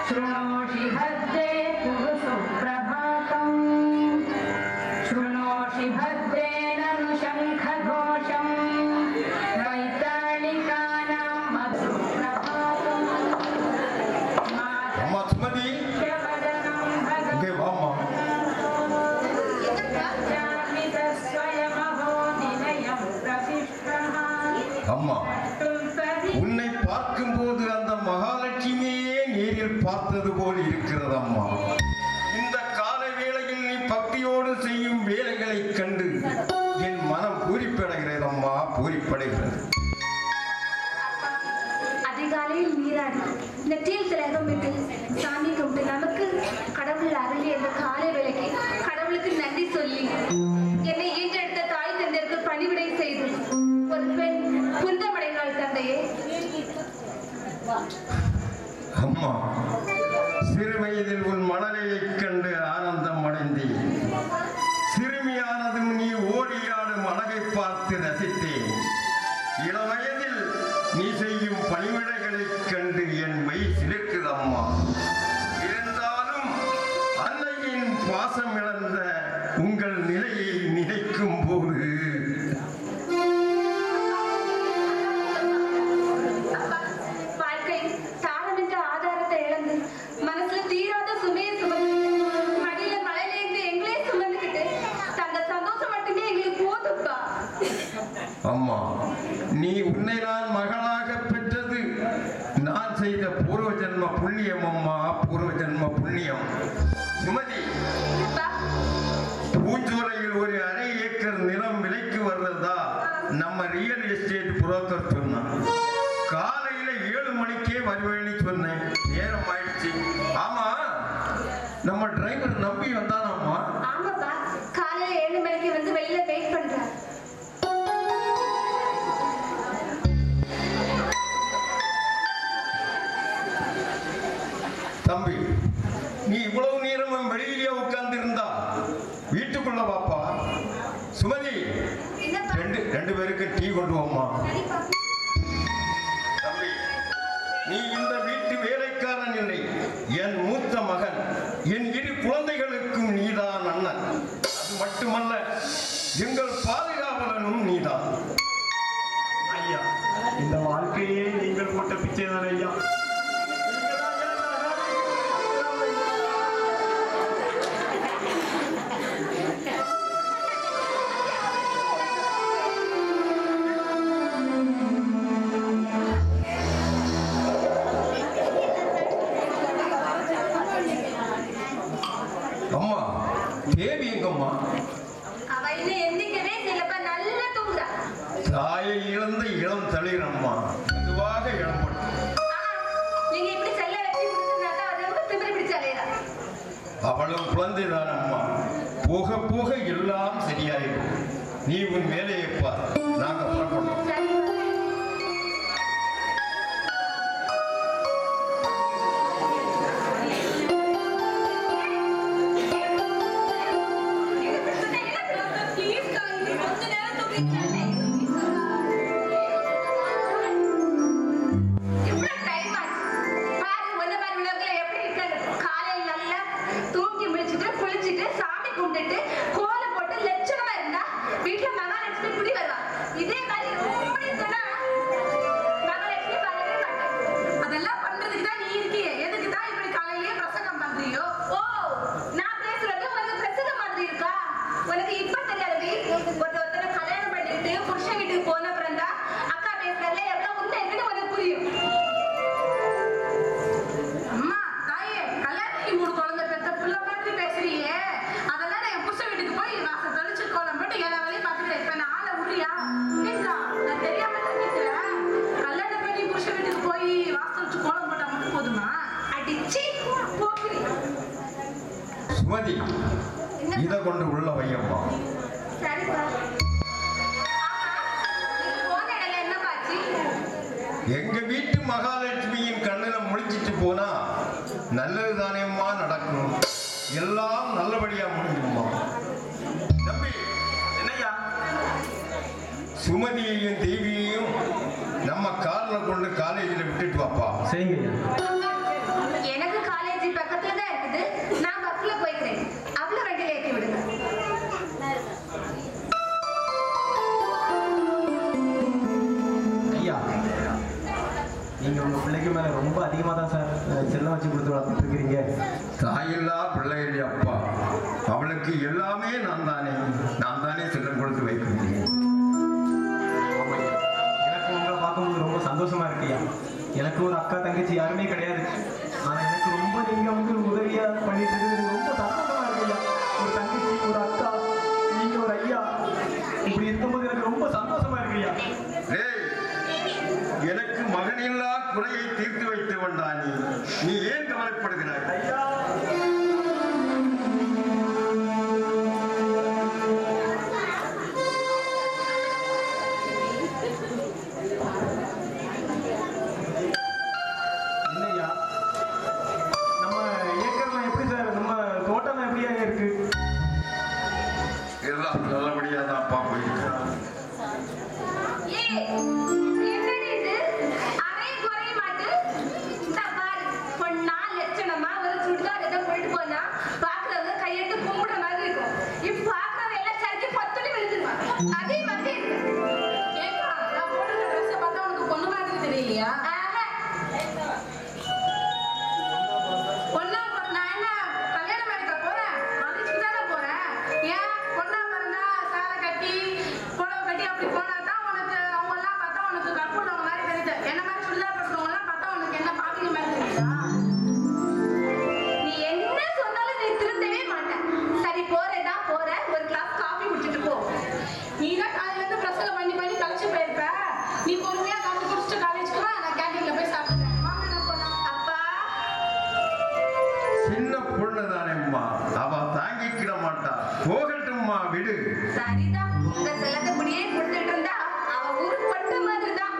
शृणोषि भद्रे पुरुषु प्रभातम् शृणोषि भद्रेण नु शङ्खघोषम् वैतालिकानां मधुप्रभातम् அம்மா சுமதி माधवदनं இங்கே வாம்மா भगवत्यामितस्वयमहो निलयं प्रविष्टः அம்மா तुल्परि உன்னை பார்க்கும்போது அந்த மகாலட்சுமியே நேரில் பார்த்தது போல் இருக்கிறது அம்மா இந்த கால வேளையில் நீ பக்தியோடு செய்யும் வேலைகளைக் கண்டு என் மனம் பூரிப்படைகிறது அம்மா பூரிப்படைகிறது அதிகாலையில் நீராடி நெற்றியில் திலகமிட்டு சாமி கும்பிட்டு நமக்கு கடவுள் அருளிய இந்த காலை வேளைக்கு கடவுளுக்கு நன்றி சொல்லி என்னை ஈன்றெடுத்த தாய் தந்தையருக்கு பணிவிடை செய்து ஒரு பெண் புனிதமடைந்தாள் தந்தையே அம்மா சிறு வயதில் உன் மணலையைக் கண்டு ஆனந்தம் அடைந்தேன் சிறுமியானதும் நீ ஓடியாடும் அழகை பார்த்து ரசித்தேன் இளவயதில் நீ செய்யும் பணிவிடைகளைக் கண்டு என் மெய் சிலிர்க்குதம்மா இருந்தாலும் அன்னையின் பாசம் இழந்த உங்கள் நிலையை நினைக்கும் போது அப்பா, வாழ்க்கை தாரம் என்ற ஆதாரத்தை இழந்து மனசுல தீராத சுமையை சுமந்து மடியில மழையிலேருந்து எங்களே சுமந்துக்கிட்டு தங்க சந்தோஷம் மட்டுமே எங்களுக்கு போதும்ப்பா அம்மா நீ உன்னை நான் மகளாக பெற்றது நான் செய்த பூர்வ ஜென்ம புண்ணியம் அம்மா பூர்வ ஜென்ம புண்ணியம் சுமதி அப்பா பூஞ்சோலையில் ஒரு அரை ஏக்கர் நிலம் விலைக்கு வர்றதா நம்ம ரியல் எஸ்டேட் புரோக்கர் சொன்னான் காலையில ஏழு மணிக்கே வருவேன்னு சொன்னேன் நேரம் ஆயிடுச்சு ஆமா நம்ம டிரைவர் நம்பி வந்தானாம்மா ஆமாப்பா காலையில ஏழு மணிக்கு வந்து வெளியில வெயிட் பண்றாரு தம்பி நீ இவ்வளவு நேரமும் வெளியிலேயே உட்கார்ந்து இருந்தா வீட்டுக்குள்ள வாப்பா சுமதி என்னப்பா ரெண்டு ரெண்டு பேருக்கு டீ கொண்டு வாம்மா சரிப்பா தம்பி நீ இந்த வீட்டு வேலைக்காரன் இல்லை என் மூத்த மகன் என் இரு குழந்தைகளுக்கும் நீதான் அண்ணன் அது மட்டுமல்ல எங்கள் பாதுகாவலனும் நீதான் ஐயா இந்த வாழ்க்கையே நீங்கள் போட்ட பிச்சை தான் ஐயா நீங்கதான் ஏன்டா வேலைக்கு அம்மா தேவி எங்கம்மா அவ இன்னும் எந்திக்கவே இல்லப்பா நல்லா தூங்குறா தாயை இழந்த இளம் தளிர் அம்மா மெதுவாக இளம்பட்டு ஆனா, நீங்க இப்படி செல்ல வச்சு முடிச்சிருந்தாக்கா அது ரொம்ப திமிரி பிடிச்ச அலையறா அவளும் குழந்தைதான் அம்மா போக போக எல்லாம் சரியாயிடும் நீ உன் வேலையை பார் நாங்க புறப்படும் சரிப்பா அதெல்லாம் பண்றதுக்கு தான் நீ இருக்கியே எதுக்கு தான் இப்படி காலையிலேயே பிரசங்கம் பண்றியோ ஓ நான் பேசுறது உனக்கு பிரசங்க மாதிரி இருக்கா உனக்கு இப்ப தெரியாதடி ஒருத்த ஒருத்தர கல்யாணம் பண்ணிக்கிட்டு புருஷன் வீட்டுக்கு போன அப்புறம் தான் அக்கா பேசுறதுல எவ்வளவு உண்மை இருக்குன்னு உனக்கு புரியும் அம்மா தாயே கல்யாணத்துக்கு மூணு குழந்தை பெத்த புள்ள மாதிரி பேசுறியே அதெல்லாம் நான் என் புருஷன் வீட்டுக்கு போய் வாசல் தெளிச்சு கோலம் போட்டு எல்லா வேலையும் பார்த்துட்டு இப்ப நான் ஆளை உரியா ஏண்டா நான் தெரியாம தான் கேட்கிறேன் கல்யாணம் பண்ணி புருஷன் வீட்டுக்கு போய் வாசல் வச்சு கோலம் போட்டா மட்டும் போதுமா அடிச்சு போக்குறி சுமதி இதை கொண்டு உள்ள வையம்மா சரிப்பா ஆமா நீ போன இடையில என்ன பாச்சு எங்க வீட்டு மகாலட்சுமியின் கண்ணுல முழிச்சிட்டு போனா நல்லது தானேம்மா நடக்கும் எல்லாம் நல்லபடியா முடிஞ்சும்மா தம்பி என்னய்யா சுமதியையும் தேவியையும் நம்ம கார்ல கொண்டு காலேஜில் விட்டுட்டு வாப்பா சரிங்க ஐயா எனக்கு காலேஜ் ரொம்ப அதிகமாக தான் சார் அஹ், செல்லம் வச்சு கொடுத்து வளர்த்துட்டு இருக்கிறீங்க தாயில்லா பிள்ளையிலே அப்பா அவளுக்கு எல்லாமே நான் தானே நான் தானே செல்லம் கொடுத்து வைக்க முடியும் ஆமாய்யா. எனக்கு உங்களை பார்க்கும்போது ரொம்ப சந்தோஷமா இருக்குயா எனக்கு ஒரு அக்கா தங்கச்சி யாருமே கிடையாது ஆனா எனக்கு ரொம்ப நீங்க வந்து உதவியா பண்ணிட்டு இருக்கிறது ரொம்ப சந்தோஷமா இருக்குயா ஒரு தங்கச்சி ஒரு அக்கா நீங்க ஒரு ஐயா இப்படி இருக்கும்போது எனக்கு ரொம்ப சந்தோஷமா இருக்குயா டேய், எனக்கு மகனில்லா குறையை தீர்த்து வைத்து வந்தா நீ நீ ஏன் கவலைப்படுகிறாய் ஐயா என்னய்யா நம்ம ஏக்கர்லாம் எப்படி சார் நம்ம தோட்டம்லாம் எப்படியா இருக்கு எல்லாம் நல்லபடியா தான் அப்பா போயிருக்கிறான் ஏய், என்னடி இது? அரையும் குறைய மாட்டு? இந்தா பாரு, பொண்ணா லட்சணமா ஒரு சுடிதார் ஏதோ போட்டுட்டு போனா, பார்க்கறவங்க கையெடுத்து கும்பிடுற மாதிரி இருக்கும். இப்ப பார்க்கறவங்க எல்லாம் சரிஞ்சு பத்துன்னு விழுந்துருவாங்க. அதே மாதிரி இருக்கு. ஏக்கா, நான் போட்டிருக்க dress அ பார்த்தா உனக்கு பொண்ணு மாதிரி தெரியலையா? ஆஹா, பொண்ணா பொ- நான் என்ன கல்யாணம் பண்ணிக்க போறேன்? மதிச்சுட்டு தானே போறேன். ஏன் பொண்ணா பிறந்தா சேலை கட்டி, புடவை கட்டி அப்படி போனா தான் உனக்கு அவங்க எல்லாம் பார்த்தா உனக்கு கற்பூரம் மாதிரி தெரியுது. என்ன மாதிரி சுடிதார் போட்டுருக்கவங்க எல்லாம் பார்த்தா உனக்கு என்ன பாப்பிங்க மாதிரி தெரியுதா? நீ என்ன சொன்னாலும் நீ திருந்தவே மாட்ட. சரி போறேன்னா போறேன். ஒரு glass coffee குடிச்சிட்டு போ. நீ தான் காலையில இருந்து பிரசங்கம் பண்ணி பண்ணி கழிச்சு போயிருப்ப. நீ பொறுமையா காஃபி குடிச்சிட்டு காலேஜ்க்கு வா, நான் கேண்டீன்ல போய் சாப்பிடுறேன். வாங்க நான் போலாம். அப்பா சின்ன பொண்ணு தானேம்மா அவ தாங்கிக்கிட மாட்டா போகட்டும்மா விடு சரிதான் உங்க செல்லத்தை இப்படியே கொடுத்துட்டு இருந்தா அவ ஊருக்கு பட்ட மாதிரி தான்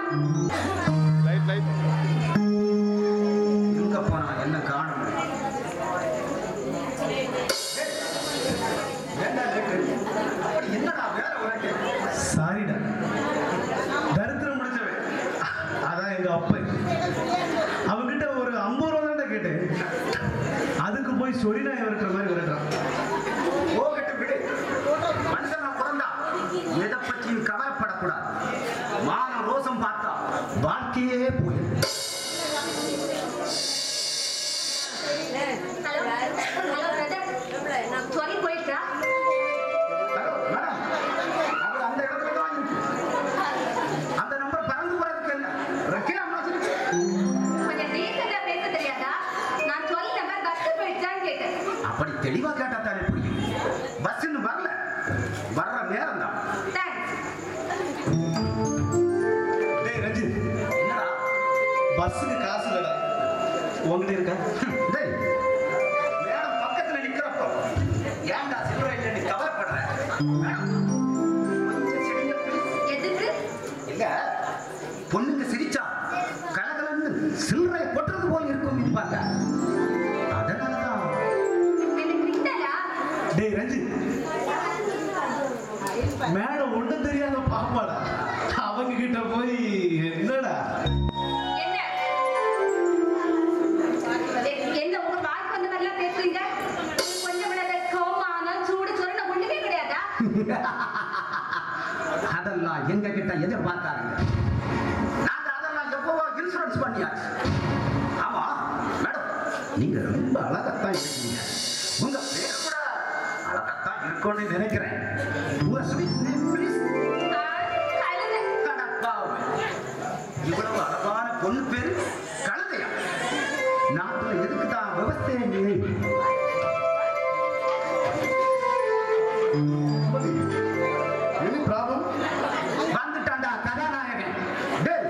எங்க போனா என்ன காணும் என்னடா வேற உனக்கு சாரிடா தரித்திரம் முடிச்சவன் அதான் எங்க அப்பன் அவன்கிட்ட ஒரு ஐம்பது ரூபா தான் கேட்டேன் அதுக்கு போய் சொரினா விரட்டுற மாதிரி விரட்டுறான் போகட்டும் விடு மனுஷனா பிறந்தா எதை பற்றியும் கவலைப்படக்கூடாது மான ரோசம் பார்த்தா வாழ்க்கையே போயிடும் ஹலோ ஹலோ பிரதர் சொல்லி போயிட்டா ஹலோ மேடம் அவர் அந்த இடத்துல தான் இருக்கு அந்த நம்பர் பறந்து போறதுக்கு என்ன ரெக்கையா அமைச்சிருக்கு கொஞ்சம் டீசெண்டா பேச தெரியாதா நான் சொல்லி நம்பர் பஸ் போயிடுச்சான்னு கேட்டேன் அப்படி தெளிவா கேட்டா தானே புரியும் பஸ் இன்னும் வரல வர்ற நேரம் தான் தேங்க்ஸ் டேய் ரஞ்சித் என்னடா பஸ்ஸுக்கு காசு இல்லடா உங்ககிட்ட இருக்கா டேய் மேடம் பக்கத்துல நிக்கிறப்போ ஏன்டா சில்லறை இல்லைன்னு கவலைப்படுற மேடம், கொஞ்சம் சிரிங்க please. எதுக்கு இல்ல பொண்ணுங்க சிரிச்சா கலகலன்னு சில்லறை கொட்டுறது போல இருக்கும் இருப்பாங்க அதனாலதான் எனக்கு கிண்டலா டேய் ரஞ்சித் மேடம் ஒண்ணும் தெரியாத பாப்பாடா அவங்க கிட்ட போய் என்னடா என்ன ஏய், என்ன உங்க வாய்க்கு வந்த மாதிரிலாம் பேசுறீங்க கொஞ்சம் விட கோமானம் சூடு சொரண ஒண்ணுமே கிடையாதா அதெல்லாம் எங்க கிட்ட எதிர்பார்க்காருங்க நாங்க அதெல்லாம் எப்பவோ இன்சூரன்ஸ் பண்ணியாச்சு ஆமா மேடம் நீங்க ரொம்ப அழகத்தான் இருக்கீங்க உங்க பேர் கூட அழகத்தான் இருக்கும்னு நினைக்கிறேன் உங்க sweet name, please. ஆ, கழுதை. கடப்பாவை. இவ்வளவு அழகான பொண்ணு பேரு கழுதையா நாட்டுல எதுக்கு தான் விவசாயம் இல்லை எனி ப்ராப்ளம் வந்துட்டான்டா கதாநாயகன் டேய்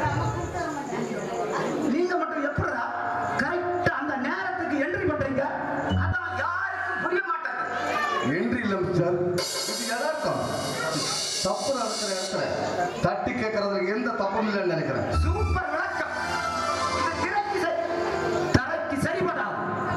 நீங்க மட்டும் எப்படிடா கரெக்டா அந்த நேரத்துக்கு என்ட்ரி பண்றீங்க அதான் யாருக்கும் புரிய மாட்டேங்குது என்று இல்லை சார் இது யதார்த்தம் தப்பு நடக்கிற இடத்துல தட்டி கேட்கறதுக்கு எந்த தப்பும் இல்லைன்னு நினைக்கிறேன் சூப்பர் விளக்கம் இது திரைக்கு சரி தரைக்கு சரிபடாது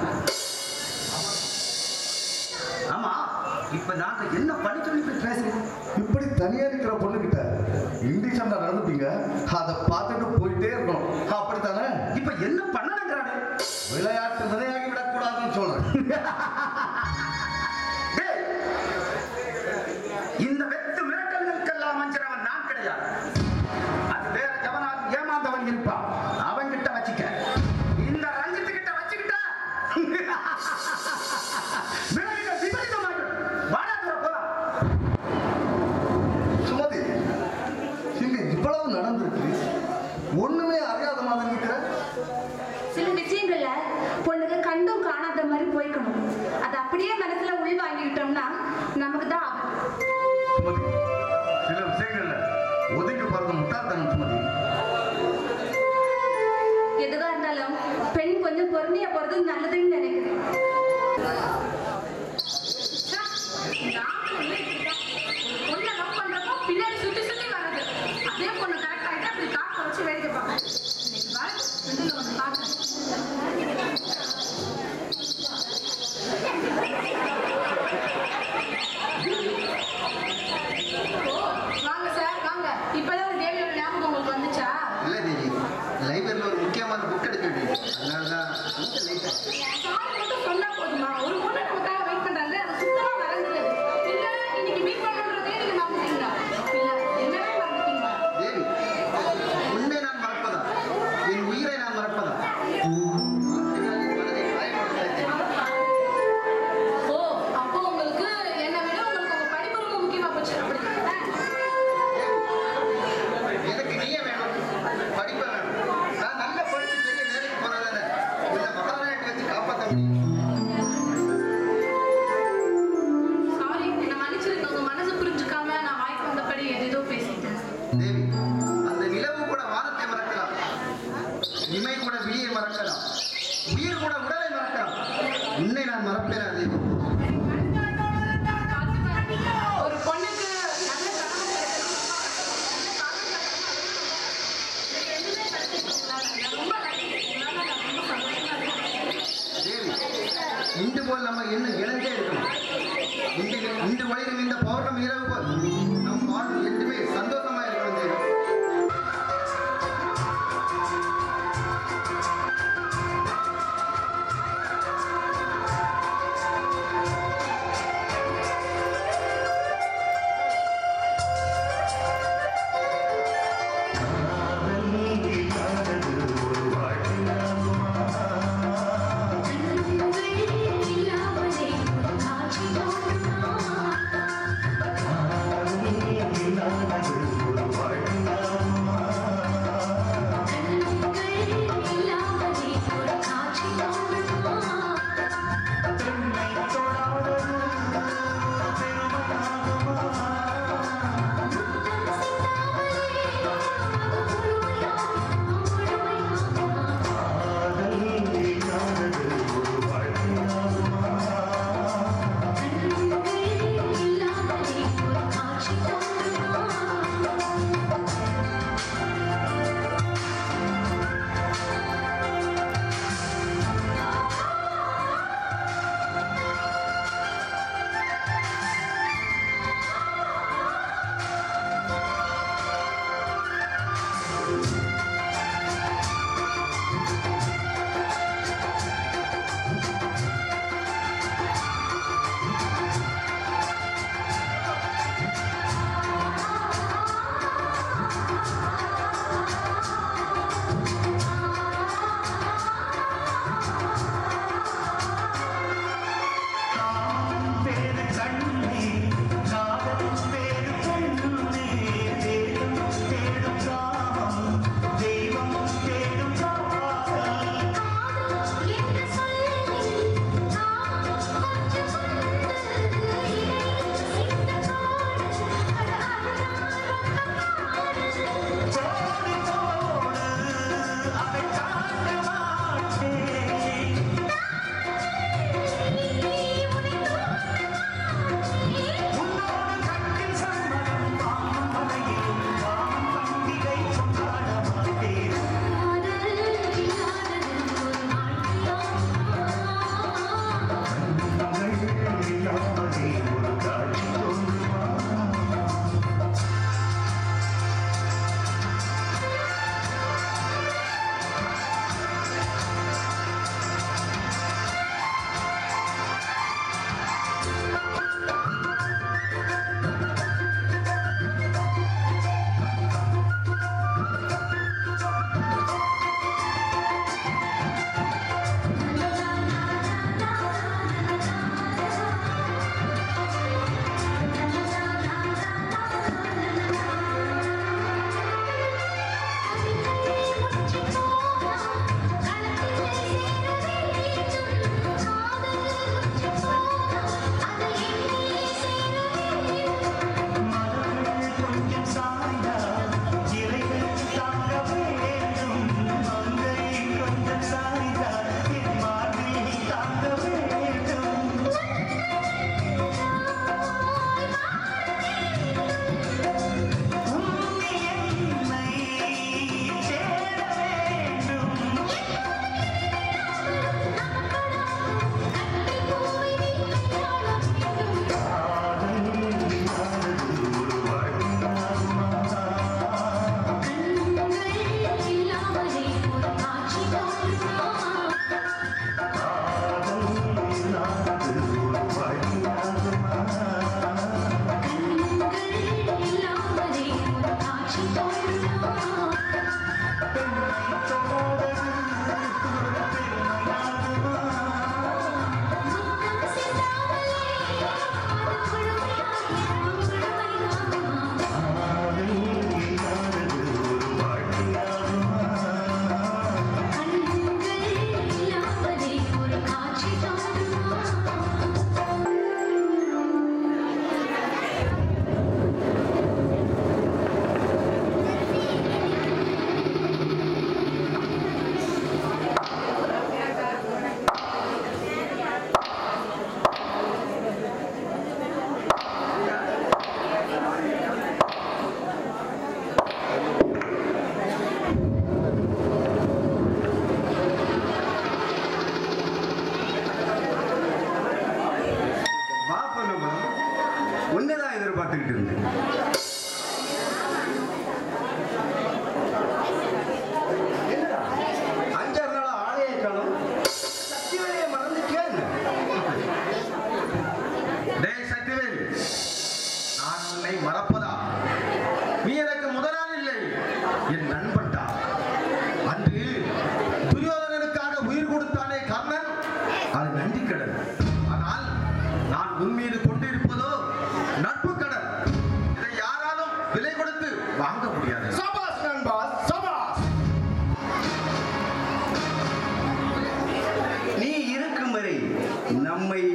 ஆமா இப்ப நாங்க என்ன பண்ணி சொல்லி போய் பேசுறோம் இப்படி தனியா இருக்கிற பொண்ணுகிட்ட இண்டிஷன்ல நடந்துப்பீங்க அதை பார்த்துட்டு போயிட்டே இருக்கணும் அப்படித்தானே இப்ப என்ன பண்ணணுங்கிறானே விளையாட்டு விதையாகி விடக்கூடாதுன்னு சொல்றேன் டேய், இந்த வெத்து மிரட்டல்களுக்கெல்லாம் மஞ்சளவன் நான் கிடையாது அது வேற எவனாவது ஏமாந்தவன் இருப்பான் அவன்கிட்ட வச்சுக்க சில விஷயங்கள்ல பொண்ணுங்க கண்டும் காணாத மாதிரி போய்க்கணும் அதை அப்படியே மனசுல உள் வாங்கிக்கிட்டோம்னா நமக்கு தான் ஆபத்து சுமதி சில விஷயங்கள்ல ஒதுங்கி போறது முட்டாள்தனம் சுமதி எதுவா இருந்தாலும் பெண் கொஞ்சம் பொறுமையா போறது நல்லதுன்னு நினைக்கிறேன் ச்சே, இந்த ஆம்பளைங்களே இப்படிதான். பொண்ணை love பண்றப்போ பின்னாடி சுத்தி சுத்தி வர்றது. அதே பொண்ணு correct ஆயிட்டா இப்படி காக்க வச்சு வேடிக்கை பார்க்கும். இன்னைக்கு பாரு, ரெண்டுல ஒண்ணு பார்க்கிறேன். ஓ, வாங்க சார் வாங்க இப்பதான் ஒரு தேவியோட ஞாபகம் உங்களுக்கு வந்துச்சா இல்லை தேவி லைப்ரரியில் ஒரு முக்கியமான புக் எடுக்க வேண்டியது அதனால தான் கொஞ்சம் லேட்டாக சாரி மட்டும் சொன்னா போதுமா ஒரு பொண்ணு நமக்காக வெயிட் பண்றாங்க அது சுத்தமா மறந்துடுது இல்ல இன்னைக்கு மீட் பண்ணணுன்றதே நீங்க மறந்துட்டீங்களா இல்ல என்னவே மறந்துட்டீங்களா தேவி உன்னை நான் மறப்பதா என் உயிரை நான் மறப்பதா வார்த்தைகளால் என் மனதை காயப்படுத்தாதே. ஓ அப்போ உங்களுக்கு என்னை விட உங்களுக்கு உங்க படிப்பு ரொம்ப முக்கியமா போச்சு அப்படித்தானே எனக்கு நீயே வேணும் படிப்ப வேணும் நான் நல்லா படிச்சு பெரிய வேலைக்கு போறதானே இந்த மகாராணியை வச்சு காப்பாற்ற முடியும் சாரி என்ன மன்னிச்சிருங்க உங்க மனசு புரிஞ்சுக்காம நான் வாய்க்கு வந்தபடி எதேதோ பேசிட்டேன் தேவி அந்த நிலவு கூட வானத்தை மறக்கலாம் இமை கூட விழியை மறக்கலாம் உயிர் கூட உடலை மறக்கலாம் உன்னை நான் மறப்பேனா தேவி ஒரு பொண்ணுக்கு நல்ல கணவன் கிடைக்கணும். ரொம்ப lucky. இதனால நான் ரொம்ப சந்தோஷமா இருக்கேன். தேவி இன்று போல் நம்ம இன்னும் இணைஞ்சே இருக்கணும் இன்று இன்று வழியும் இந்த பௌர்ணமி இரவு போல் நம் வாழ்வு என்றுமே சந்தோஷமா இருக்கணும் தேவி இல்லாமலே காட்சி தோன்றுமா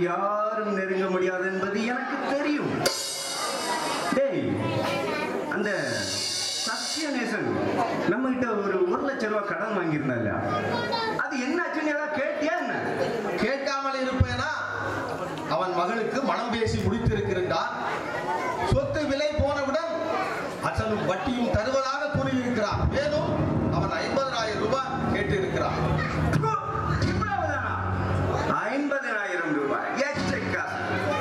யாரும் நெருங்க முடியாது என்பது எனக்கு தெரியும் டேய் அந்த சத்யநேசன் நம்ம கிட்ட ஒரு ஒரு லட்சம் ரூபாய் கடன் வாங்கியிருந்தாங்க அது என்னாச்சுன்னு ஏதாவது கேட்டியா என்ன கேட்காமல் இருப்பேனா அவன் மகளுக்கு மனம் பேசி முடித்திருக்கிறான் சொத்து விலை போனவுடன் அசலும் வட்டியும் தருவதாக கூறியிருக்கிறான் மேலும் அவன் ஐம்பதாயிரம் ரூபாய் கேட்டிருக்கிறான் இவ்வளவுதானா ஐம்பதினாயிரம் ரூபாய் எச்சை காசு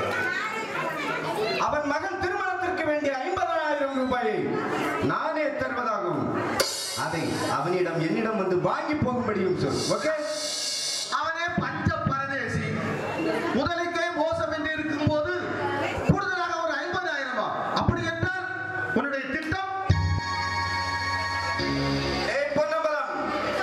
அவன் மகன் திருமணத்திற்கு வேண்டிய ஐம்பதாயிரம் ரூபாயை நானே தருவதாகும் அதை அவனிடம் என்னிடம் வந்து வாங்கி போகும்படியும் சொல் ஓகே அவனே பஞ்ச பரதேசி முதலுக்கே மோசம் என்று இருக்கும்போது கூடுதலாக ஒரு ஐம்பதாயிரமா அப்படி என்றால் உன்னுடைய திட்டம் ஏய் பொன்னம்பலம்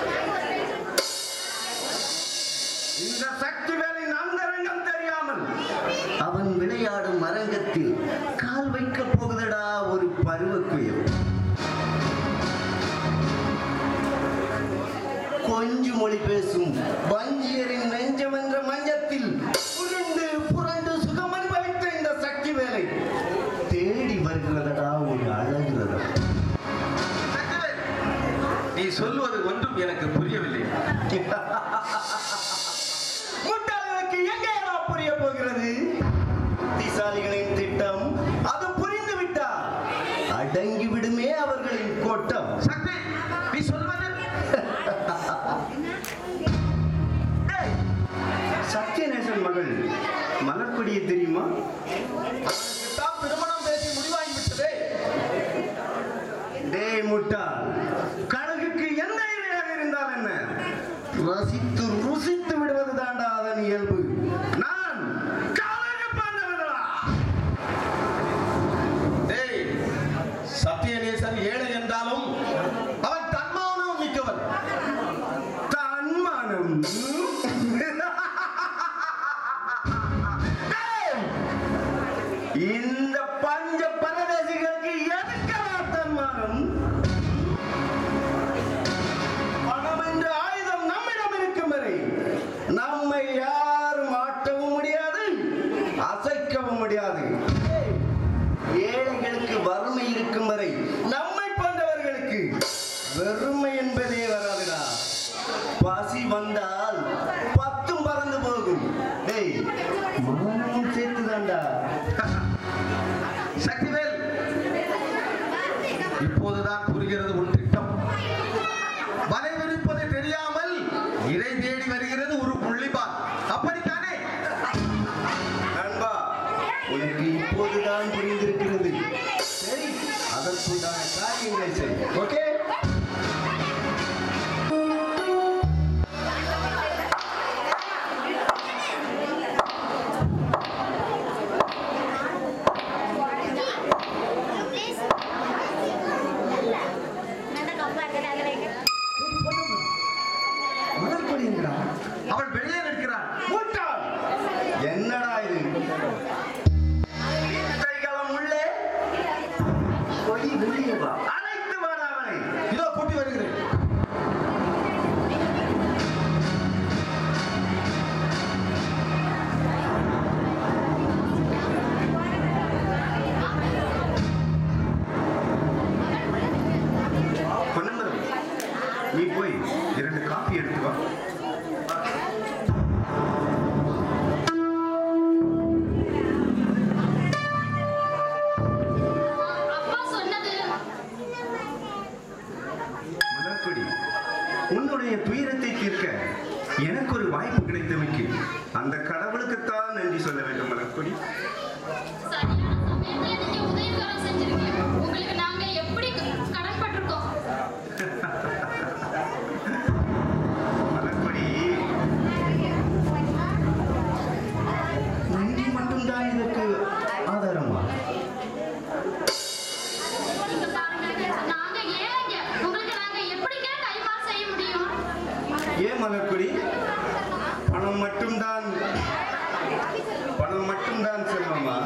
இந்த சக்தி வேலின் அந்தரங்கம் தெரியாமல் அவன் விளையாடும் அரங்கத்தில் கால் வைக்க போகுதடா ஒரு பருவக்குயில் கொஞ்சு மொழி பேசும் வஞ்சியரின் நெஞ்சம் என்ற மஞ்சத்தில் புரண்டு புரண்டு சுகம் அனுபவித்த இந்த சக்தி வேலை தேடி வருகிறதடா ஒரு அழகு ரதம் சக்திவேல், நீ சொல்வது ஒன்றும் எனக்கு புரியவில்லை முட்டாள்களுக்கு எங்கே புரிய போகிறது புத்திசாலிகளின் திட்டம் அது புரிந்து விட்டால் அடங்கி விடுமே அவர்களின் கோட்டம் சக்தி நீ சொல்வது டேய், சத்யநேசன் மகள் மலர்கொடியை தெரியுமா அவனுக்குத்தான் திருமணம் பேசி முடிவாகிவிட்டதே டேய் முட்டாள் கணக்குக்கு எந்த இணையாக இருந்தால் என்ன ரசித்து ருசித்து விடுவது தாண்டா அதன் இயல்பு நான் கணக்கு பண்ணவனா டேய் சத்தியநேசன் ஏழை என்றாலும் அவன் தன்மானம் மிக்கவன் தன்மானம் டேய், இந்த பஞ்ச பரதேசிகளுக்கு எதுக்கடா தன்மானம் பணம் என்ற ஆயுதம் நம்மிடம் இருக்கும் வரை நம்மை யாரும் ஆட்டவும் முடியாது அசைக்கவும் முடியாது ஏழைகளுக்கு வறுமை இருக்கும் வரை நம்மை போன்றவர்களுக்கு வெறுமை என்பதே வராதுடா பசி வந்தால் பத்தும் பறந்து போகும் டேய் மானமும் சேர்த்துதான்டா சக்திவேல் இப்போதுதான் புரிகிறது உன் திட்டம் வலை விரிப்பது தெரியாமல் இறை தேடி வருகிறது ஒரு புள்ளிபால் அப்படித்தானே நண்பா உனக்கு இப்போதுதான் புரிந்திருக்கிறது சரி அதற்குண்டான காரியங்களை செய் ஓகே மலர்கொடி எங்கடா அவன் வெளியே நிற்கிறான் முட்டாள் என்னடா இது வித்தைகளம் உள்ளே கொடி வெளியே வா அழைத்து வாடா அவனை இதோ கூட்டி வருகிறேன் பொன்னம்பலம் நீ போய் இரண்டு காப்பி எடுத்து வா அப்பா சொன்னது மலர்கொடி உன்னுடைய துயரத்தை தீர்க்க எனக்கு ஒரு வாய்ப்பு கிடைத்தமைக்கு அந்த கடவுளுக்குத்தான் நன்றி சொல்ல வேண்டும் மலர்கொடி சரியான சமயத்துல நீங்க உதவிகரம் செஞ்சிருக்கீங்க உங்களுக்கு நாங்க எப்படி கடன்பட்டிருக்கோம் மலர்கொடி நன்றி மட்டும்தான் இதற்கு ஆதாரமா இங்க பாருங்க நாங்க ஏழைங்க உங்களுக்கு நாங்க எப்படிங்க கைமாறு செய்ய முடியும் ஏன் மலர்கொடி பணம் மட்டும்தான் பணம் மட்டும்தான் செல்வமா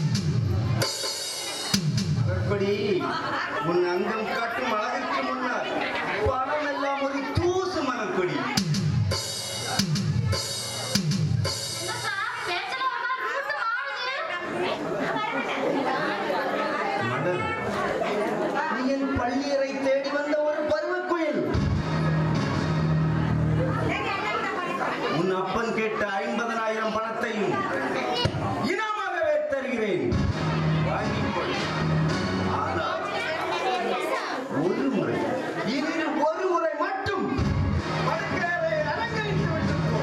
மலர்கொடி உன் அங்கம் காட்டும் அழகிற்கு முன்னால் பணம் எல்லாம் ஒரு தூசு மலர்கொடி என்ன சார் பேச்செல்லாம் கேட்ட ஐம்பதனாயிரம் பணத்தையும் இனமாகவே தருகிறேன் வாங்கிக் கொள். ஆனால் ஒரு முறை இன்று ஒரு முறை மட்டும் படுக்கையறை அலங்கரித்து விட்டு போ.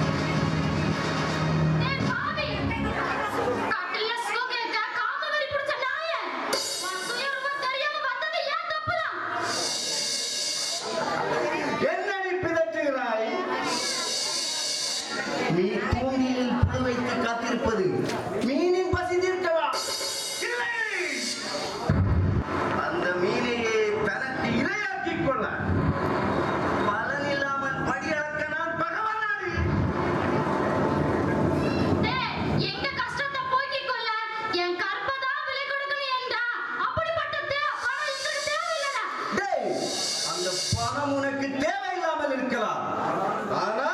டேய் பாவி காட்டுல சுகம் கேட்க காமவெறி பிடிச்ச நாயே உன் சுயரூபம் தெரியாம வந்தது ஏன் தப்புதான் என்னடி பிதற்றுகிறாய் நீ தூண்டிலில் புழு வைத்து காத்திருப்பது மீனின் பசி தீர்க்கவா இல்லை அந்த மீனையே தனக்கு இரையாக்கிக் கொள்ள பலன் இல்லாமல் படியளக்க நான் பகவானாடி டேய் எங்க கஷ்டத்தை போக்கிக் கொள்ள என் கற்பதான் விலை கொடுக்கணும் என்றா அப்படிப்பட்ட தே- பணம் எங்களுக்கு தேவையில்லடா டேய், அந்த பணம் உனக்கு தேவையில்லாமல் இருக்கலாம் ஆனால்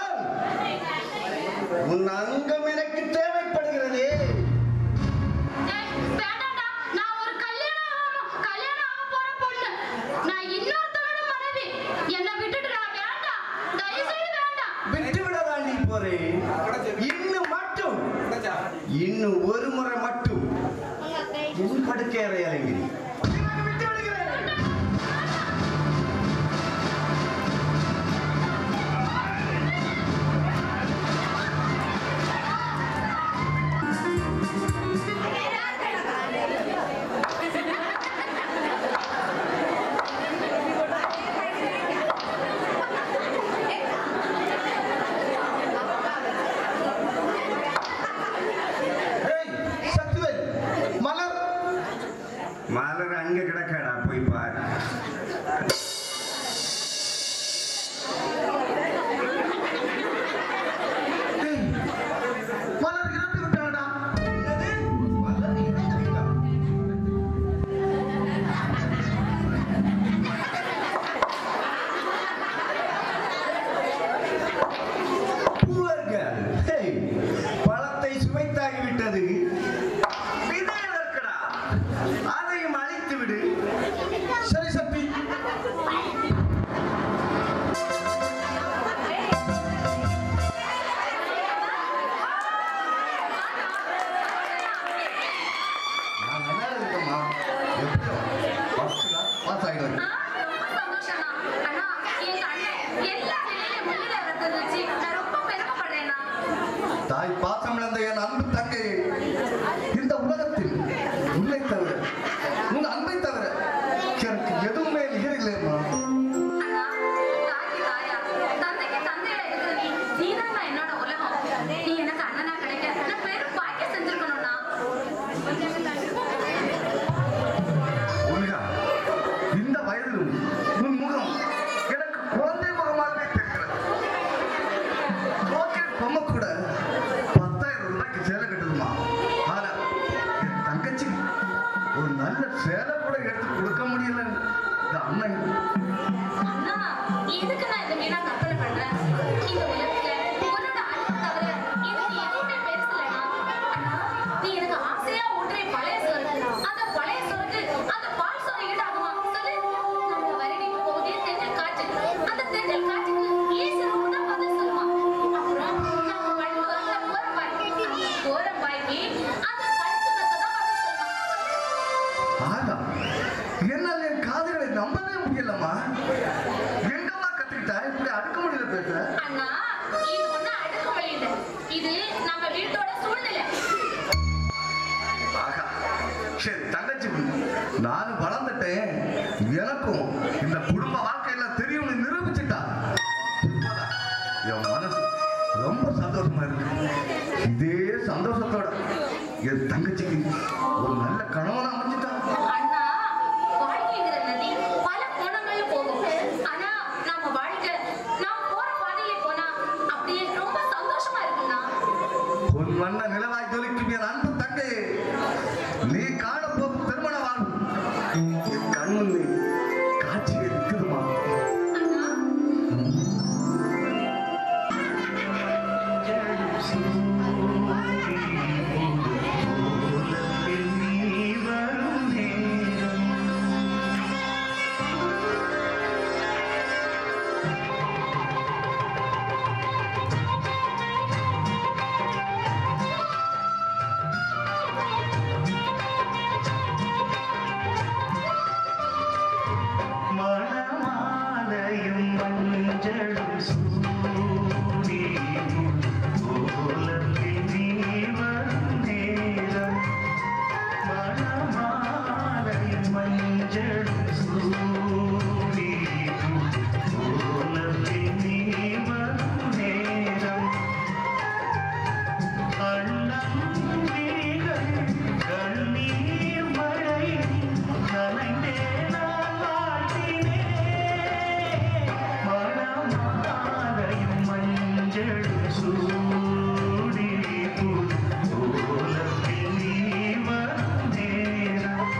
உன் அங்கம் எனக்கு தேவைப்படுகிறதே டேய், வேண்டாம்டா. நான் ஒரு கல்யாணம் ஆக- கல்யாணம் ஆக போற பொண்ணு. நான் இன்னொருத்தனோட மனைவி. என்னை விட்டுடுடா, வேண்டாம். தயவு செய்து வேண்டாம். விட்டு விட தாண்டி போறேன் இன்னும் மட்டும் இன்னும் ஒரு முறை மட்டும் என் படுக்கை அறை அலங்கிரி விட்டு விடுகிறேன் ஏய், சக்திவேல் மலர் மலர் அங்க கிடக்கடா போய் பாரு ஏய், மலர் இறந்து விட்டாளடா மலர் இறந்து விட்டாள். Poor girl. Hey, பழத்தை சுவைத்தாகிவிட்டது விதை எதற்குடா? அதையும் அழித்து விடு சரி சக்தி நான் நல்லா இருக்கேம்மா எப்படியோ ஃபர்ஸ்ட்ல பாஸ் ஆகிடுவேன் ஆ, ரொம்ப சந்தோஷம்ண்ணா. அண்ணா, எங்க அண்ணன் எல்லா வேலையிலும் முன்னிலை வந்துருந்துச்சு. நான் ரொம்ப பெருமைப்படுறேண்ணா. தாய் பாசம் இழந்த என் அன்பு தங்கை இந்த உலகத்தில் உன்னை தவிர உன் அன்பை தவிர எனக்கு எதுவுமே நிகரில்லைம்மா அண்ணா, தாய்க்கு தாயா, தந்தைக்கு தந்தையா இருக்கிற நீ, நீதாண்ணா என்னோட உலகம். நீ எனக்கு அண்ணனா கிடைக்க நான் பெரும் பாக்கியம் செஞ்சிருக்கணும்ண்ணா. உலகா இந்த வயதிலும் உன் முகம் எனக்கு குழந்தை முகமாகவே தெரிகிறது பாக்கெட் பொம்மை கூட பத்தாயிரம் ரூபாய்க்கு சேலை கட்டுதுமா ஆனா என் தங்கச்சி ஒரு நல்ல சேலை கூட எடுத்து கொடுக்க முடியல இந்த அண்ணன் அண்ணா, எதுக்கு நான் இதை வீணா கற்பனை பண்றேன்? இந்த உலகத்துல உன்னோட அன்பை தவிர எனக்கு எதுவுமே பெருசில்லைண்ணா. அண்ணா, நீ எனக்கு ஆசையா ஊட்டுற பழைய சோறு, அந்த பழைய சோறுக்கு அந்த பால் சோறு ஈடாகுமா? சொல்லு. நம்ம வருடிக்கு போகுதே தென்றல் காற்று. அந்த தென்றல் காற்றுக்கு ஈஸ்வரன் கூட பதில் சொல்லுமா? அப்புறம் நம்ம பள்ளிக்கூடத்துல கோரம்பாய். அந்த கோரம்பாய்க்கு அந்த பரிசுத்தத்தை தான் பதில் சொல்லுமா? ஆகா என்னால் என் காதுகளை நம்பவே முடியலம்மா எங்கம்மா கத்துக்கிட்டா இப்படி அடுக்க முடியல பேச அண்ணா, இது ஒண்ணும் அடக்குமுறை இல்ல. இது நம்ம வீட்டோட சூழ்நிலை ஆகா சரி தங்கச்சி நானும் வளர்ந்துட்டேன் எனக்கும் இந்த குடும்ப வாழ்க்கையில தெரியும்னு நிரூபிச்சுட்டா இப்பதான் என் மனசு ரொம்ப சந்தோஷமா இருக்கு இதே சந்தோஷத்தோட என் தங்கச்சிக்கு ஒரு நல்ல கணவனா அமைஞ்சிட்டா அண்ணா வாழ்க்கைங்கிற நதி பல கோணங்கள்ல போகும் ஆனா நம்ம வாழ்க்கை நாம் போற பாதையில போனா அப்படியே ரொம்ப சந்தோஷமா இருக்குண்ணா உன் வண்ண நிலவாய் ஜொலிக்கும் என் அன்பு தங்கை நீ காணப்போகும் திருமண வாழ்வு என் கண் முன்னே காட்சியை நிற்குதுமா அண்ணா ஆ சூடி ஓலத்தில் நீ வரும் நேரம்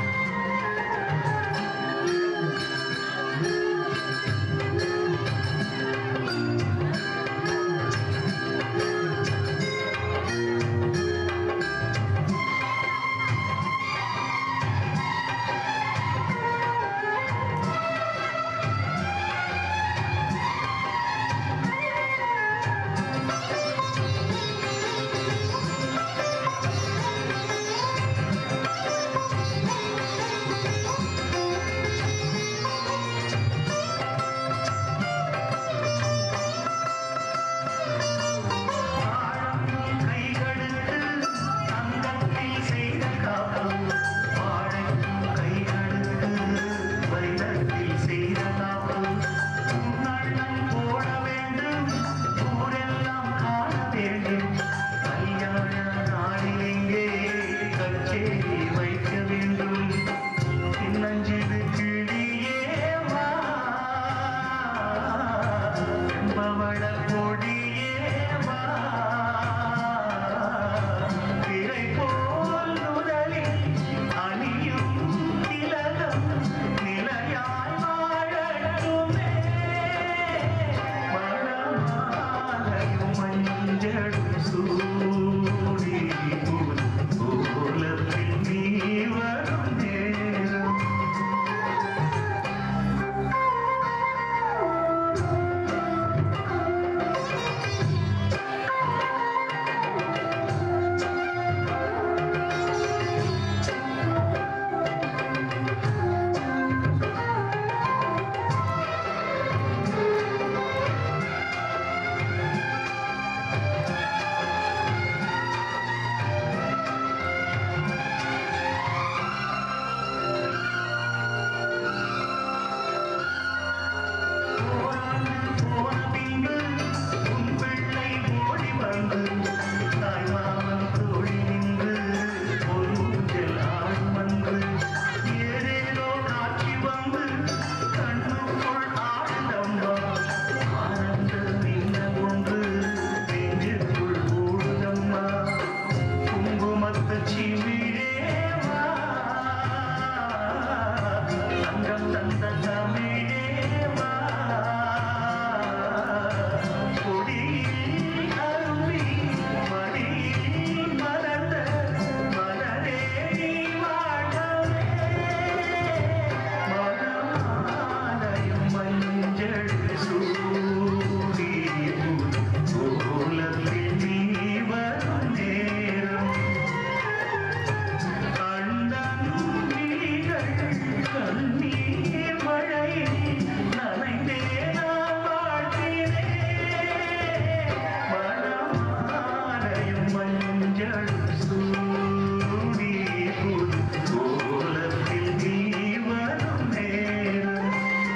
ஆழம் கைகளுக்கு தங்கத்தில் செய்த காப்பு வாழைக்கும் கைகளுக்கு வைரத்தில் செய்த காப்பு உன்னண்ணம் போட வேண்டும் ஊரெல்லாம் காண வேண்டும் கல்யாண நாளில் எங்கே கச்சேரி வைக்க வேண்டும் சின்னஞ்சிறு கிளியே வா செம்பவள கொடியே வா திரை போல் நுதலில் அணியும் திலகம் நிலையாய் வாழட்டுமே மணமாலையும் மஞ்சளும் சூடி கோலத்தில் நீ வரும் நேரம் போன பின்பு உன் பிள்ளை ஓடி வந்து தாய்மாமன் தோழி நின்று ஒரு ஊஞ்சல் ஆடும் வந்து ஏதேதோ காட்சி வந்து கண்ணுக்குள் ஆனந்தம்மா ஆனந்த மின்னல் ஒன்று நெஞ்சுக்குள் ஓடுதம்மா குங்குமத்து சிமிழேவா தங்கம் தந்த தமிழேவா கொடியில் அருவி மடியில் மலர்ந்த மலரே நீ வாழவே மணமாலையும் மஞ்சள் சூடி கோலத்தில் நீ வரும் நேரம் கண்ணன் விழிகள் கண்ணீர் மழையில் நனைந்தே நான் வாழ்கிறேன். மணமாலையும் மஞ்சள் சூடி புது கோலத்தில் நீ வரும் நேரம்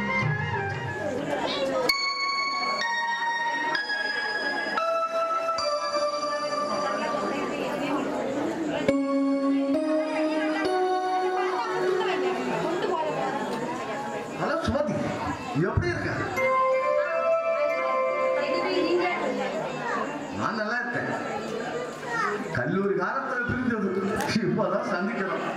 ஹலோ சுமதி எப்படி இருக்க நான் நல்லா இருக்கேன் கல்லூரி காலத்துல பிரிஞ்சது இப்பதான் சந்திக்கிறோம்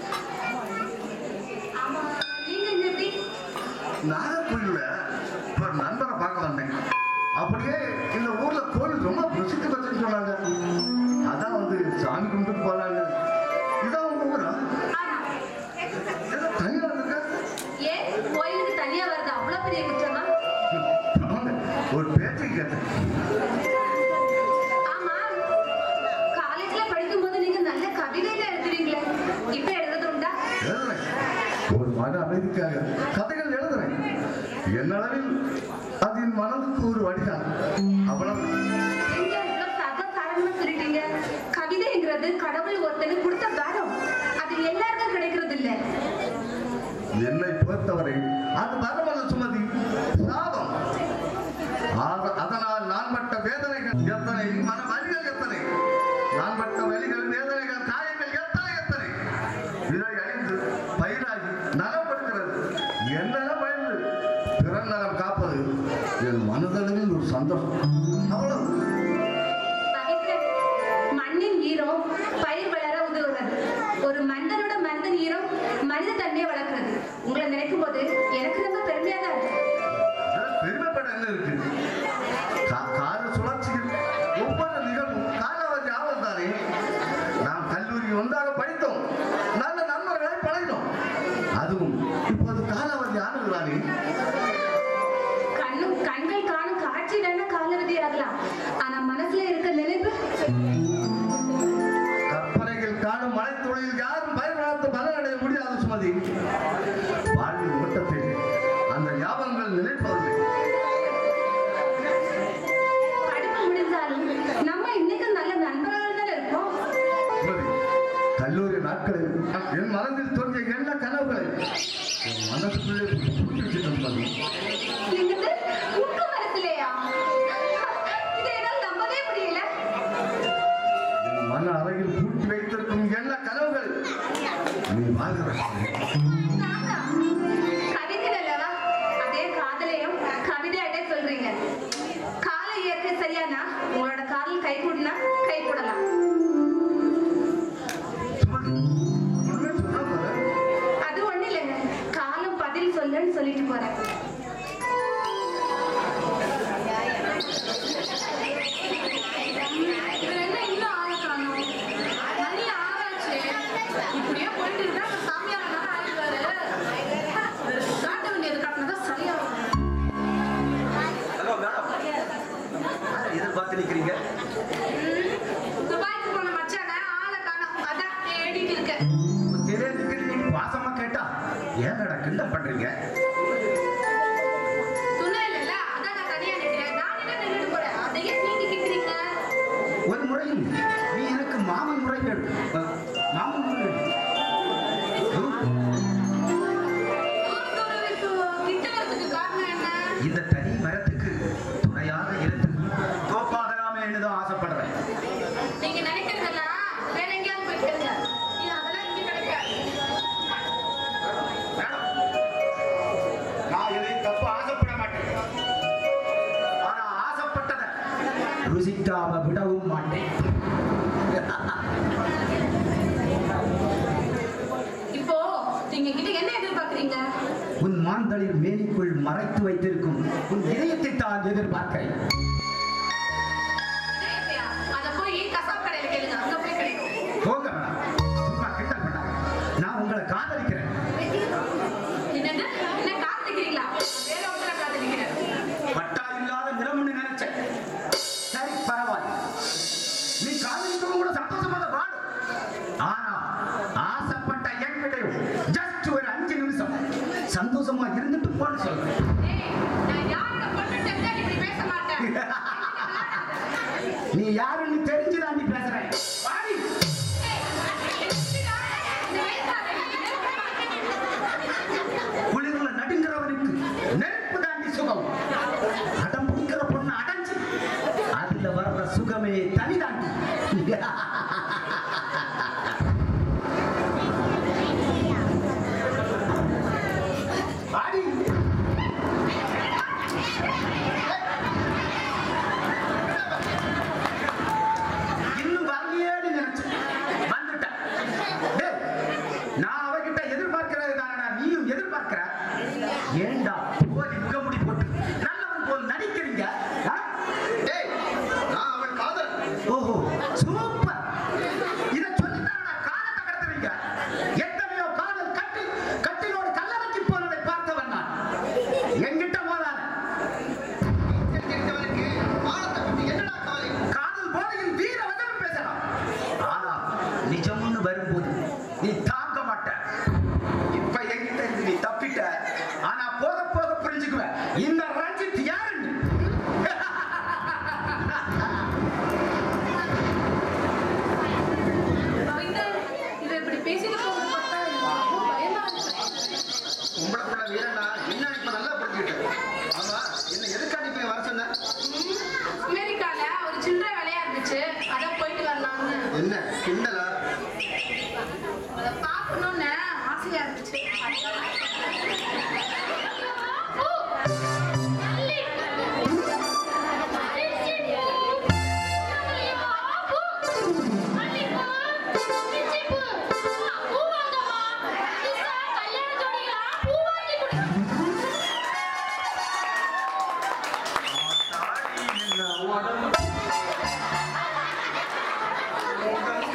நாகர்கோயில்ல ஒரு நண்பரை பார்க்க வந்தேன் அப்படியே இந்த ஊர்ல கோயில் ரொம்ப பிரசித்தி பெற்றுன்னு சொன்னாங்க அதான் வந்து சாமி கும்பிட்டு போலாங்க இதான் உங்க ஊரா ஏதோ தனியா இருக்க ஏன் கோயிலுக்கு தனியா வருது அவ்வளவு பெரிய குற்றமா ஆமாங்க, ஒரு பேச்சு கேட்டேன் ஆமா காலேஜ்ல படிக்கும்போது நீங்க நல்ல கவிதையில எழுதுவீங்களே இப்ப எழுதுறது உண்டா எழுதுறேன் ஒரு மன அமைதிக்காக கதைகள் எழுதுறேன் என்னளவில் அது என் மனதுக்கு ஒரு வடிதான் அவ்வளவு எங்க இவ்வளவு சர்வசாதாரணமா சொல்லிட்டீங்க கவிதைங்கிறது கடவுள் ஒருத்தனுக்கு கொடுத்த வரம் அது எல்லாருக்கும் கிடைக்கிறது இல்ல என்னை பொறுத்தவரை அது வரமல்ல சுமதி சாபம் ஆக- அதனால் நான் பட்ட வேதனைகள் எத்தனை மன வலிகள் எத்தனை நான் பட்ட வலிகள் வேதனைகள் காயங்கள் எத்தனை எத்தனை இதை அழிந்து பயிராகி நலப்படுகிறது என்ன பயந்து பிறர் நலம் காப்பது என் மனதளவில் ஒரு சந்தோஷம் அவ்வளவு நாட்களை என் மனதில் தோன்றிய எல்லா கனவுகளை என் மனசுக்குள்ளே பூட்டி வச்சிருந்தேன் பாரு. என்னது உங்க மனசுலயா இதை என்னால் நம்பவே முடியல என் மன அறையில் பூட்டி வைத்திருக்கும் எல்லா கனவுகள் நீ வாழ்கிற நானா? கவிஞர் அல்லவா? அதே காதலையும் கவிதையாட்டே சொல்றீங்க காலை இயற்கை சரியானா உங்களோட காதல் கை கூடினா கை கூடலாம் சுமதி உண்மையை சொன்னா பாரு. அது ஒண்ணு இல்லைங்க காலம் பதில் சொல்லுன்னு சொல்லிட்டு போறேன் இவர் என்ன இன்னும் ஆளை காணோம்? மணி ஆறாச்சு. இப்படியே போயிட்டு இருந்தா அவர் சாமியார் ஆனாலும் ஆயிடுவாரு. இவருக்கு காட்ட வேண்டியது காட்டினாதான் சரியா வரும். ஹலோ மேடம் எதிர்பார்த்து நிற்கிறீங்க துபாய்க்கு போன மச்சானை ஆளை காணோம். அதான் தேடிட்டு இருக்கேன். தெரியாதுக்கு வாசமா கேட்டா ஏன் மேடம் கிண்டல் பண்றீங்க துணை இல்லைல்ல, அதான் நான் தனியா நிக்கிறேன். நான் என்ன நின்னுட்டு போறேன்? அதை ஏன் நீங்க கேக்குறீங்க? ஒரு முறையும் நீ எனக்கு மாமன் முறை வேணும் அஹ், மாமன் முறை வேணும் தூர தூரம் இப்போ கிட்ட வரதுக்கு காரணம் என்ன? இந்த தனி மரத்துக்கு துணையாக இருந்து தோப்பாகலாமே என்றுதான் ஆசைப்படுறேன் நீங்க நினைக்கிறதெல்லாம் வேற எங்கேயாவது போயிட்டு இது அதெல்லாம் இங்க கிடைக்காது மேடம் நான் எதையும் தப்பு ஆசைப்பட மாட்டேன் ஆனா ஆசைப்பட்டதை ருசிக்காம விடவும் மாட்டேன் இப்போ நீங்க கிட்ட என்ன எதிர்பார்க்கறீங்க உன் மாந்தளிர் மேனிக்குள் மறைத்து வைத்திருக்கும் உன் இதயத்தை தான் எதிர்பார்க்கிறேன் இதயத்தையா? அத போய் கசாப் கடையில கேளுங்க அங்க போய் கிடைக்கும் போங்க மேடம் சும்மா கிண்டல் பண்ணாத நான் உங்களை காதலிக்கிறேன் என்னது என்ன காத்திக்கிறீங்களா வேற ஒருத்தர காத்திருக்கிறேன் பட்டா இல்லாத நிலம்னு நினைச்சேன் சரி பரவாயில்லை நீ காதலிக்கவும் கூட சந்தோஷமா தான் வாடு ஆனா ஆசைப்பட்ட என் விடையும் ஜஸ்ட் ஒரு அஞ்சு நிமிஷம் சந்தோஷமா இருந்துட்டு போன்னு சொல்றேன் ஏய் நான் யாரோட பொண்ணு தெரிஞ்சா இப்படி பேச மாட்டேன் நீ யாருன்னு தெரிஞ்சுதான் நீ பேசுறேன் வாடி இந்த வயசான குளிர்ல நடுங்கிறவனுக்கு நெருப்பு தாண்டி சுகம் அடம் பிடிக்கிற பொண்ணு அடைஞ்சு அதுல வர்ற சுகமே தனி தாண்டி ஆடி இன்னும் வரலையேன்னு நினைச்சேன் வந்துட்டேன் டேய், நான் அவகிட்ட எதிர்பார்க்கிறது தானடா நீயும் எதிர்பார்க்கிற ஏண்டா போலி முகமுடி போட்டு நல்லவன் போல் நடிக்கிறீங்க ஆ? டேய் நான் அவன் காதல் ஓஹோ சூப்பர் இத சொல்லித்தானடா காலத்தை கடத்துறீங்க எத்தனையோ காதல் கட்டி கட்டிலோடு கல்லறைக்கு போனதை பார்த்தவன் நான் என்கிட்ட போதான தெரிஞ்சவனுக்கு மானத்தை பத்தி என்னடா கவலை காதல் போதையில் வீர வசனம் பேசலாம் ஆனா நிஜம்னு வரும்போது நீ தாங்க மாட்ட இப்ப என்கிட்ட இருந்து நீ தப்பிட்ட ஆனா போக போக புரிஞ்சுக்குவ இந்த ரஞ்சித் யாருன்னு கவிதா இவ இப்படி பேசிட்டு போறது பார்த்தா எனக்கு ரொம்ப பயமா இருக்கு உங்களை புள்ள வீரனா என்ன இப்ப நல்லா புரிஞ்சுக்கிட்டேன் ஆமா என்ன எதுக்காண்டி போய் வர சொன்ன அமெரிக்கால ஒரு சில்லறை வேலையா இருந்துச்சு அதான் போயிட்டு வரலாம்னு என்ன கிண்டலா அதை பார்க்கணும்னு ஆசையா இருந்துச்சு உடம்பு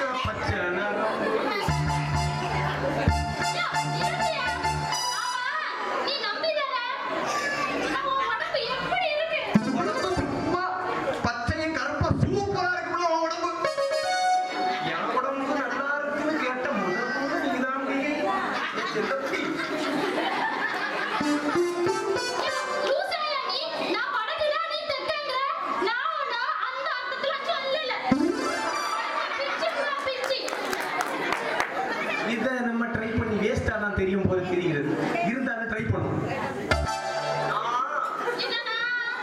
தான் தெரியும் போல தெரிகிறது இருந்தாலும் ட்ரை பண்ணும் என்னண்ணா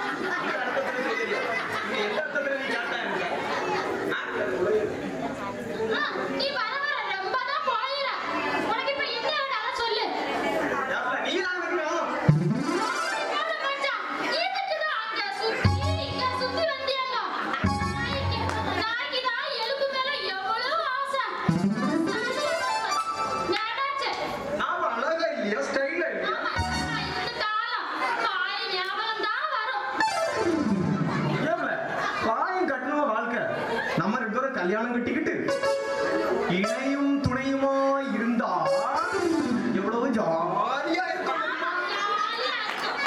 ஆ, நீ வர வர ரொம்ப தான் போயிற உனக்கு இப்ப என்ன வேணும் அதை சொல்லு போடு மச்சான். இதுக்குதான் அங்க சுத்தி, இங்க சுத்தி வந்தியாங்க. நாய்க்கு நாய்க்கு தான் எலும்பு மேல எவ்வளவு ஆசை. நடாச்சு. நாம அழகா இல்லையா ஸ்டைலா இல்லையா ஆமா, இந்த காலம் பாய் ஞாபகம் தான் வரும். ஏப்ல பாயம் கட்டணமா வாழ்க்கை நம்ம ரெண்டு பேரும் கல்யாணம் கட்டிக்கிட்டு இணையும் துணையுமா இருந்தா எவ்வளவு ஜாலியா இருக்கும் ஜாலியா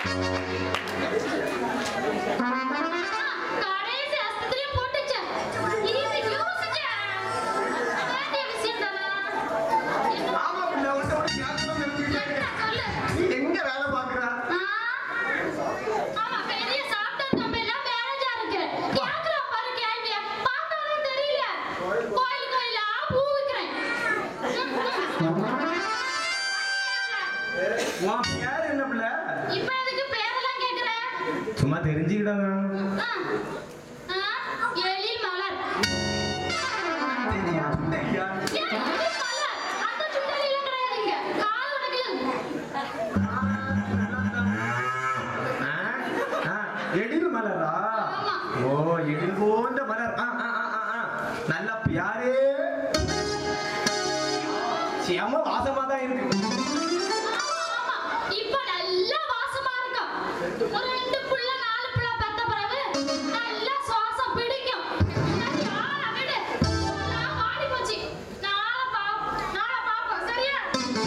இருக்கும். கடைசி அஸ்திரியும் போட்டுச்சு. இது யோசிச்சேன். வேண்டிய விஷயம் தானே. என்ன ஆமா பிள்ளை உன்கிட்ட ஒரு ஞாபகம் இருந்துகிட்டே இருக்கு. என்ன சொல்லு நீ எங்க வேலை பாக்குறா ஆ? ஆமா, பெரிய சாப்பிட்ட கம்பெனில மேனேஜரா இருக்கு. கேக்குறா பாரு கேள்விய. பார்த்தாலே தெரியல. கோயில் கோயிலா பூ விக்கிறேன். உன் பேர் என்ன பிள்ளை இப்ப எதுக்கு பேரெல்லாம் கேக்குற? சும்மா தெரிஞ்சுக்கிட்டாங்க ஆ? ஆ? எழில் மலர். ஏன் எழில் மலர்? அந்த சுண்டலிலாம் கிடையாது இங்க. கால் உடைக்குது. எழில் மலரா ஆமா. ஓ எழில் போன்ற மலர் ஆ, ஆ, ஆ, ஆ, ஆ. நல்ல பியாரே செம வாசமா தான் இருக்கு ஆமா, ஆமா. இப்ப நல்லா வாசமா இருக்கும். ஒரு ரெண்டு புள்ள, நாலு புள்ள பெத்த பிறகு நல்லா சுவாசம் பிடிக்கும். சரி, ஆளை விடு. நான் வாடி போச்சு. நாளை பாப்~ நாளை பாப்போம், சரியா?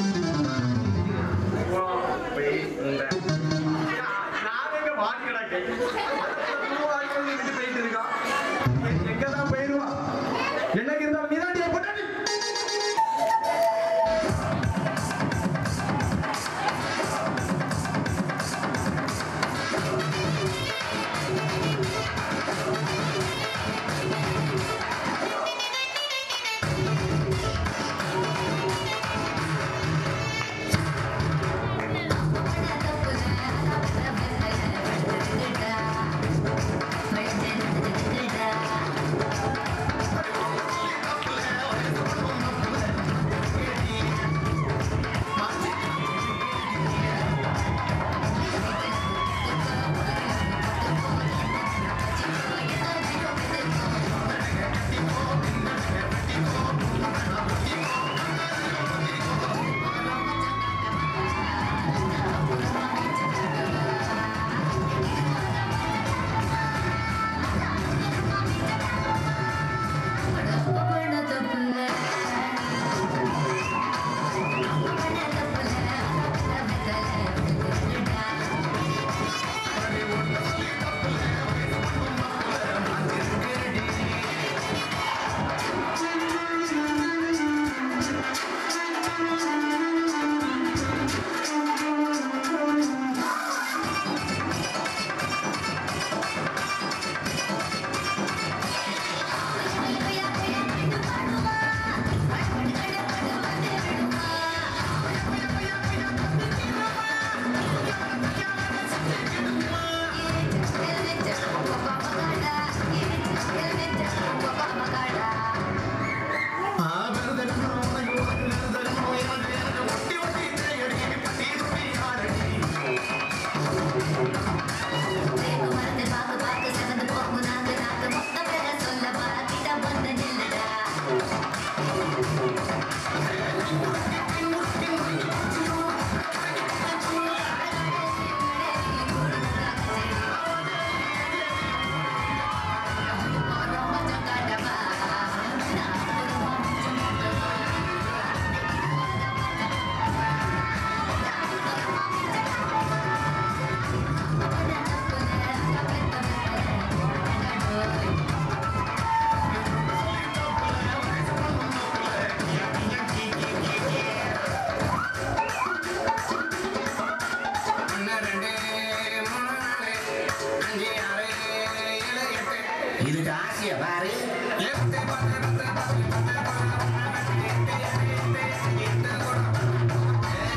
நான் எங்க வாடி கிடக்கேன் போயிட்டு இருக்கான் எங்கதான் போயிருவான் என்னைக்கு இருந்தாலும் நீதான் என் பொண்டாட்டி இதுக்கு ஆசைய பாரு ஏ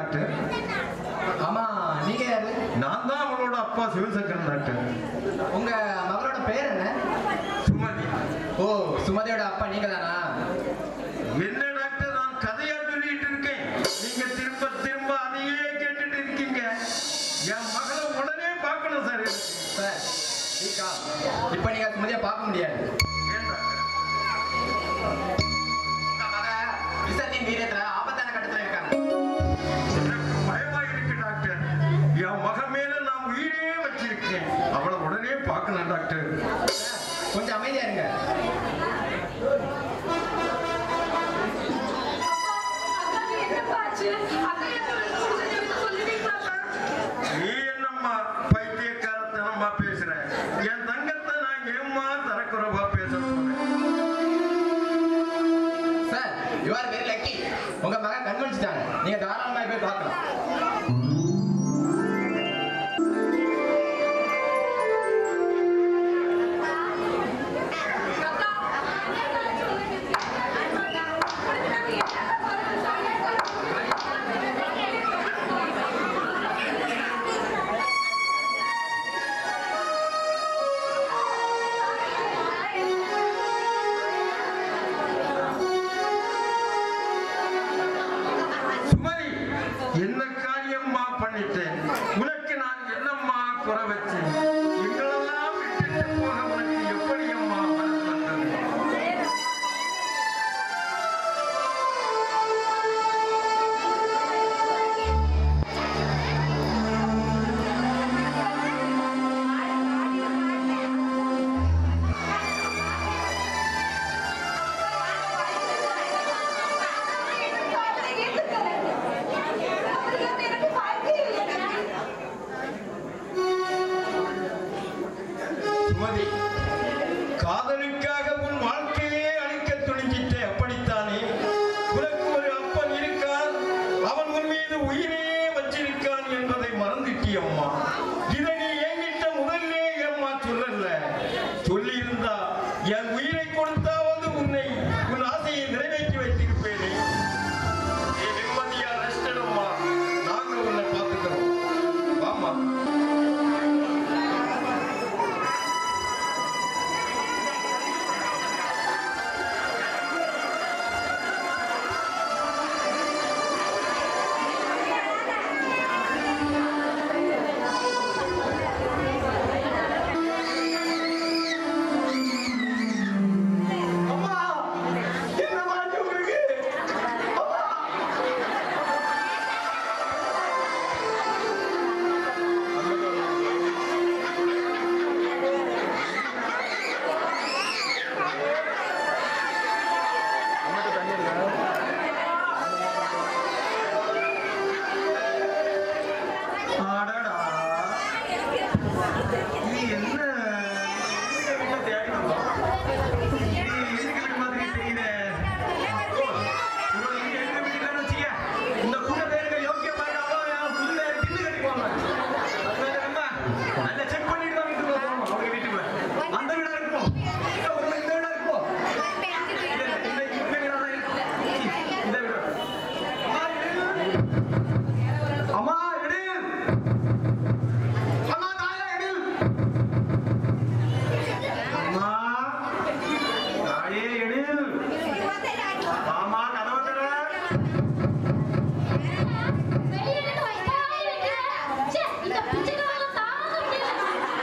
டாக்டர் ஆமா நீங்க யாரு நான் தான் அவளோட அப்பா சிவசங்கரன் டாக்டர் உங்க மகளோட பேர் என்ன சுமதி ஓ சுமதியோட அப்பா நீங்க தானா என்ன டாக்டர் நான் கதையா சொல்லிட்டு இருக்கேன் நீங்க திரும்ப திரும்ப அதையே கேட்டுட்டு இருக்கீங்க என் மகளை உடனே பார்க்கணும் சார் சார் ஸ்ரீகா இப்போ நீங்க சுமதியை பார்க்க முடியாது ஏன் டாக்டர் உங்க மக விசத்தின் வீரியத்துல ஆபத்தான கட்டத்துல இருக்காங்க எனக்கு பயமா இருக்கு டாக்டர் என் மக மேல நான் உயிரே வச்சிருக்கேன் அவளை உடனே பார்க்கணும் டாக்டர் கொஞ்சம் அமைதியா இருங்க அக்காக்கு என்னப்பா ஆச்சு? அக்கா என்ன பிடிச்சது சொல்லுவீங்களாப்பா? நீ என்னம்மா பைத்தியக்காரத்தனமா பேசுற என் தங்கத்தை நான் ஏம்மா தரக்குறவா பேச போறேன் sir you are very lucky உங்க மகன் கண்மணிச்சிட்டாங்க நீங்க தாராளமா போய் பார்க்கலாம் அக்கா, என்ன சொல்லுவீங்க? உங்களுக்கு நாங்க என்ன சுமதி என்ன காரியம்மா பண்ணிட்டேன் உனக்கு நான் என்னம்மா குறை வச்சேன் எங்களெல்லாம் விட்டுட்டு போக உனக்கு எப்படி அம்மா மனசு வந்தது சுமதி காதலுக்காக உன் வாழ்க்கையே அழிக்க துணிஞ்சிட்டே அப்படித்தானே உனக்கு ஒரு அப்பன் இருக்கான் அவன் உன் மீது உயிரே வச்சிருக்கான் என்பதை மறந்துட்டியம்மா இதை நீ என்கிட்ட முதல்லே அம்மா சொல்லல சொல்லியிருந்தா என் உயிரை கொடுத்தாவது உன்னை உன் ஆசையை நிறைவேற்றி வைத்திருப்பேனே நீ நிம்மதியா ரெஸ்ட் எடும்மா நாங்க உன்னை பார்த்துக்கிறோம் வாமா அம்மா என்ன மாட்டி உங்களுக்கு அம்மா அடடா. இது என்ன என்ன தேடி வந்தோம்? இது இருக்கிற மாதிரி தெரியுதே. ஓ, இவனை இங்க எழுதி விட்டுட்டேன்னு வச்சுக்க. இந்த கூட்ட பேருங்க யோக்கியம் பாருங்க, அவ்வளவு என் புதுல தின்னு கட்டிக்குவாங்க. அதனால நம்ம நல்லா check பண்ணிட்டு தான் வீட்டுக்குள்ள போகணும், அவங்க வீட்டுக்குள்ள. அந்த வீடா இருக்கும். இல்ல, ஒரு இந்த வீடா இருக்கும். இல்ல, இல்ல, இந்த இந்த வீடா தான் இருக்கும். இந்த வீடா. அம்மா, எடு. அம்மா, எடு. அம்மா தாயா எடில் அம்மா தாயே எடில் மாமா கதவு தர வெளியே நின்னு வைப்பாய் வைக்க. ச்சே, இந்த பிச்சைக்காரன் தாங்க முடியல.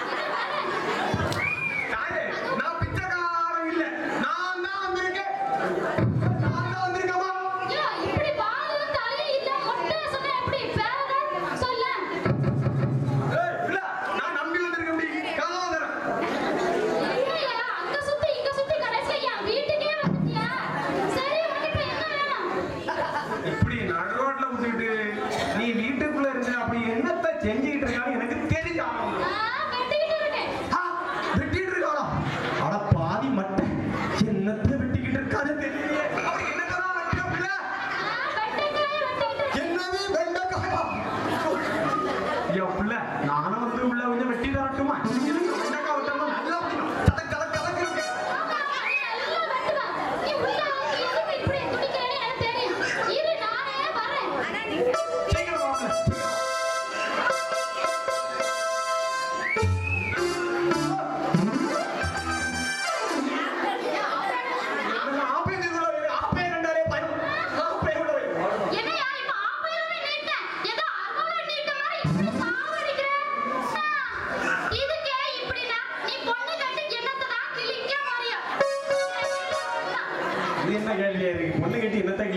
தாயே நான் பிச்சைக்காரன் இல்ல நான் தான் வந்திருக்கேன் நான் தான் வந்திருக்கேம்மா ஐயோ, இப்படி வாலும் தலையும் இல்ல, மொட்டையா சொன்னா எப்படி? பேர சொல்ல. ஏய் இல்ல நான் நம்பி வந்திருக்கேன் அப்படி கதவு தர இல்லையா, அங்க சுத்தி, இங்க சுத்தி கடைசியா என் வீட்டுக்கே வந்துட்டியா? சரி, உனக்கு இப்ப என்ன வேணும்? இப்படி நடு ரோட்ல விட்டுட்டு நீ வீட்டுக்குள்ள இருந்து அப்படி என்னத்த செஞ்சுக்கிட்டு இருக்கான்னு எனக்கு தெரியும் நான் வெட்டிக்கிட்டு இருக்கேன். வெட்டிட்டு இருக்காளா அட பாதி மட்டை என்னத்த வெட்டிக்கிட்டு இருக்காது தெரியலையே அப்படி என்னதான் வெட்டியா பிள்ளை நான் வெண்டைக்காயை வெட்டிக்கிட்டு இருக்கேன். என்னது வெண்டைக்காயா என் பிள்ளை நானும் வந்து உள்ள கொஞ்சம் வெட்டி தரட்டுமா எனக்கு வெண்டைக்காய் வெட்டணும் நல்லா பிடிக்கும் கலக்கு கலக்கு கலக்கு இருக்கு ஆமா, எல்லாம் வெட்டுவேன். நீ உள்ள வந்து எதுக்கு இப்படி துடிக்கிறேன்னு எனக்கு தெரியும். இரு, நானே வரேன். சீக்கிரம்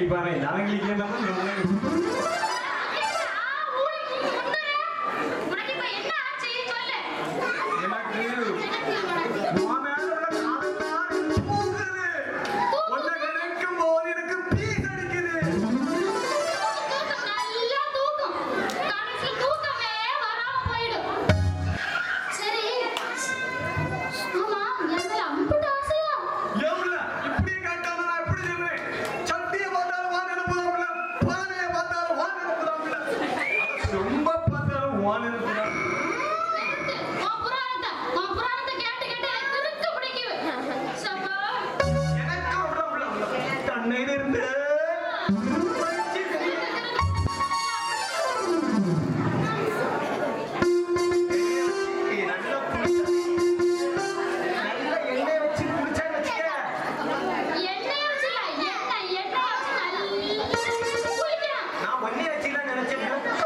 பாரு நலங்களுக்கு ஏன் நம்ம ஆ, ஊருக்கு முன்னரே. உனக்கு இப்ப என்ன ஆச்சு சொல்லு எனக்கு எனக்கு உன் மேல உள்ள காதல் தான் எனக்கு தூக்குது. உன்னை நினைக்கும் போது எனக்கு பீஸ் அடிக்குது. நல்லா தூக்கம் கடைசி தூக்கமே வராம போயிடும் சரி ஆமா எங்களை அம்புட்டு ஆசையா ஏம்ல, இப்படியே கேட்டாலும் நான் எப்படி சொல்லுவேன்? சட்டியை பார்த்தாலும் வான் அனுப்புதாம்ல, பானையை பார்த்தாலும் வான் அனுப்புதாம்ல. ரொம்ப பார்த்தாலும் வான் அனுப்புதான். உன் புராணத்தை உன் புராணத்தை கேட்டு கேட்டு எனக்கு திருக்க பிடிக்குது சப்பா எனக்கு அவ்வளவு தன்னையிலிருந்து வச்சு நல்ல குளிச்சா. நல்ல எண்ணெய் வச்சு குளிச்சா வச்சுக்க. எண்ணெய் வச்சுல எண்ணெய் எண்ணெய் வச்சு நல்லா குளிக்கிறேன் நான் ஒன்னே வச்சுக்கலாம் நினைச்சேன்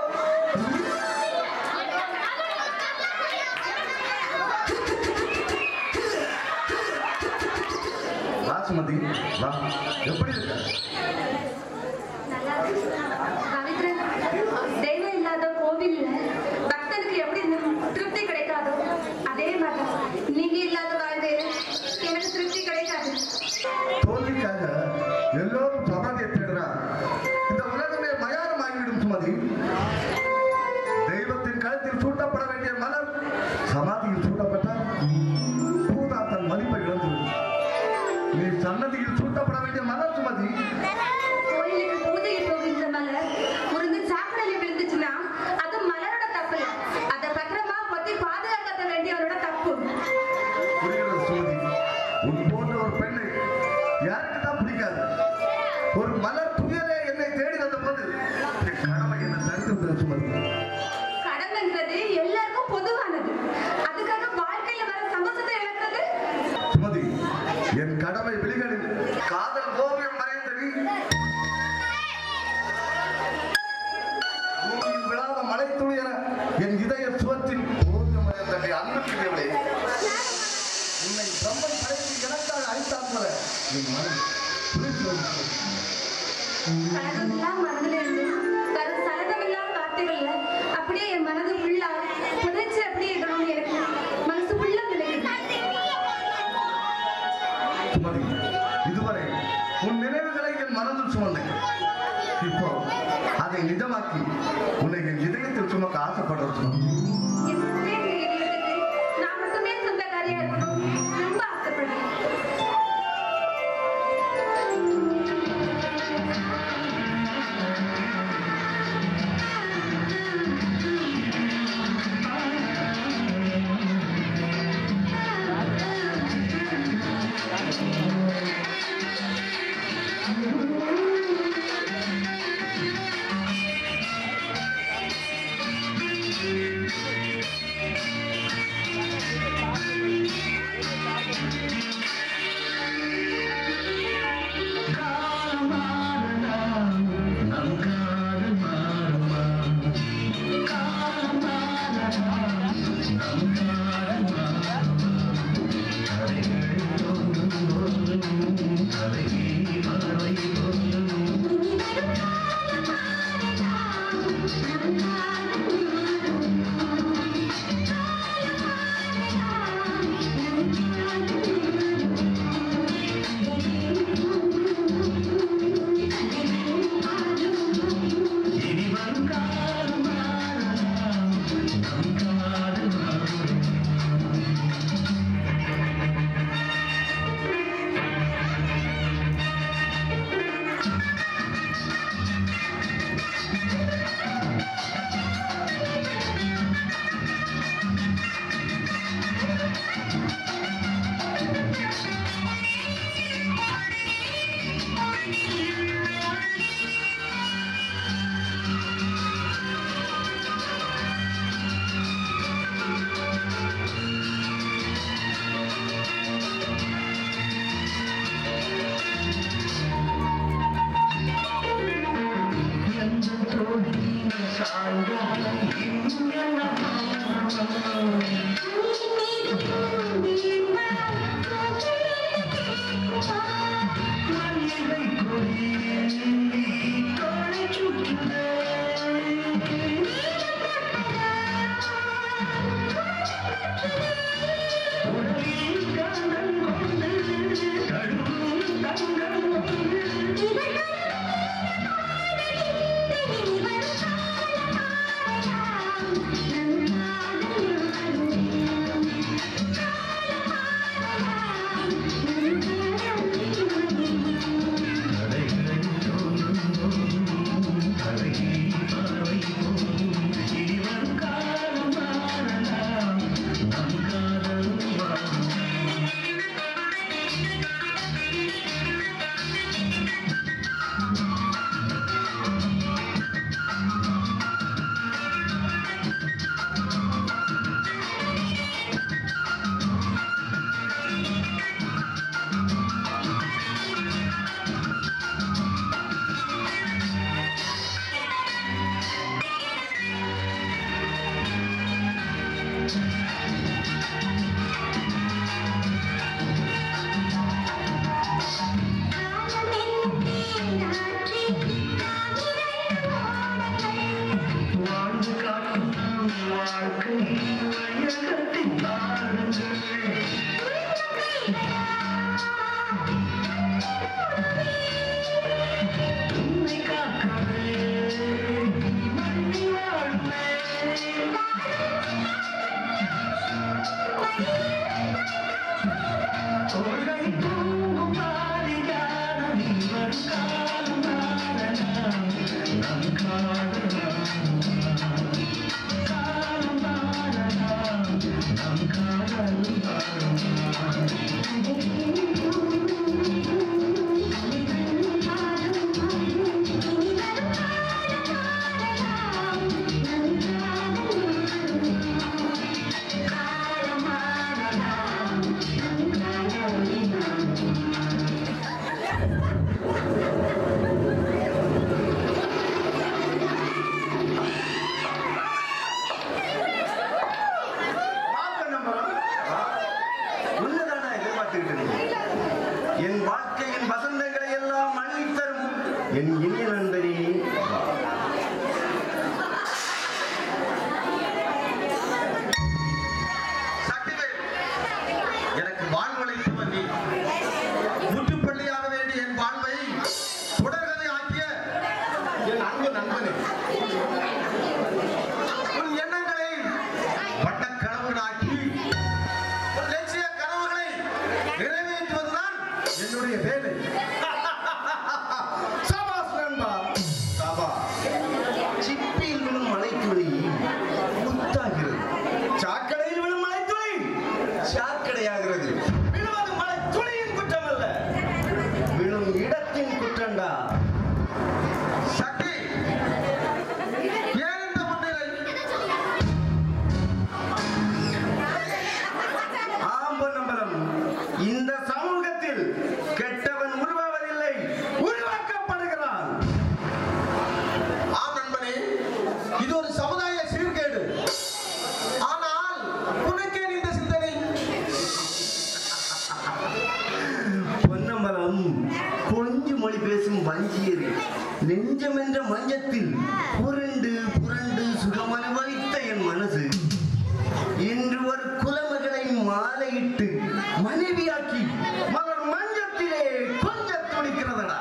வா சுமதி வா எப்படி இருக்க நல்லா இருக்கு. பவித்ரன், தெய்வம் இல்லாத கோவில்ல பக்தனுக்கு எப்படி திருப்தி கிடைக்காதோ அதே மாதிரி நீங்க இல்லாத வாழ்க்கையில எனக்கு திருப்தி கிடைக்காது தோல்விக்காக எல்லோரும் சமாதியை தேடுறார் இந்த உலகமே மயானம் ஆகிவிடும் சுமதி தெய்வத்தின் கழுத்தில் சூட்டப்பட வேண்டிய மலர் சமாதியில் சூட்டப்பட்டால் பூதா தன் மதிப்பை இழந்துவிடும் நீ சன்னதியில் சூட்டப்பட வேண்டிய மலர் சுமதி கோயிலுக்கு பூஜைக்கு போகின்ற மலர் முறிந்து சாக்கடையில விழுந்துச்சுன்னா அது மலரோட தப்பு இல்ல. அதை பத்திரமா பொத்தி பாதுகாக்க வேண்டியவரோட தப்பு புரிகிறது சுமதி உன் போன்ற ஒரு பெண்ணை யாருக்கு தான் பிடிக்காது ஒரு மலர் துயரே என்னை தேடி வந்த போது என் கடமை என்ன தடுத்து விட்டது சுமதி கடமைங்கிறது எல்லாருக்கும் பொதுவானது அதுக்காக வாழ்க்கையில வர சந்தோஷத்தை இழக்கிறது சுமதி என் கடமை விழிகளில் காதல் ஓவியம் வரைந்தது பூமியில் விழாத மழை துளியன என் இதய சுவத்தில் ஓவியம் வரைந்தது அன்புக்குரியவளே உன்னை பிரம்மன் படைத்து எனக்காக அழித்தான் போல என் மனம் துளிர்கிறது. கலகமில்லாம் மனதில் இருந்து வரும் சலனமில்லாத வார்த்தைகள்ல அப்படியே என் மனது ஃபுல்லா புதைச்சு அப்படியே இருக்கணும்னு எனக்கு மனசு ஃபுல்லா நினைக்குது சுமதி இதுவரை உன் நினைவுகளை என் மனதில் சுமந்தேன் இப்போ அதை நிஜமாக்கி உன்னை என் இதயத்தில் சுமக்க ஆசைப்படுற சுமதி என் பேர் இதயத்துக்கு நான் மட்டுமே சொந்தக்காரியா இருக்கணும் ரொம்ப ஆசைப்படுறேன் சுமதி நம் காதல் பார்க்க நம்பலாம் உன்னதானா எதிர்பார்த்துக்கிட்டு இருக்கீங்க? என் வாழ்க்கையின் வசந்தங்களை எல்லாம் அள்ளித்தரும் என் இனிய நண்பனே சக்திவேல் எனக்கு வாழ்வழைத்தவன் நீ முற்றுப்பள்ளியாக வேண்டிய என் வாழ்வை தொடர்கதை ஆக்கிய என் அன்பு நண்பனே உன் எண்ணங்களை வட்டக்கனவுகளாக்கி உன் லட்சிய கனவுகளை நிறைவேற்றுவதுதான் என்னுடைய வேலை சபாஸ் நண்பா சபா சிப்பியில் விழும் மலைத்துளி முத்தாகிறது சாக்கடையில் விழும் மலைத்துளி சாக்கடையாகிறது விழுவது மலைத்துளியின் குற்றம் அல்ல விழும் இடத்தின் குற்றம்டா சக்தி ஏன் இந்த முன்னிலை ஆம்ப நம்பலம் இந்த சமூகத்தில் கெட்டவன் உருவாவதில்லை உருவாக்கப்படுகிறான் ஆம் நண்பனே இது ஒரு சமுதாய சீர்கேடு ஆனால் உனக்கேன் இந்த சிந்தனை பொன்னம்பலம் கொஞ்சு மொழி பேசும் வஞ்சியர் நெஞ்சம் என்ற மஞ்சத்தில் புரண்டு புரண்டு சுகம் அனுபவித்த என் மனசு இன்று ஒரு குலமகளை மாலையிட்டு மனைவியாக்கி மலர் மஞ்சத்திலே கொஞ்சம் துடிக்கிறதடா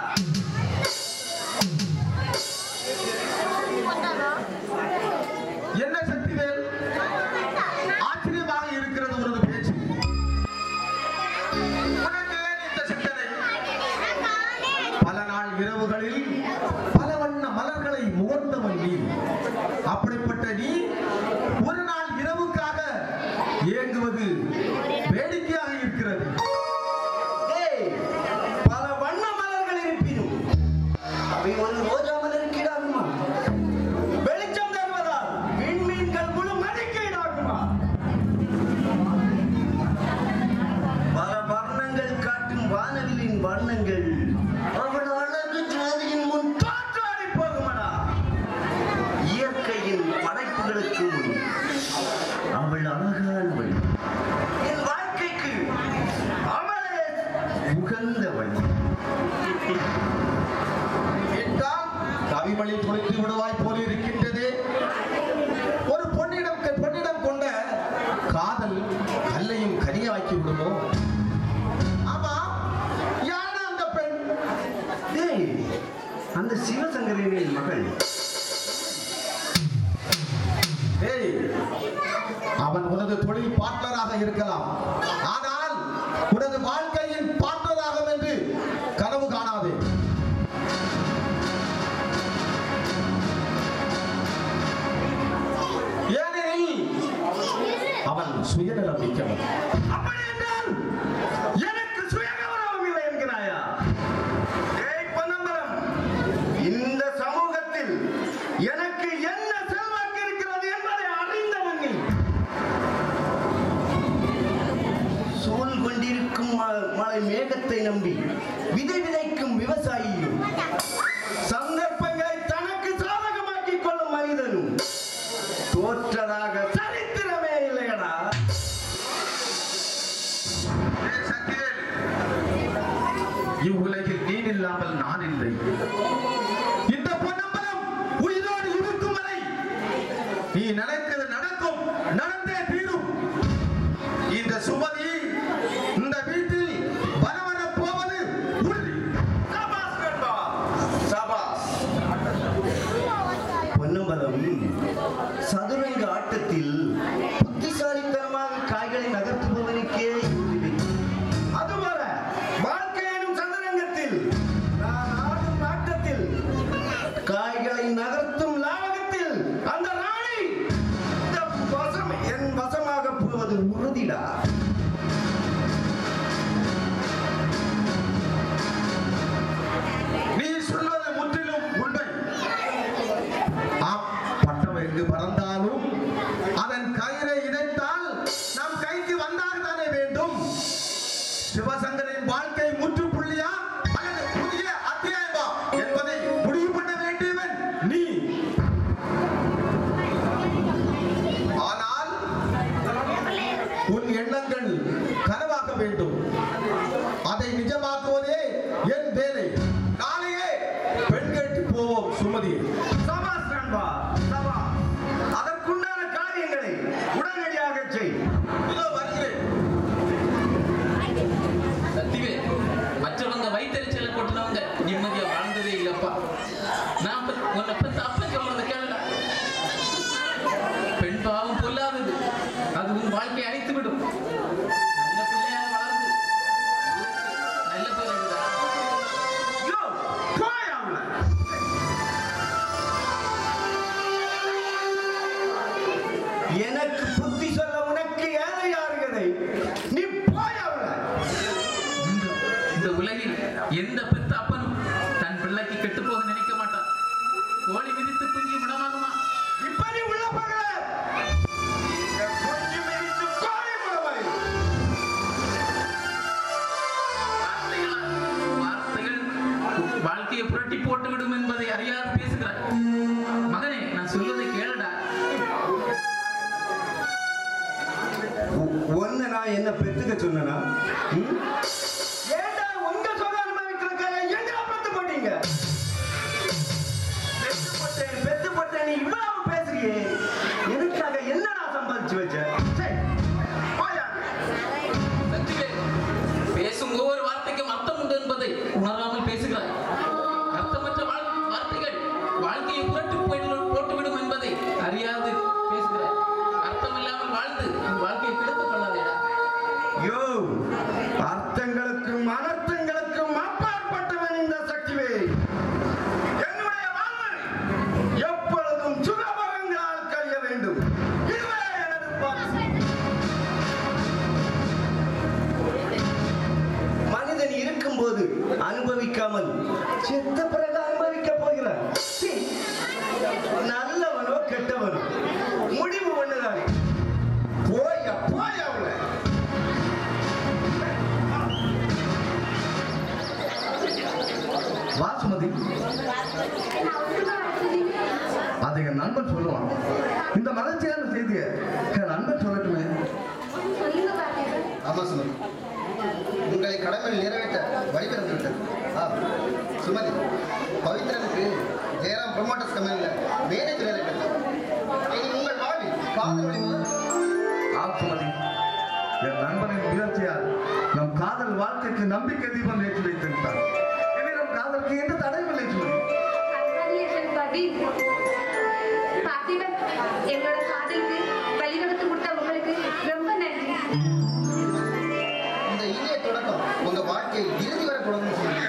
என்ன சக்திவேல் ஆச்சரியமாக இருக்கிறது உனது பேச்சு உனக்கு ஏன் இந்த சிந்தனை பல நாள் இரவுகளில் பல வண்ண மலர்களை முகர்ந்தவன் நீ அப்படிப்பட்ட நீ ஒரு நாள் இரவுக்காக ஏங்குவது வேடிக்கையாக இருக்கிறது ஏய், பல வண்ண மலர்கள் இருப்பினும் அவை ஒரு ரோஜா மலருக்கு ஈடாகுமா வெளிச்சம் தருவதால் விண்மீன்கள் முழு மணிக்கு ஈடாகுமா பல வர்ணங்கள் காட்டும் வானவிலின் வண்ணங்கள் அவள் அழகு ஜோதியின் முன் தோற்றாடி போகுமடா இயற்கையின் படைப்புகளுக்கு முன் அவள் அழகானவள் என் வாழ்க்கைக்கு அவளே உகந்தவள் கேட்டால் கவிமணி துளைத்து விடுவாய் போல இருக்கின்றது ஒரு பொன்னிடம் பொன்னிடம் கொண்ட காதல் கல்லையும் கனியாக்கி விடுமோ ஆமா யாரா அந்த பெண் டேய் அந்த சிவசங்கரனின் மகள் ஏய் அவன் உனது தொழில் பார்ட்னராக இருக்கலாம் ஆனால் உனது வாழ்க்கையின் பார்ட்னராகும் என்று கனவு காணாதே ஏனெனில் அவன் சுயநலம் மிக்கவன் அப்படி என்றால் எனக்கு சுயகௌரவம் இல்லை என்கிறாயா டேய் பொன்னம்பலம் இந்த சமூகத்தில் எனக்கு என்ன செல்வாக்கு இருக்கிறது என்பதை அறிந்தவன் நீ சூழ் கொண்டிருக்கும் ம- மழை மேகத்தை நம்பி விதை விதைக்கும் விவசாயியும் சந்தர்ப்பங்களை தனக்கு சாதகமாக்கிக் கொள்ளும் மனிதனும் தோற்றதாக சரித்திரமே இல்லையடா இவ்வுலகில் நீ இல்லாமல் நான் இல்லை இந்த பொன்னம்பலம் உயிரோடு இருக்கும் வரை நீ நினைக்கிறது நடக்கும் நடந்தே தீரும் இந்த சுமதி இந்த வீட்டில் வரவர போவது உறுதி சபாஸ் நண்பா சபாஸ் பொன்னம்பலம் சதுரங்க ஆட்டத்தில் புத்திசாலித்தனமாக காய்களை நகர்த்துபவனுக்கே உரிமை. அதுபோல வாழ்க்கை எனும் சதுரங்கத்தில் நான் ஆடும் ஆட்டத்தில் உறுதிடா நீ சொல்வது முற்றிலும் உண்மை ஆம், பட்டவன் எங்கு பறந்தாலும் அதன் கயிறை இணைத்தால் நம் கைக்கு வந்தால் தானே வேண்டும் சிவசங்கரின் வாழ்க்கை முற்றுப்புள்ளியா அல்லது புதிய அத்தியாயமா என்பதை முடிவு பண்ண வேண்டியவன் நீ ஆனால் உன் எண்ணங்கள் கனவாக வேண்டும் அதை நிஜமாக்குவதே என் வேலை நாளையே பெண் கேட்டு போவோம் சுமதி சபாஸ் நண்பா சபாஸ் அதற்குண்டான காரியங்களை உடனடியாக செய் இதோ வருகிறேன் சத்திவே மற்றவங்க வயிற்றுச்சல கொட்டினவங்க நிம்மதியா வாழ்ந்ததே இல்லப்பா நான் ப- உன்னை பத்தி அப்ப சொல்றத கேளல பெண் பாவம் பொல்லாதது அது உன் வாழ்க்கையை அழித்து விடும் நல்ல பிள்ளையாக வளர்ந்து நல்ல பேர் எழுதா யோ போய் அவள எனக்கு புத்தி சொல்ல உனக்கு ஏழை யாருகதை நீ போய் அவள இந்த இந்த உலகில் எந்த பெத்த அப்பனும் தன் பிள்ளைக்கு கெட்டு போக நினைக்க மாட்டான் கோழி மிதித்து குஞ்சு விடமாகுமா இப்ப நீ உள்ள போகல இந்த கொஞ்சம் மிதித்து கோழை முளவை வார்த்தைகளா- வார்த்தைகள் வாழ்க்கையை புரட்டி போட்டு விடும் என்பதை அறியாது பேசுகிறாய் மகனே நான் சொல்வதை கேளுடா ஒன்னு நான் என்ன பெத்துக்க சொன்னா ஏண்டா உங்க சொந்த அனுபவிக்கிறதுக்காக எங்க பெத்து போட்டீங்க பெத்து போட்டேன் பெத்து போட்டேன் நீ இவ்வளவு பேசுறியே எனக்காக என்ன நான் சம்பாதிச்சு வச்சேன் சரி, போயா. சத்திவே பேசும் ஒவ்வொரு வார்த்தைக்கும் அர்த்தம் உண்டு என்பதை உணராமல் பேசுகிறாய் அர்த்தமற்ற வாழ்- வார்த்தைகள் வாழ்க்கையை புரட்டு போய்விடும்- போட்டுவிடும் என்பதை அறியாது பேசுகிறாய் அர்த்தமில்லாமல் வாழ்ந்து உன் வாழ்க்கையை கெடுத்துக் கொள்ளாதேடா யோ அர்த்தங்களுக்கும் அனர்த்தங்களுக்கும் அப்பாற்பட்டவன் இந்த சக்திவே என்னுடைய வாழ்வு எப்பொழுதும் சுகபகங்களால் கழிய வேண்டும் இதுவே எனது பாசம் மனிதன் இருக்கும்போது அனுபவிக்காமல் செத்த பிறகு அனுபவிக்க போகிறான் சீ, நல்லவனோ கெட்டவனோ முடிவு ஒண்ணுதானே போய போய அவளை வா சுமதி அதை என் நண்பன் சொல்லுவான் இந்த மகிழ்ச்சியான செய்தியை என் நண்பன் சொல்லட்டுமே சொல்லுங்க பார்த்திபன் ஆமா சுமதி உங்களை கடமையில் நிறைவேற்ற வழிபிறந்து விட்டது ஆ சுமதி பவித்ரனுக்கு ஜெயராம் ப்ரொமோட்டர்ஸ் கம்பெனியில் மேனேஜர் வேலை கிடைத்தது இனி உங்கள் வாழ்வில் காதல் வழி முதல் ஆம் சுமதி என் நண்பனின் முயற்சியால் நம் காதல் வாழ்க்கைக்கு நம்பிக்கை தீபம் ஏற்றி வைத்திருந்தார் இனி நம் காதலுக்கு எந்த தடையும் இல்லை சுமதி Congratulations, buddy. பார்த்திபன் என்னோட காதலுக்கு வழிவகுத்து கொடுத்த உங்களுக்கு ரொம்ப நன்றி இந்த இனிய தொடக்கம் உங்க வாழ்க்கையில் இறுதி வரை தொடர்ந்து சுமதி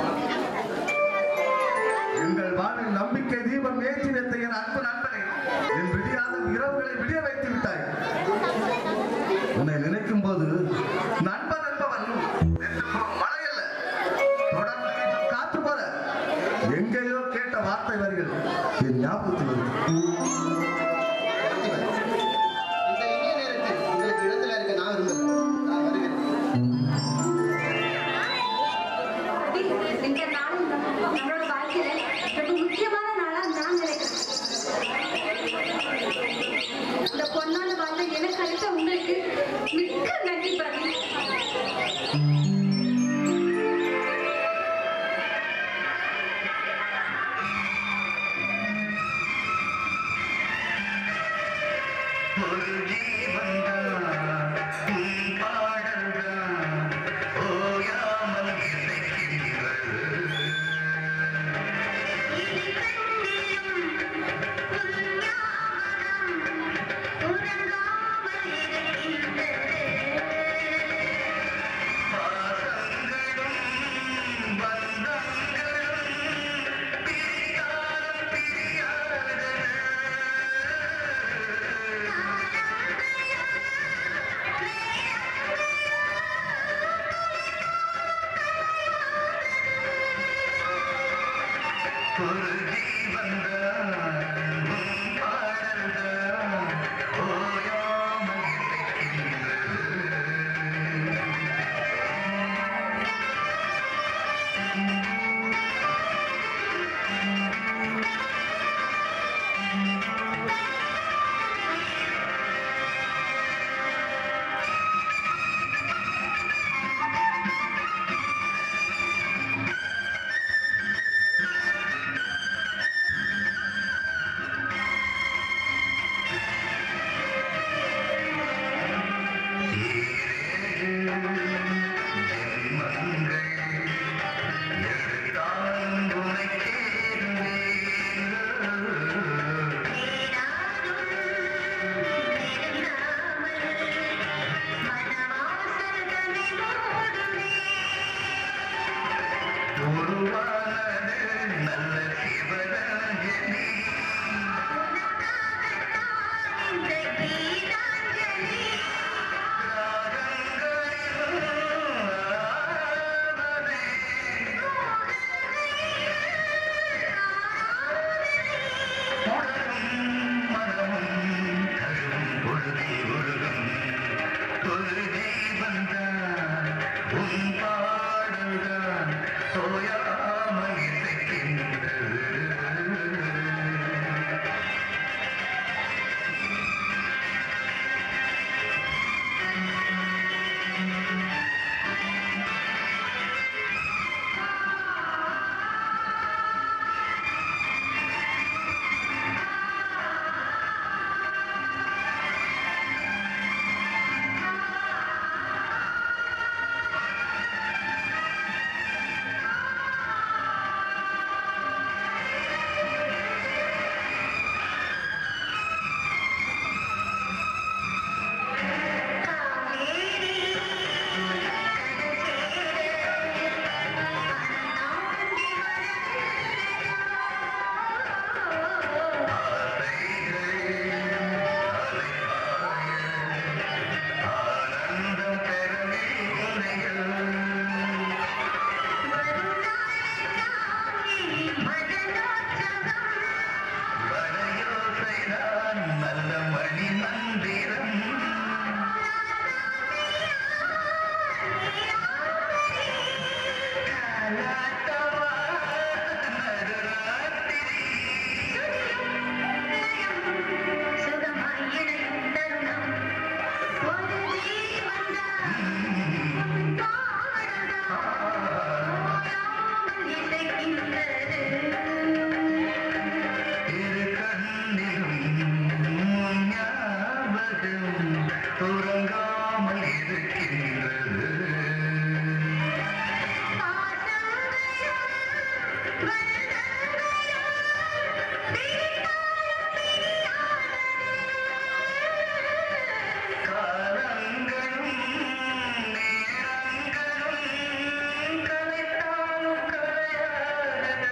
எங்கள் வாழ்வில் நம்பிக்கை தீபம் ஏற்றி வைத்த என் அன்பு நண்பனை என் விடியாத இரவுகளை விடிய வைத்து விட்டாய் உன்னை நினைக்கும் போது நண்பன் என்பவன் என்றும் மழையல்ல தொடர்ந்து வீசும் காற்று போல எங்கேயோ கேட்ட வார்த்தை வரிகள் என் ஞாபகத்தில் வருது பார்த்திபன், உன் பாடல்தான் ஓயாமல் இசைக்கின்றது ஆனந்தம் பெறவில்லைகள் வளையோசைதான் நல்ல மணி மந்திரம் தாலாட்டவா நடுராத்திரி இரு கண்ணிலும் ஞாபகம் உறங்காமல் இருக்கின்றது காலங்களும் நேரங்களும் கலைத்தாலும் கலையாதது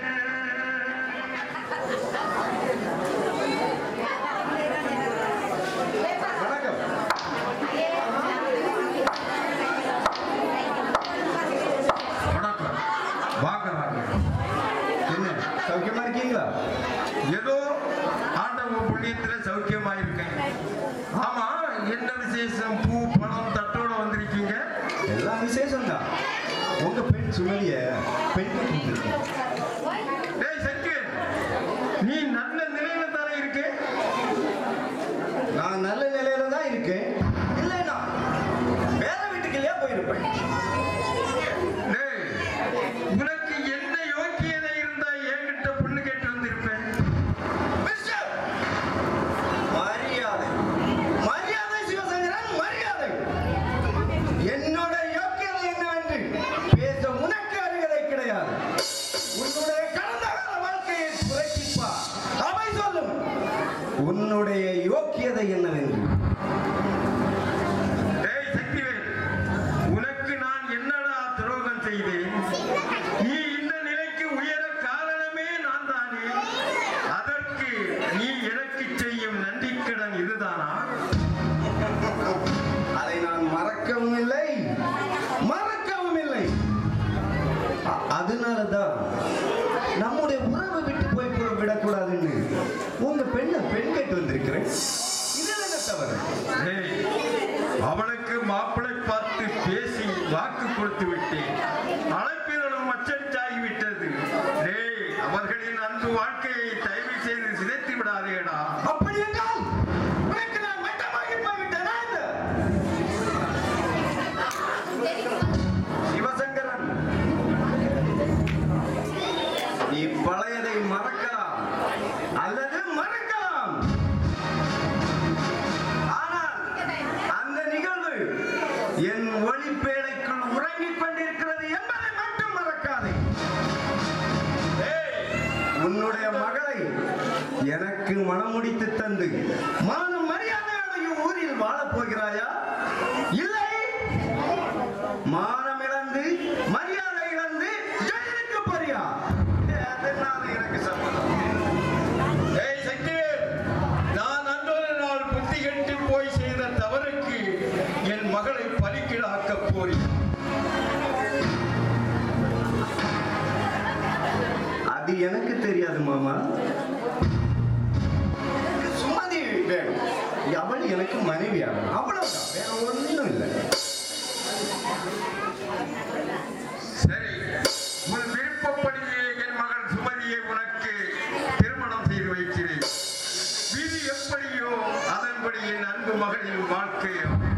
வணக்கம் வணக்கம் வாங்க வாங்க என்ன சௌக்கியமா இருக்கீங்களா ஏதோ ஆண்டவ புண்ணியத்துல சௌக்கியமா இருக்கேன் ஆமா என்ன விசேஷம் பூ பழம் தட்டோட வந்திருக்கீங்க எல்லாம் விசேஷம் தான் உங்க பெண் சுமதிய பெண் கட்டிட்டு டேய் சக்தி நீ நல்ல நிலையில தானே இருக்க நான் நல்ல நிலையில தான் இருக்கேன் இல்லைன்னா வேற வீட்டுக்குள்ளேயே போயிருப்பேன் டேய் உனக்கு என்ன யோக்கியதை இருந்தா என்கிட்ட பொண்ணு கேட்டு வந்திருப்பேன் மிஸ்டர் மரியாதை மரியாதை சிவசங்கரன் மரியாதை என்னோட யோக்கியதை என்னவென்று பேச உனக்கு அறிவுரை கிடையாது உன்னுடைய கடந்த கால வாழ்க்கையை புரட்டிப்பா அவை சொல்லும் உன்னுடைய யோக்கியதை என்னவென்று டேய் சக்திவேல் உனக்கு நான் என்னடா துரோகம் செய்தேன் நீ இந்த நிலைக்கு உயர காரணமே நான் தானே அதற்கு நீ எனக்கு செய்யும் நன்றிக்கடன் இதுதானா அதை நான் மறக்கவும் இல்லை மறக்கவும் இல்லை அ- அதனாலதான் நம்முடைய உறவு விட்டு போய் போ- விடக்கூடாதுன்னு உங்க பெண்ணை பெண் கேட்டு வந்திருக்கிறேன் இதுல என்ன தவறு டேய், அவளுக்கு மாப்பிளை பார்த்து பேசி வாக்கு கொடுத்து விட்டேன் அழைப்பிதழும் அச்சச்சாகி விட்டது டேய் அவர்களின் அன்பு வாழ்க்கையை தயவு செய்து சிதைத்து விடாதேடா அப்படி என்றால் உனக்கு நான் மட்டமாகி போய்விட்டேனா என்ன? சிவசங்கரன் நீ பழையதை மறக்கலாம் அல்லது மறக்கலாம் ஆனால் அந்த நிகழ்வு என் ஒளிப்பேழைக்குள் உறங்கிக் கொண்டிருக்கிறது என்பதை மட்டும் மறக்காதே ஏய், உன்னுடைய மகளை எனக்கு மனமுடித்து தந்து மானம் மரியாதையோட ஊரில் வாழப் போகிறாயா இல்லை மானம் இழந்து மரியாதை இழந்து ஜெயிலுக்கு போறியா அதனால எனக்கு சம்மதம் ஏய் சக்திவேல் நான் அன்றொரு நாள் புத்தி கெட்டு போய் செய்த தவறுக்கு என் மகளை பலிக்கிடாக்கப் போறேன் அது எனக்கு தெரியாது மாமா எனக்கு சுமதி வேணும் அவள் எனக்கு மனைவியாகும் அவ்வளவுதான் வேற ஒண்ணும் இல்லை சரி உன் விருப்பப்படியே என் மகள் சுமதியை உனக்கு திருமணம் செய்து வைக்கிறேன் விதி எப்படியோ அதன்படி என் அன்பு மகளின் வாழ்க்கை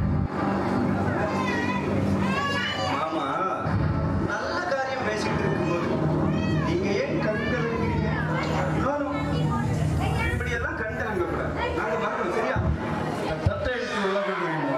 மாமா நல்ல காரியம் பேசிட்டு இருக்கும்போது நீங்க ஏன் கண் கலங்குறீங்க நோ, நோ. இப்படியெல்லாம் கண் கலங்க கூடாது நாங்க பார்க்கணும் சரியா தட்டை எடுத்து உள்ள கொண்டு வைமா.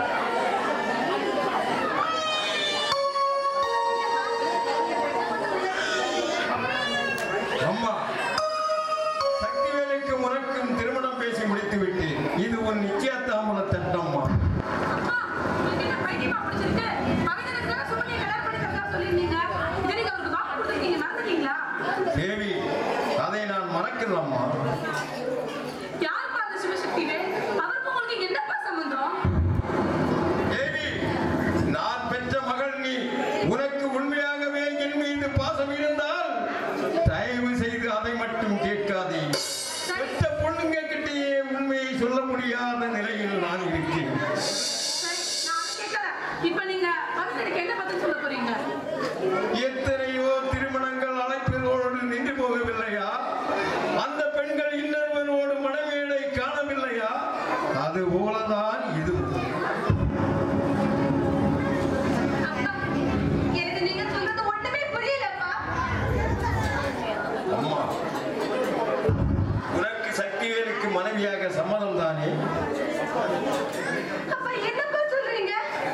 அம்மா சக்திவேலுக்கு உனக்கும் திருமணம் பேசி முடித்து விட்டேன் இது உன் நிச்சயத்தாமல தட்டம்மா அப்பா, உங்களுக்கு என்ன பைத்தியமா பிடிச்சிருக்கு? பவித்ரனுக்கு தானே சுமதியை கல்யாணம் பண்ணி தரதா சொல்லியிருந்தீங்க. இதை நீங்க அவருக்கு வாக்கு கொடுத்திருக்கீங்க, மறந்துட்டீங்களா? தேவி அதை நான் மறக்கலம்மா யாருப்பா அந்த சிவசக்திவே? அவருக்கும் உங்களுக்கு என்னப்பா சம்பந்தம்? தேவி நான் பெற்ற மகள் நீ உனக்கு உண்மையாகவே என் மீது பாசம் இருந்தால் தயவு செய்து அதை மட்டும் கேட்காதே பெற்ற பொண்ணுங்க கிட்டேயே உண்மையை சொல்ல முடியாத நிலையில் நான் இருக்கிறேன் சரி, நான் அதை கேட்கல. இப்ப நீங்க பவித்ரனுக்கு என்ன பதில் சொல்லப் போறீங்க? எத்தனையோ திருமணங்கள் அழைப்பினோடு நின்று போகவில்லையா அந்த பெண்கள் இன்னொருவனோடு மனவேடை காணவில்லையா அது போலதான் இது அப்பா எனக்கு நீங்க சொல்றது ஒண்ணுமே புரியலப்பா அம்மா உனக்கு சக்திவேலுக்கு மனைவியாக சம்மதம் தானே அப்பா என்னப்பா சொல்றீங்க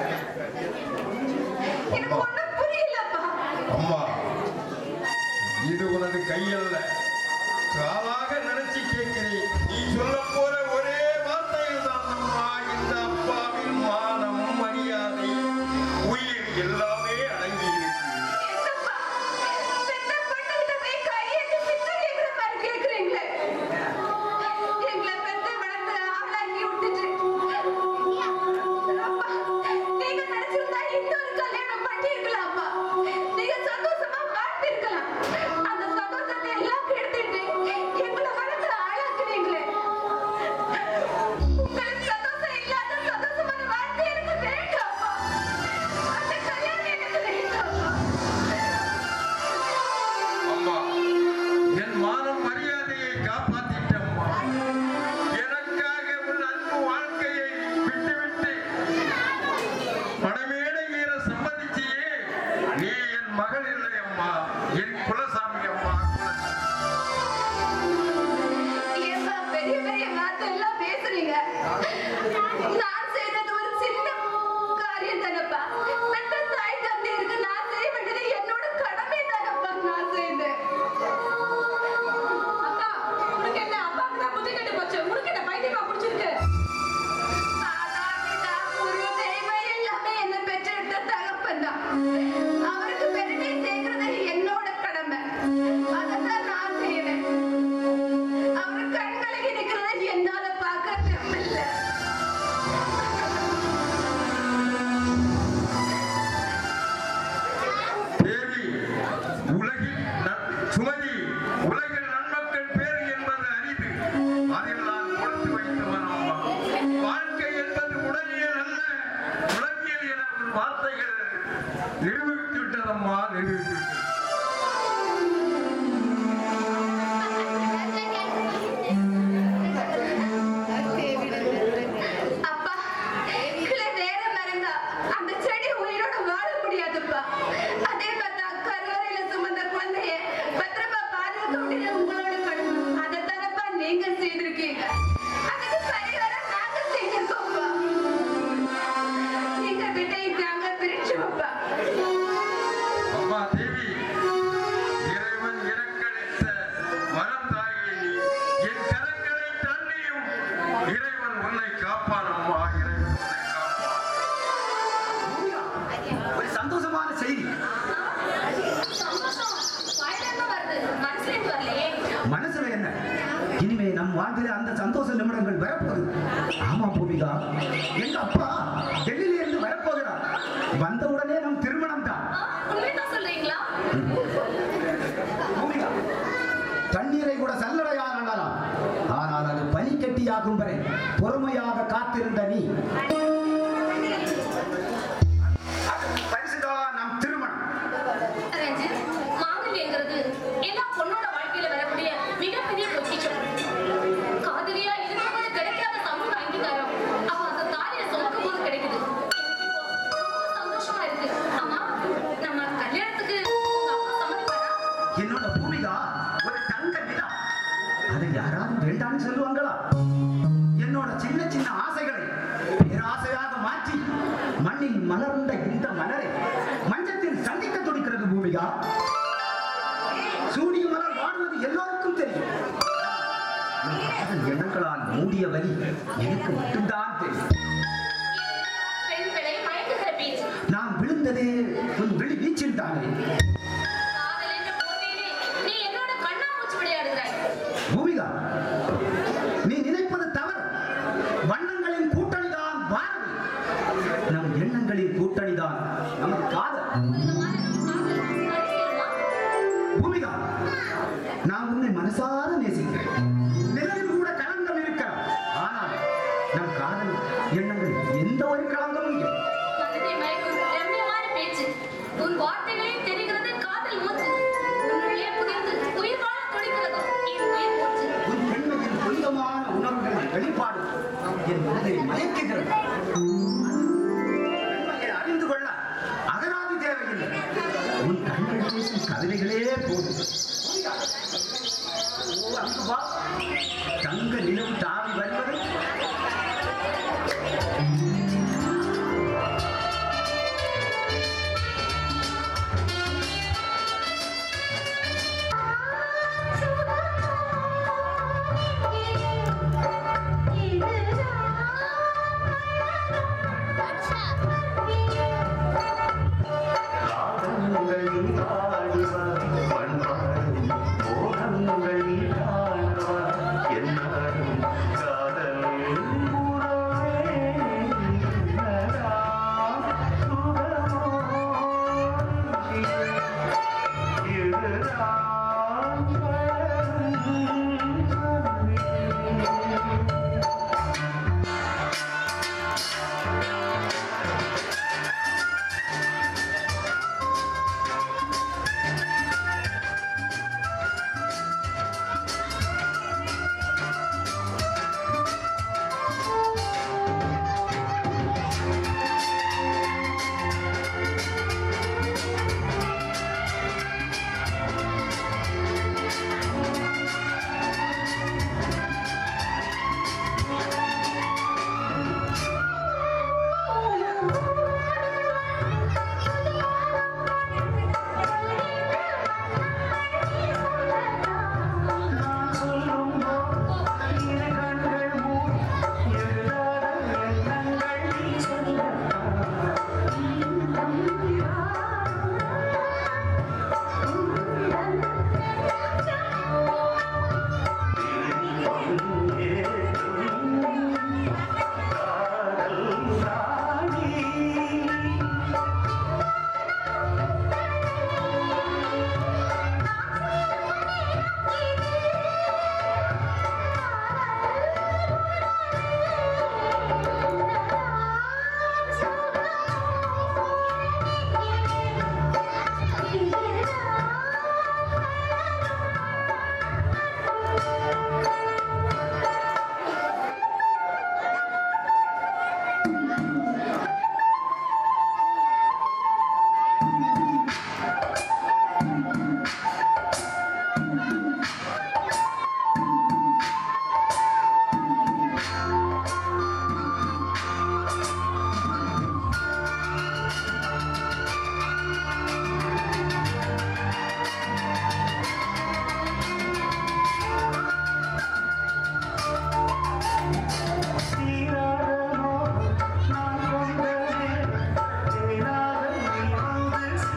எனக்கு ஒண்ணும் புரியலப்பா அம்மா இது உனது கையல்ல காலாக நினைச்சு கேட்கிறேன் நீ சொல்ல போற ஒரே வார்த்தையில் தான் அம்மா இந்த அப்பாவின் மானம் மரியாதை உயிர் எல்லாமே அடங்கி இருக்கு என்னப்பா பெத்த பொண்ணுகிட்ட போய் கையெழுத்து பிச்சை கேட்கிற மாதிரி கேக்குறீங்களே எங்களை பெத்து வளர்த்து ஆளாக்கி விட்டுட்டு அப்பா நீங்க நினைச்சிருந்தா இன்னொரு கல்யாணம் பண்ணிருக்கலாம்ப்பா நீங்க சந்தோஷமா வாழ்ந்திருக்கலாம் அந்த சந்தோஷத்தை எல்லாம் கெடுத்துட்டு எங்களை வளர்த்து ஆளாக்குனீங்களே உங்களுக்கு சந்தோஷம் இல்லாத சந்தோஷமான வாழ்க்கை எனக்கு வேண்டாம்ப்பா அந்த கல்யாணம் எனக்கு வேண்டாம்ப்பா அம்மா என் மானம் மரியாதையை காப்பாத்திட்டம்மா எனக்காக உன் அன்பு வாழ்க்கையை விட்டுவிட்டு மனமேடை ஏற சம்மதிச்சியே நீ என் மகள் இல்லை அம்மா என் குலசாமி அம்மா குலசாமி ஏப்பா பெரிய பெரிய வார்த்தை எல்லாம் பேசுறீங்க நான் செய்தது ஒரு சின்ன காரியம் தானப்பா பெற்ற தாய் தந்தையருக்கு நான் செய்ய வேண்டியது என்னோட கடமை தானப்பா நான் செய்தேன் அக்கா, உனக்கு என்ன அப்பாவுக்கு தான் புத்தி கெட்டு போச்சு. உனக்கு என்ன பைத்தியமா பிடிச்சிருக்கு? ஆனா ஒரு தெய்வம் எல்லாமே என்ன பெற்றெடுத்த தகப்பன் தான் அவருக்கு பெருமை சேர்க்கிறது என்னோட கடமை அதைத்தான் நான் செய்வேன் அவர் கண்களுக்கு நிற்கிறத என்னால பார்க்க முடியல தேவி உலகில் ந- சுமதி உலகில் நன்மக்கள் பேர் என்பது அரிது அதில் நான் கொடுத்து வைத்தவன் அம்மா வாழ்க்கை என்பது உடலியல் அல்ல உலகியல் என உன் வார்த்தைகள் நிரூபித்து விட்டதம்மா நிரூபித்து விட்டது அப்பா கிளை வேற மரங்க அந்த செடி உயிரோட வாழ முடியாதுப்பா அதே பார்த்தா கருவறையில சுமந்த குழந்தைய பத்திரமா பாதுகாக்க வேண்டியது உங்களோட கடமை அதைத்தானப்பா நீங்க செய்திருக்கீங்க அதுக்கு பரிகாரம் நாங்க செஞ்சிருக்கோம்ப்பா நீங்க விட்டை நாங்க பிரிச்சு வைப்பா அம்மா தேவி இறைவன் எனக்களித்த வரம் தாயே நீ என் கரங்களை தள்ளியும் இறைவன் உன்னை காப்பான் அம்மா இறைவன் உன்னை காப்பான் ஒரு சந்தோஷமான செய்தி சந்தோஷம் வாயிலிருந்து வருது மனசுல இருந்து வரலையே மனசுல என்ன இனிமே நம் வாழ்க்கையில அந்த சந்தோஷ நிமிடங்கள் வரப்போகுது ஆமா பூமிகா எங்க அப்பா டெல்லியில இருந்து வரப்போகிறார் வந்த உடனே நம் திருமணம் தான் உண்மைதான் சொல்றீங்களா பூமிகா தண்ணீரை கூட சல்லடையாக அள்ளலாம் ஆனால் அது பனிக்கட்டியாகும் வரை பொறுமையாக காத்திருந்த நீ அதுக்கு பரிசுதான் நம் திருமணம் மண்ணில் மலர்ந்த இந்த மலரை மஞ்சத்தில் சந்திக்க துடிக்கிறது பூமிகா சூடிய மலர் வாடுவது எல்லோருக்கும் தெரியும் அதன் எண்ணங்களால் மூடிய வலி எனக்கு மட்டும்தான் தெரியும் பெண்களை மயக்குகிற பேச்சு நான் விழுந்ததே உன் விழி வீச்சில் தானே காதல் என்ற போட்டியிலே நீ என்னோட கண்ணாமூச்சி விளையாடுகிறாய் பூமிகா நீ நினைப்பது தவறு வண்ணங்களின் கூட்டணிதான் பாரதி நம் எண்ணங்களின் கூட்டணிதான் நமது காதல் இதமான நம் காதல் கரை சேருமா? பூமிகா நான் உன்னை மனசார நேசிக்கிறேன் நிலவில் கூட களங்கம் இருக்கலாம் ஆனால் நம் காதல் எண்ணங்கள் எந்த ஒரு களங்கமும் இல்லை மனதை மயக்கும் ரம்யமான பேச்சு உன் வார்த்தைகளில் தெரிகிறது காதல் மூச்சு உன்னுள்ளே புதைந்து உயிர் வாழ துடிக்கிறதோ என் உயிர் மூச்சு உன் பெண்மையின் புனிதமான உணர்வுகளின் வெளிப்பாடு என் மனதை மயக்குகிறது பெண்மையை அறிந்து கொள்ள அகராதி தேவையில்லை உன் கண்கள் பேசும் கவிதைகளே போதும் ஓ, அங்கு வா. தங்க நிலவு தாவி வருவது ராகங்களில் பாடுவா பண்பாடும் மோகங்களில் காணுவா என்னாலும் காதல் உறவே என்னடா சுகமோ இதுதான் வளரும் சந்திப்பு. தீராத மோகம் நான் கொண்டதே தேனாத நீ வந்து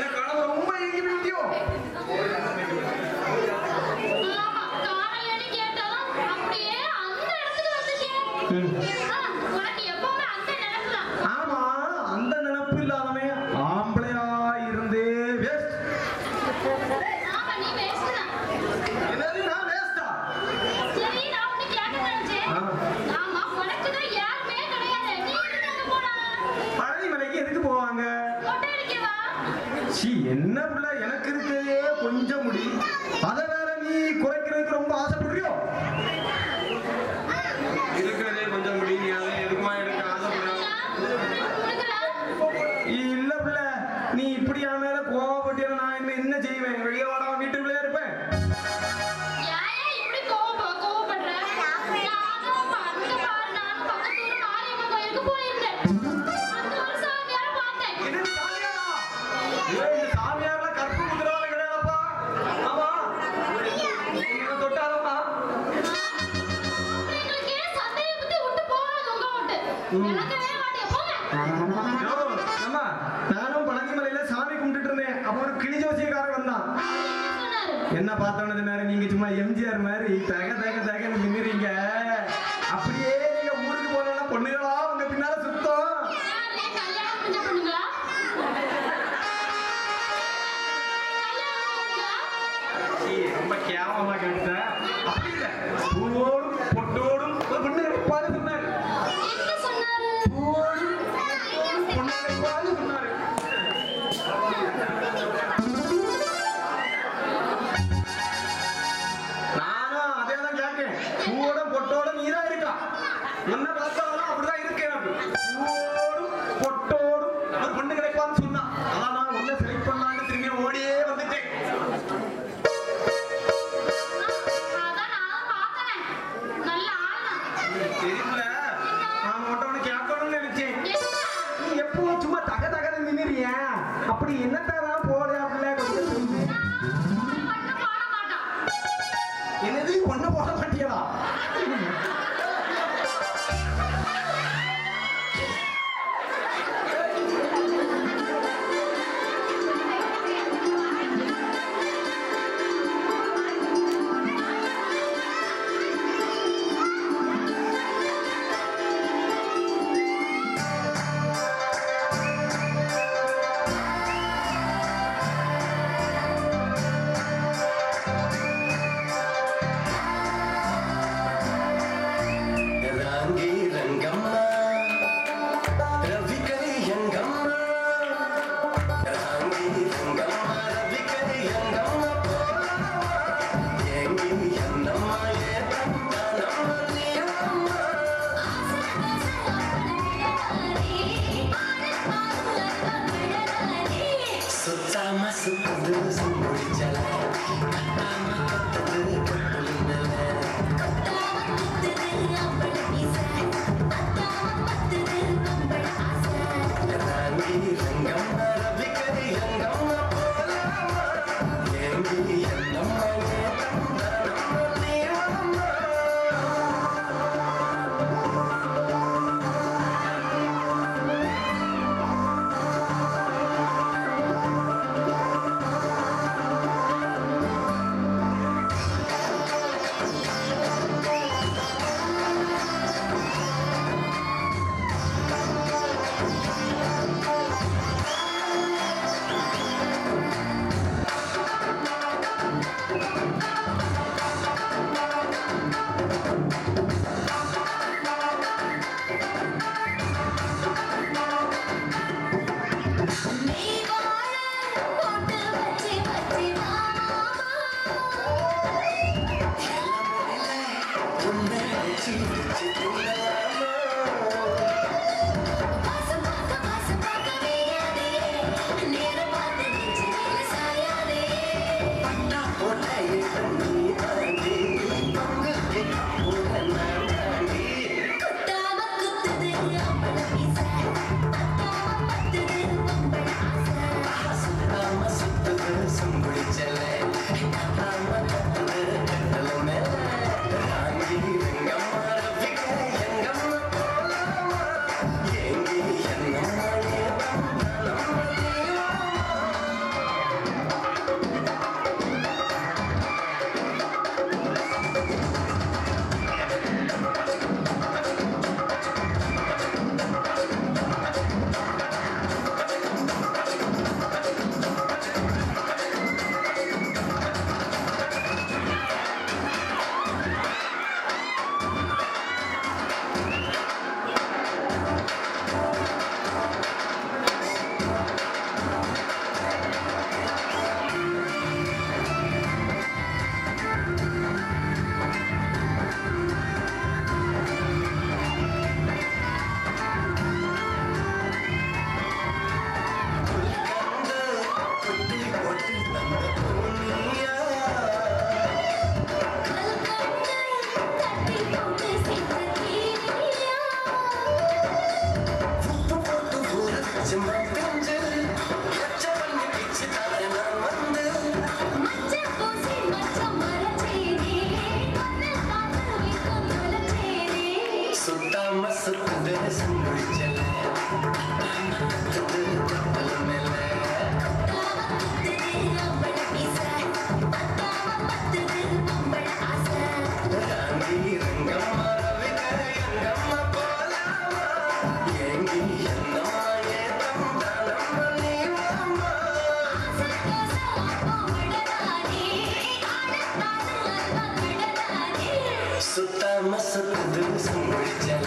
என்ன கனவு ரொம்ப ஏங்கி விட்டியோ ஆமா காணலன்னு கேட்டதும் அப்படியே அந்த இடத்துக்கு வந்துட்டேன் ஆ, உனக்கு எப்பவுமே அந்த நினைப்புதான் ஆமா அந்த நினைப்பு இல்லாதவன் ஆம்பளையா இருந்தே வேஸ்ட் ஆமா நீ வேஸ்ட் தான் என்னது நான் வேஸ்டா சரி நான் உன்னை கேட்க நினைச்சேன் ஆ. ஆமா உனக்கு தான் யாருமே கிடையாது நீ எதுக்கு போனா பழனி மலைக்கு எதுக்கு போவாங்க மொட்டை அடிக்கவா சி என்ன புள்ள எனக்கு இருக்கே கொஞ்சம் முடி அதை வேற நீ குறைக்கிறதுக்கு ரொம்ப ஆசைப்படுறியோ இருக்கிறதே கொஞ்சம் முடி நீ அதை எதுக்குமா எடுக்க ஆசைப்படுற உனக்குடா இல்ல புள்ள நீ இப்படி என் மேல கோவப்பட்டியா நான் இனிமே என்ன செய்வேன் வெளியே வாடாம வீட்டுக்குள்ளே இருப்பேன் ஏன் இப்படி கோவப்ப கோவப்படுற நானும் அங்க பாரு நானும் பக்கத்தூர் மாரியம்மன் கோயிலுக்கு போயிருந்தேன் அந்த ஒரு சாமியார பார்த்தேன் இது சாமியாரா? ஏய், இந்த சாமியார்லாம் கற்பு குத்துறவங்க கிடையாதுப்பா. ஆமா. இவனை தொட்டாலும்மா. உங்களுக்கு சந்தையை பத்தி விட்டு போகாது உங்க விட்டு எனக்கு வேற மாட்டேன் போங்க யோ, அம்மா, நானும் பழனிமலையில சாமி கும்பிட்டுட்டு இருந்தேன் அப்ப ஒரு கிளி ஜோசியக்காரன் வந்தான் என்ன சொன்னாரு என்ன பார்த்தோன்னது நேரம் நீங்க சும்மா எம்ஜிஆர் மாதிரி தக தக தகன்னு மின்னுறீங்க அப்படியே நீங்க ஊருக்கு போனா பொண்ணுகளா உங்க பின்னால சுத்தம் யாரு கல்யாணம் முடிஞ்ச பொண்ணுங்களா கல்யாணம் முடிஞ்சா? சீ, ரொம்ப கேவலமா கேட்டேன் அப்படி இல்ல பூவோடும் பொட்டோடும் ஒரு பொண்ணு இருப்பாரு சொன்னாரு என்ன சொன்னாரு பூவோடும் பொண்ணு இருப்பாரு சொன்னாரு நானும் அதே தான் கேட்கேன் பூவோட பொட்டோட நீரா இருக்கா என்ன பார்த்தாலும் அப்படிதான் இருக்கேன் நான். பூவோடும் பொட்டோடும் ஒரு பொண்ணு கிடைப்பான்னு சொன்னான் அதான் நான் ஒன்ன செலக்ட் பண்ணலான்னு திரும்பி ஓடியே வந்துட்டேன் அதான் நானும் பார்த்தனே நல்ல ஆளுதான் தெரியல நான் மட்டும் உனக்கு கேட்கணும்னு நினைச்சேன் என்ன நீ எப்போ சும்மா தக தகன்னு நின்னுறிய அப்படி என்னத்தான் போட அப்படில கொஞ்சம் சொல்லு. மட்டும் பாட மாட்டான் என்னது ஒண்ணு போட மாட்டியலா ராங்கி ரங்கம்மா ரவிக்கரி யங்கம்மா ராங்கி ரங்கம்மா ரவிக்கரி யங்கம்மா போலாமா ஏங்கி என்னம்மா ஏதம்மா நம்ம நீரம்மா சுத்தாம சுத்தது சும்பிடிச்சல கத்தாம கத்தது கட்டுலினல ராங்கி ரங்கம்மா ரவிக்கரி யங்கம்மா போலாமா ஏங்கி என்னம்மா ஏதம்மா நம்ம நீரம்மா ஆ சுத்தாம சுத்துது சும்பிடிச்சல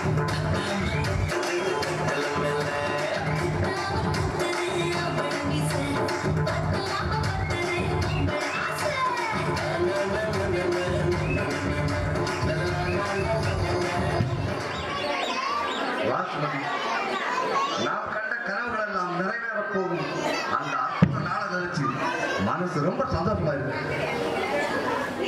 வாசுமதி நாம் கண்ட கனவுகள் எல்லாம் நிறைவேறப் போகும் அந்த அற்புத நாளை நினைச்சு மனசு ரொம்ப சந்தோஷமா இருக்கு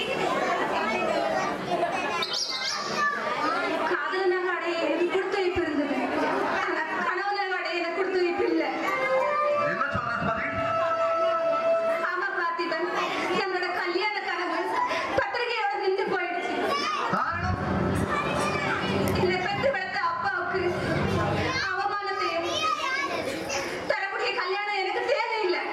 காதலனாக அடைய எனக்கு கொடுத்து வைப்பு இருந்தது ஆனா கணவனாக அடைய எனக்கு கொடுத்து வைப்பு இல்லை என்ன சொல்ற சுமதி ஆமா பார்த்திபன் என்னோட கல்யாண கனவு பத்திரிகையோட நின்று போயிடுச்சு காரணம் என்னை பெற்று வளர்த்த அப்பாவுக்கு அவமானத்தையும் தரக்கூடிய கல்யாணம் எனக்கு தேவையில்லை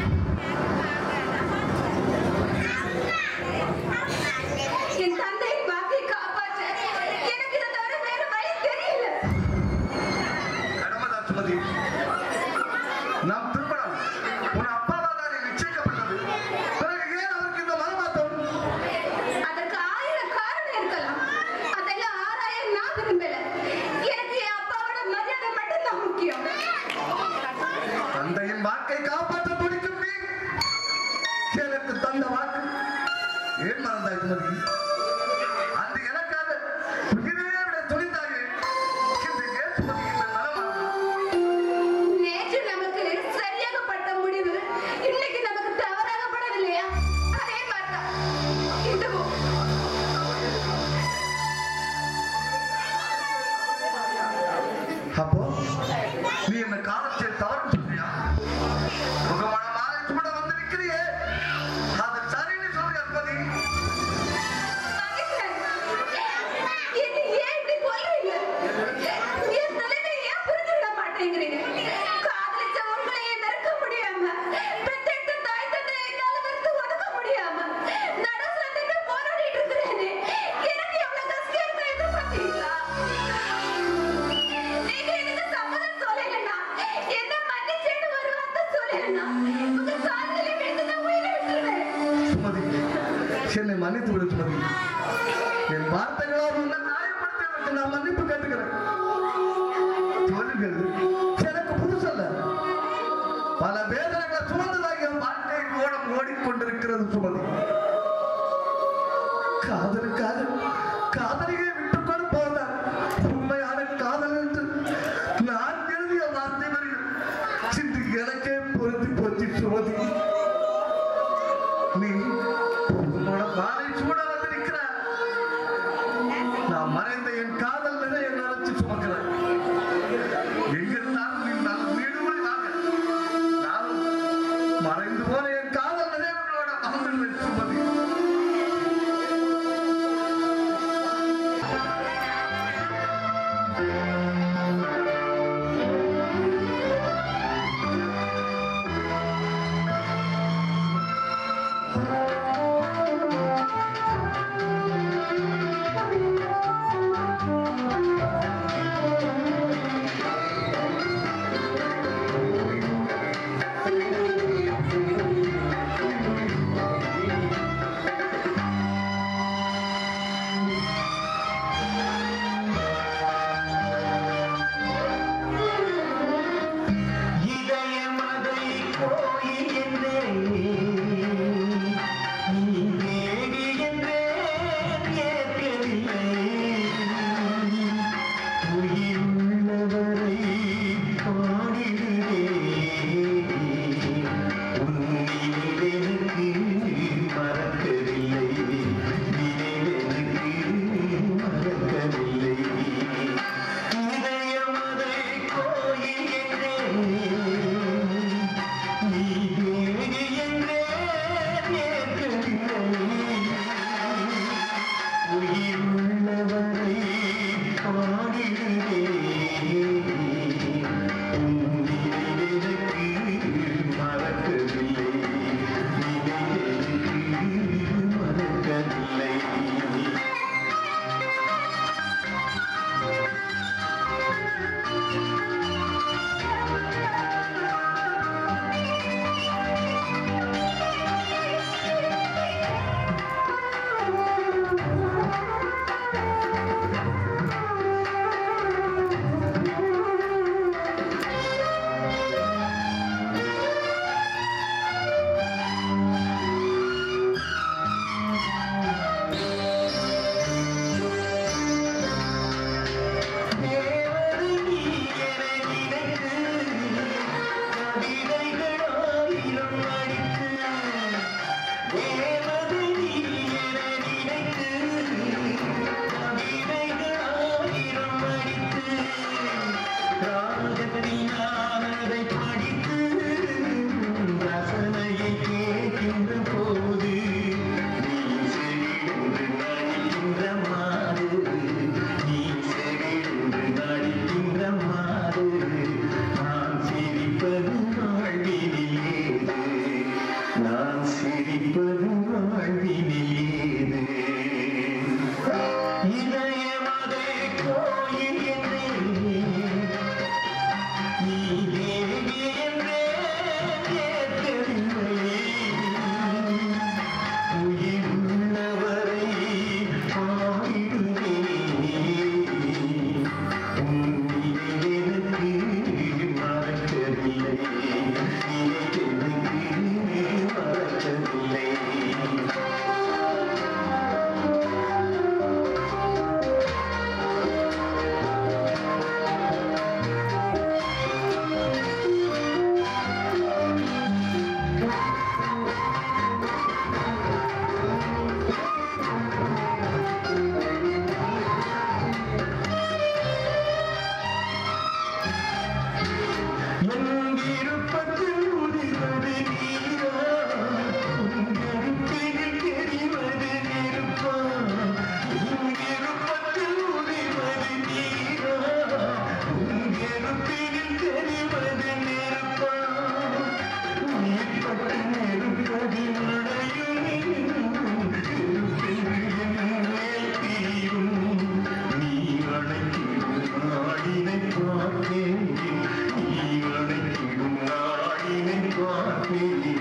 என் தந்தையின் வாக்கை காப்பாற்ற எனக்கு இதை தவிர வேறு வழி தெரியல கடமைதான் சுமதி நாம் திருமணம் உன் அப்பாவா தான் நிச்சயிக்கப்பட்டது பிறகு ஏன் அவருக்கு இந்த மனமாற்றம் அதற்கு ஆயிரம் காரணம் இருக்கலாம் அதெல்லாம் ஆராய நான் விரும்பல எனக்கு என் அப்பாவோட மரியாதை மட்டும்தான் முக்கியம் தந்தையின் வாக்கை காப்பாற்ற துடிக்கும் நீ எனக்கு தந்த வாக்கு ஏன் மறந்தாய் சுமதி அந்த எனக்காக உயிரையே விட துணிந்தாயே இன்று ஏன் சுமதி இந்த மனமாற்றம் நேற்று நமக்கு சரியாகப்பட்ட முடிவு இன்னைக்கு நமக்கு தவறாகப்படவில்லையா அதே மாதிரிதான் இதுவும் அப்போ நீ என்ன காலத்தில் தவறு சொல்றியா முகமான மாலை கூட வந்து நிற்கிறியே அது சரின்னு சொல்றியா சுமதி என்னை ஏன் இப்படி கொல்றீங்க? என் தலைமை ஏன் புரிஞ்சுக்கிட மாட்டேங்கிறீங்க? காதலிச்ச உங்களையே வெறுக்க முடியாம, பெத்தெடுத்த தாய் தந்தையை என்னால வெறுத்து ஒதுக்க முடியாம, நடுவுல நின்னு போராடிட்டு இருக்கிறேனே, எனக்கு எவ்வளவு கஷ்டம் இருக்கும் எதிர்பார்த்தீங்களா? நீங்க எனக்கு சம்மதம் சொல்லலைன்னா, என்னை மன்னிச்சிட்டு ஒரு வார்த்தை சொல்லலைன்னா, உங்க கால்களில் விழுந்து நான் உயிரை விட்டுருவேன். சுமதி என்னை மன்னித்து விடு சுமதி என் வார்த்தைகளால் உன்னை காயப்படுத்தியதற்கு நான் மன்னிப்பு கேட்டுக்கிறேன் தொழில்கள் எனக்கு புதுசல்ல பல வேதனைகளை சுமந்ததாக என் வாழ்க்கை ஓடம் ஓடிக்கொண்டிருக்கிறது சுமதி காதலுக்காக காதலியை விட்டுக் கொடுப்பதுதான் உண்மையான காதல் என்று நான் எழுதிய வார்த்தை வரிகள் இன்று எனக்கே பொருத்தி போச்சு சுமதி நீ உன்னோட மாலை சூட வந்து நிற்கிற நான் மறைந்த என் காதல் நிறைய நினைச்சு சுமக்கிறேன் எங்கிருந்தாலும் நீ நல்ல வீடு போய் வாங்க நானும் மறைந்து போன என் காதல் நினைவுகளோட அமர்ந்து சுமதி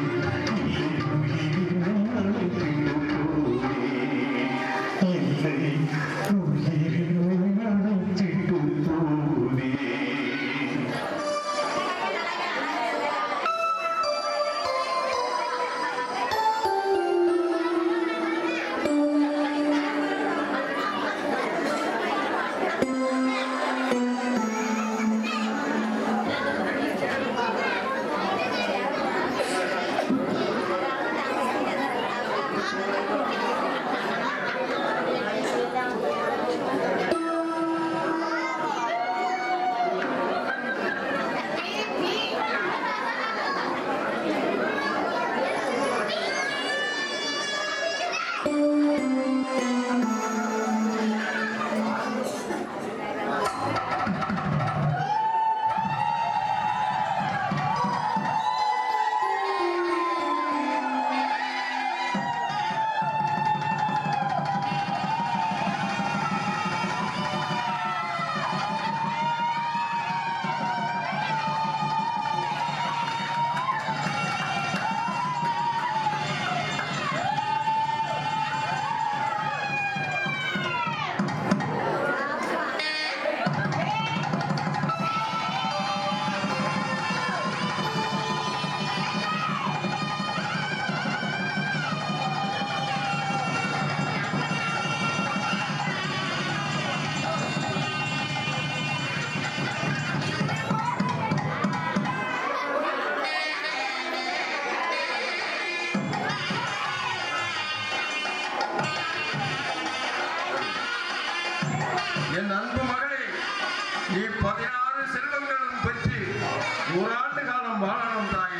என் அன்பு மகளே நீ பதினாறு செல்வங்களும் பெற்று ஓராண்டு காலம் வாழணும் தாயே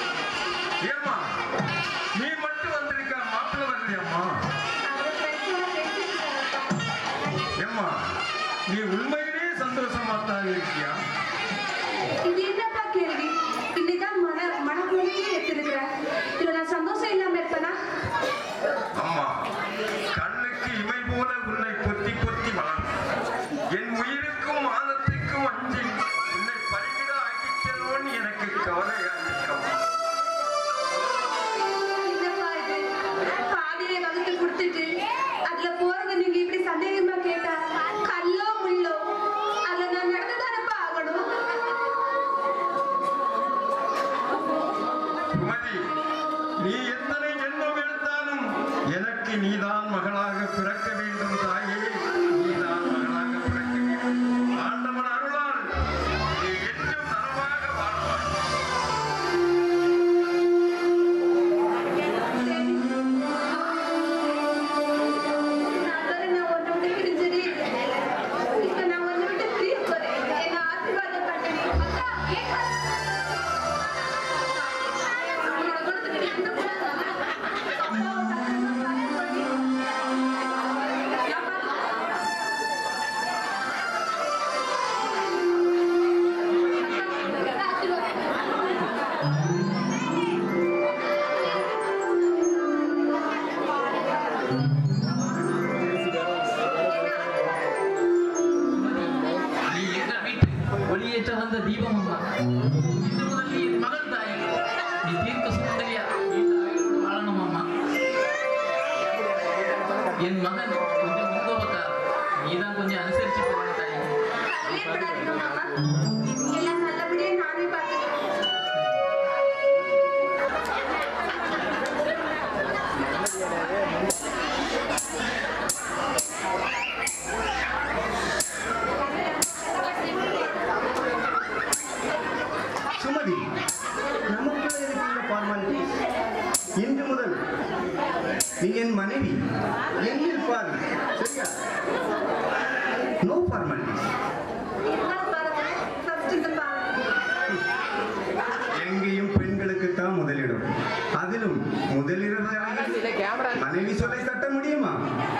ஏம்மா நீ மட்டும் வந்திருக்க மாப்பிள்ள வரலையம்மா அவர் ஃப்ரெண்ட்ஸோட பேசிட்டு ஏம்மா நீ உண்மையிலேயே சந்தோஷமா தான் இருக்கியா இது என்னப்பா கேள்வி இன்னைதான் மன மனமொழியே எடுத்திருக்கிறேன் இதுல நான் சந்தோஷம் இல்லாம இருப்பேனா அம்மா கண்ணுக்கு இமை போல உன்னை பொத்தி பொத்தி வளர்ந்து என் உயிருக்கும் மானத்துக்கும் அஞ்சி உன்னை பறிவிட ஆகிட்டோன்னு எனக்கு கவலையா இருக்கம்மா என்னப்பா இது பாதியிலே வகுத்து கொடுத்துட்டு அதுல போறது நீங்க இப்படி சந்தேகமா கேட்டா கல்லோ முள்ளோ அதுல நான் நடந்துதானப்பா ஆகணும் சுமதி நீ எத்தனை ஜென்மம் எடுத்தாலும் எனக்கு நீதான் மகளாக பிறக்க வேண்டும் தாயே நீதான் மகளாக பிறக்க வேண்டும் ஆண்டவன் அருளால் நீ என்றும் நலமாக வாழ்வாய் சரி. நான் வரை நான் உன்னை விட்டு பிரிஞ்சதே இல்லை. இப்ப நான் உன்னை விட்டு பிரிய போறேன். என்னை ஆசீர்வாதம் பண்ணுடி. அக்கா, ஏக்கா. உன்னோட குணத்துக்கு நீ எந்த குணம் நல்லா? அக்கா, சத்தியமா தாயே சொல்லி. அக்கா, ஆசீர்வாதம். நீ எங்கள் வீட்டு ஒளியேற்ற வந்த தீபம் அம்மா இன்று முதல் நீ என் மகள் தாய் நீ தீர்க்க சுந்தரியா நீண்ட ஆயுளோடு வாழணும் அம்மா என் மகன் கொஞ்சம் முகோபக்கார் நீதான் கொஞ்சம் அனுசரிச்சு போகணும் தாய் கவலைப்படாதீங்க மாமா எல்லாம் நல்லபடியா நானே பார்த்துக்கிறேன் சுமதி நமக்குள்ள இருக்கிற ஃபார்மாலிட்டிஸ் இன்று முதல் நீ என் மனைவி என்னில் பாரு சரியா நோ ஃபார்மாலிட்டிஸ் என்ன பாருங்க ஃபர்ஸ்ட் இந்த பாருங்க எங்கேயும் பெண்களுக்கு தான் முதலிடம் அதிலும் முதலிடவர்கள் மனைவி சொல்லை தட்ட முடியுமா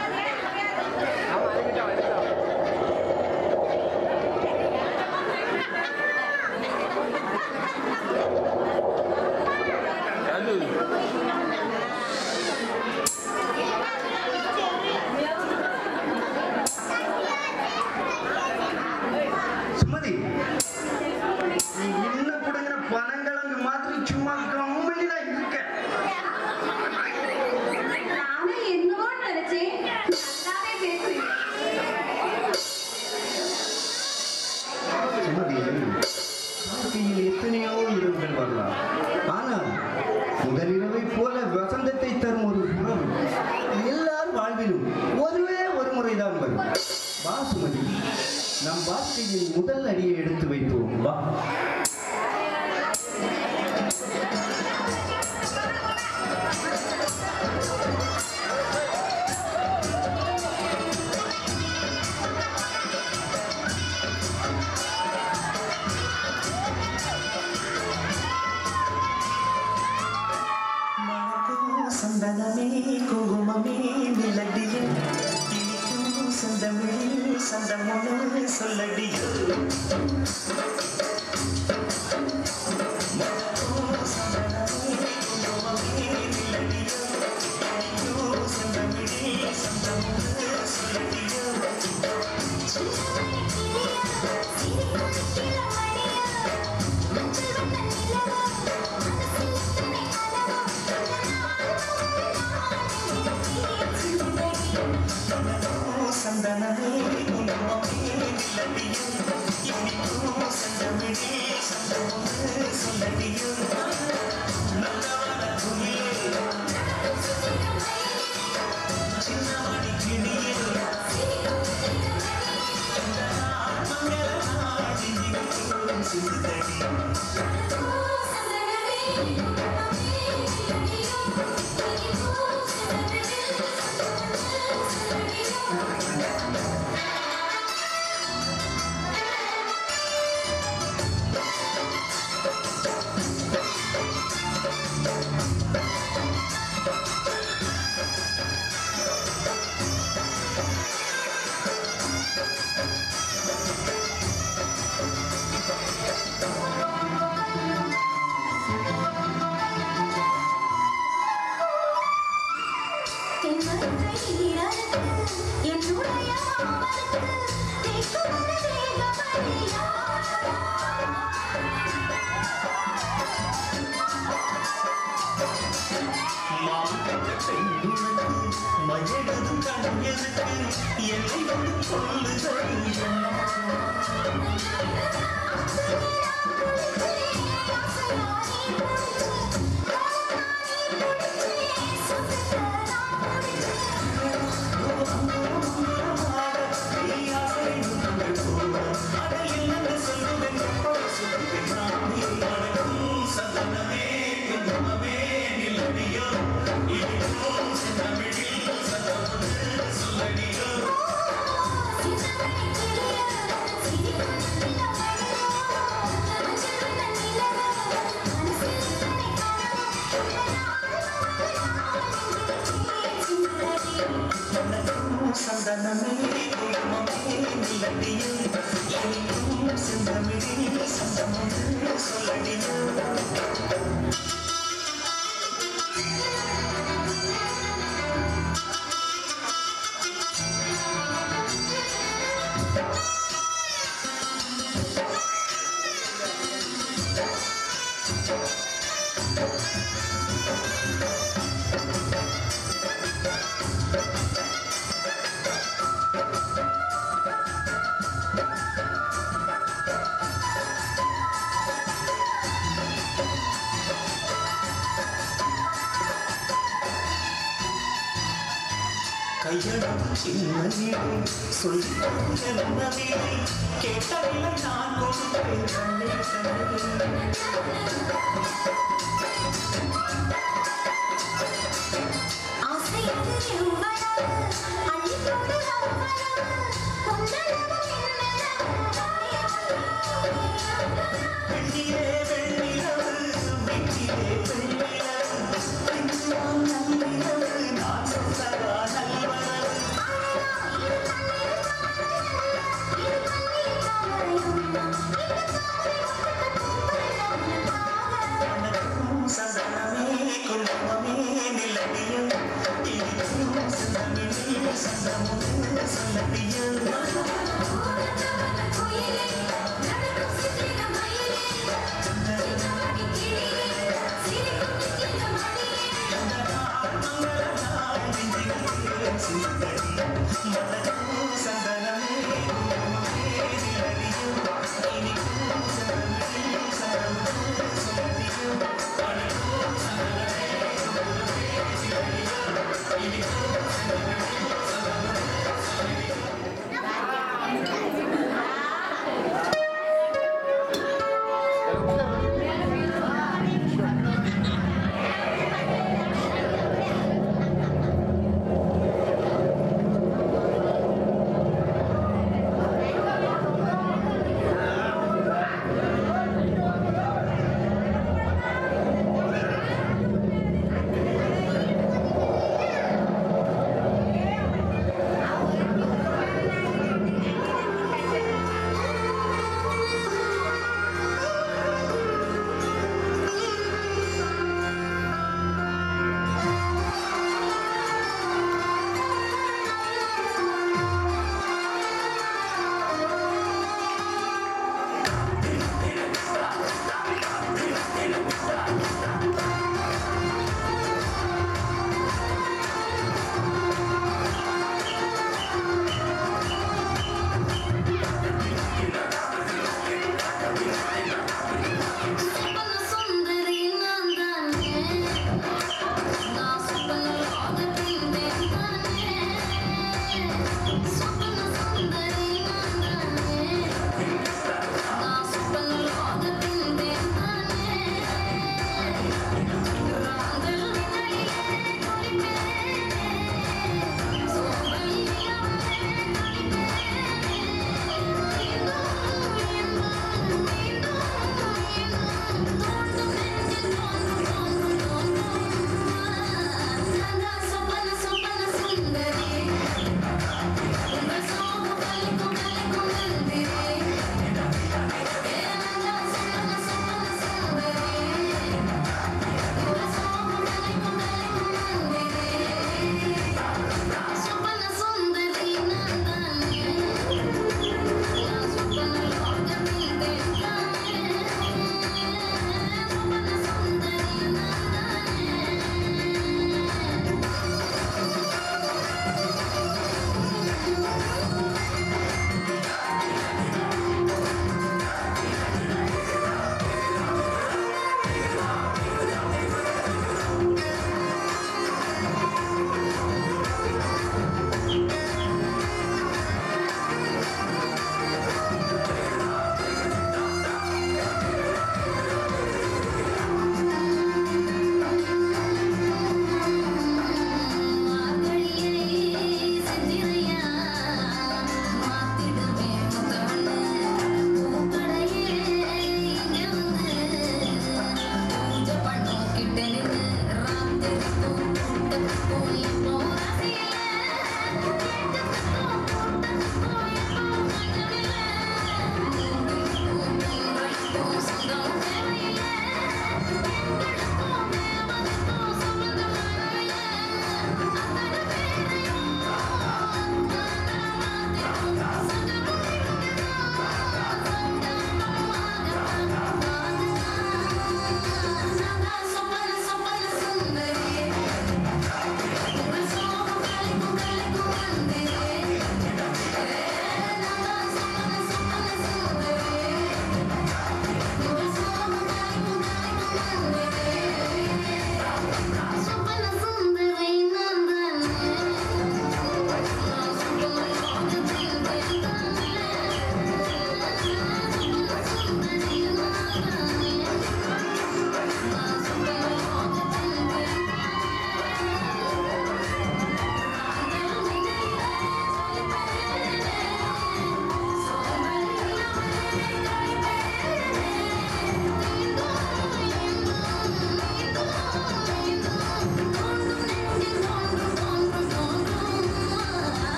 சுமதி நீ இன்னும் கொடுங்கிற பனங்கிழங்கு மாதிரி சும்மா கம்முனிடா இருக்க முதலிரவை போல வசந்தத்தை தரும் ஒரு உறவு எல்லார் வாழ்விலும் ஒருவே ஒரு முறைதான் வரும் வா சுமதி நம் வாழ்க்கையின் முதல் அடியை எடுத்து வைப்போம் வா சந்தனமே குங்குமமே நிலடியே இனிக்கும் சந்தமே சந்தமொழி சொல்லடியே சந்தனமே குங்குமமே நிலடியே இனிக்கும் சந்தமே சந்தமொழி சொல்லடியே நல்லவன துணியே சின்னமணி கிணியே என்னுடைய மாமனுக்கு தேக்குமர தேகமணியா மயகதும் கண்ணெதுக்கு என்னை வந்து கொள்ளுதல் சந்தனமே குங்குமமே நிலடியே இனிக்கும் செந்தமிழே சந்தமொழி சொல்லடியே கையளவு சின்னதிலே சொல்லி என்னதிலே கேட்டதில்லை நான் கொடுப்பேன் கண்ணே கண்ணே வெண்ணிலே வெண்ணிலவு வெண்ணிலே வெண்ணிலவு பெண்ணுவான் நள்ளிரவு நான் சொன்னதா நல்வரவு சந்தனமே குங்குமமே நிலடியும் இனிக்கும் சந்தமிழே சந்தமும் சொல்லடியும் சந்தனமே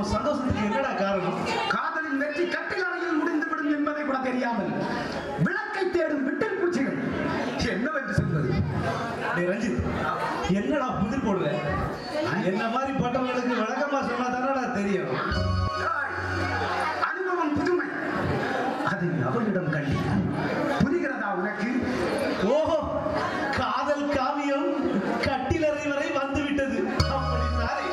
உன் சந்தோஷத்துக்கு என்னடா காரணம் காதலின் வெற்றி கட்டில் அறையில் முடிந்துவிடும் என்பதை கூட தெரியாமல் விளக்கை தேடும் விட்டில் பூச்சிகள் என்னவென்று சொல்வது டேய் ரஞ்சித் என்னடா புதிர் போடுற என்ன மாதிரி பட்டவங்களுக்கு விளக்கமா சொன்னா தானடா தெரியும் அனுபவம் புதுமை அதை அவளிடம் கண்டேன் புரிகிறதா உனக்கு ஓஹோ காதல் காவியம் கட்டிலறை வரை வந்து விட்டது அப்படி சாரி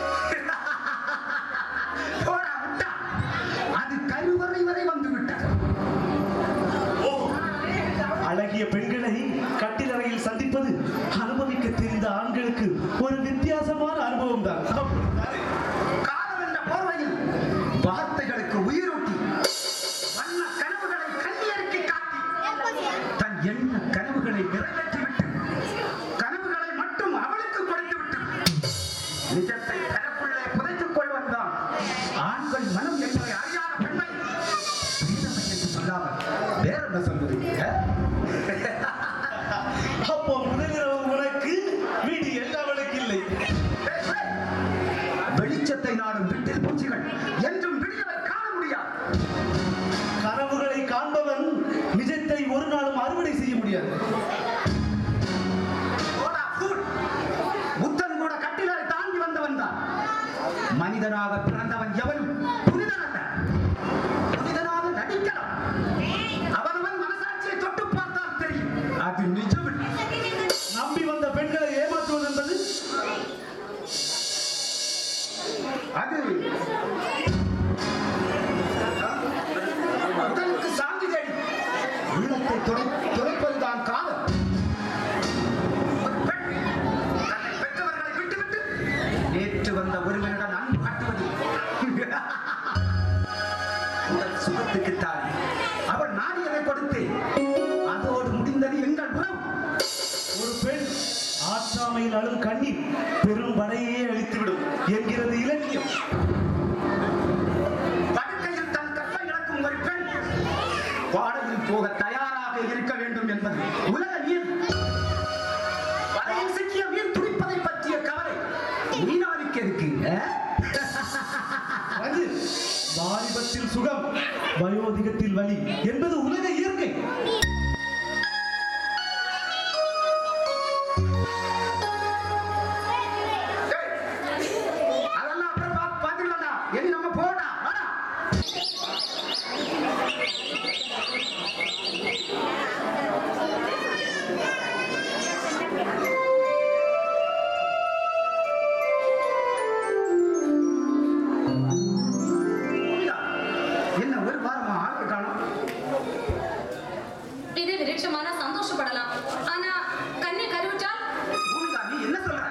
போடா முட்டா அது கருவறை வரை வந்து விட்டது ஓஹோ அழகிய பெண்களை கட்டிலறையில் சந்திப்பது அனுபவிக்க தெரிந்த ஆண்களுக்கு ஒரு வித்தியாசமான அனுபவம் தான் காதல் என்ற போர்வையில் வார்த்தைகளுக்கு உயிரூட்டி வண்ண கனவுகளை கண்ணியருக்கு காட்டி தன் எண்ண கனவுகளை நிறைவேற்றிவிட்டு கனவுகளை மட்டும் அவளுக்கு கொடுத்துவிட்டு நிஜத்தை தனக்குள்ளே புதைத்துக் கொள்வதுதான் ஆண்கள் மனம் என்பதை அறியாத பெண்மை வீரமை என்று சொல்லாமல் வேற என்ன சொல்வது அப்போ முதலிரவு உனக்கு வீடு எல்லாவளுக்கு இல்லை வெளிச்சத்தை நாடும் வீட்டில் பூச்சிகள் என்றும் விடியலை காண முடியாது கனவுகளை காண்பவன் நிஜத்தை ஒரு நாளும் அறுவடை செய்ய முடியாது போடா, fool. புத்தன் கூட கட்டிலறை தாண்டி வந்தவன் தான் மனிதனாக பிறந்தவன் எவனும் புனிதன் அல்ல புனிதனாக நடிக்கலாம் அவனவன் மனசாட்சியை தொட்டு பார்த்தால் தெரியும் அது நிஜம் நம்பி வந்த பெண்களை ஏமாற்றுவது என்பது அது உடலுக்கு சாந்தி தேடி உள்ளத்தை துடை துடைப்பதுதான் காதல் ஒரு பெண் தன்னை பெற்றவர்களை விட்டுவிட்டு நேற்று வந்த ஒருவனிடம் அன்பு காட்டுவது உடல் சுகத்துக்குத்தான் அவள் நாடியதை கொடுத்து அதோடு முடிந்தது எங்கள் உறவு ஒரு பெண் ஆற்றாமையில் அழும் கண்ணீர் பெரும் படையே அழித்துவிடும் என்கிறது இலக்கியம் படுக்கையில் தன் கற்பை இழக்கும் ஒரு பெண் பாடையில் போக தயாராக இருக்க வேண்டும் என்பது உலக நீர் வலையில் சிக்கிய மீன் துடிப்பதை பற்றிய கவலை மீனவனுக்கு எதுக்கு ஆ? ரஞ்சித், வாலிபத்தில் சுகம் வயோதிகத்தில் வலி என்பது உலக இயற்கை ஏய், அதெல்லாம் அப்புறம் பார்த்து- பார்த்துக்கலாம்டா. எது நம்ம போடா வாடா. பூமிகா, என்ன ஒரு வாரமா ஆளை காணோம் இது விருட்சமான சந்தோஷப்படலாம் ஆனா கண்ணை கருவிட்டால் பூமிகா நீ என்ன சொல்ற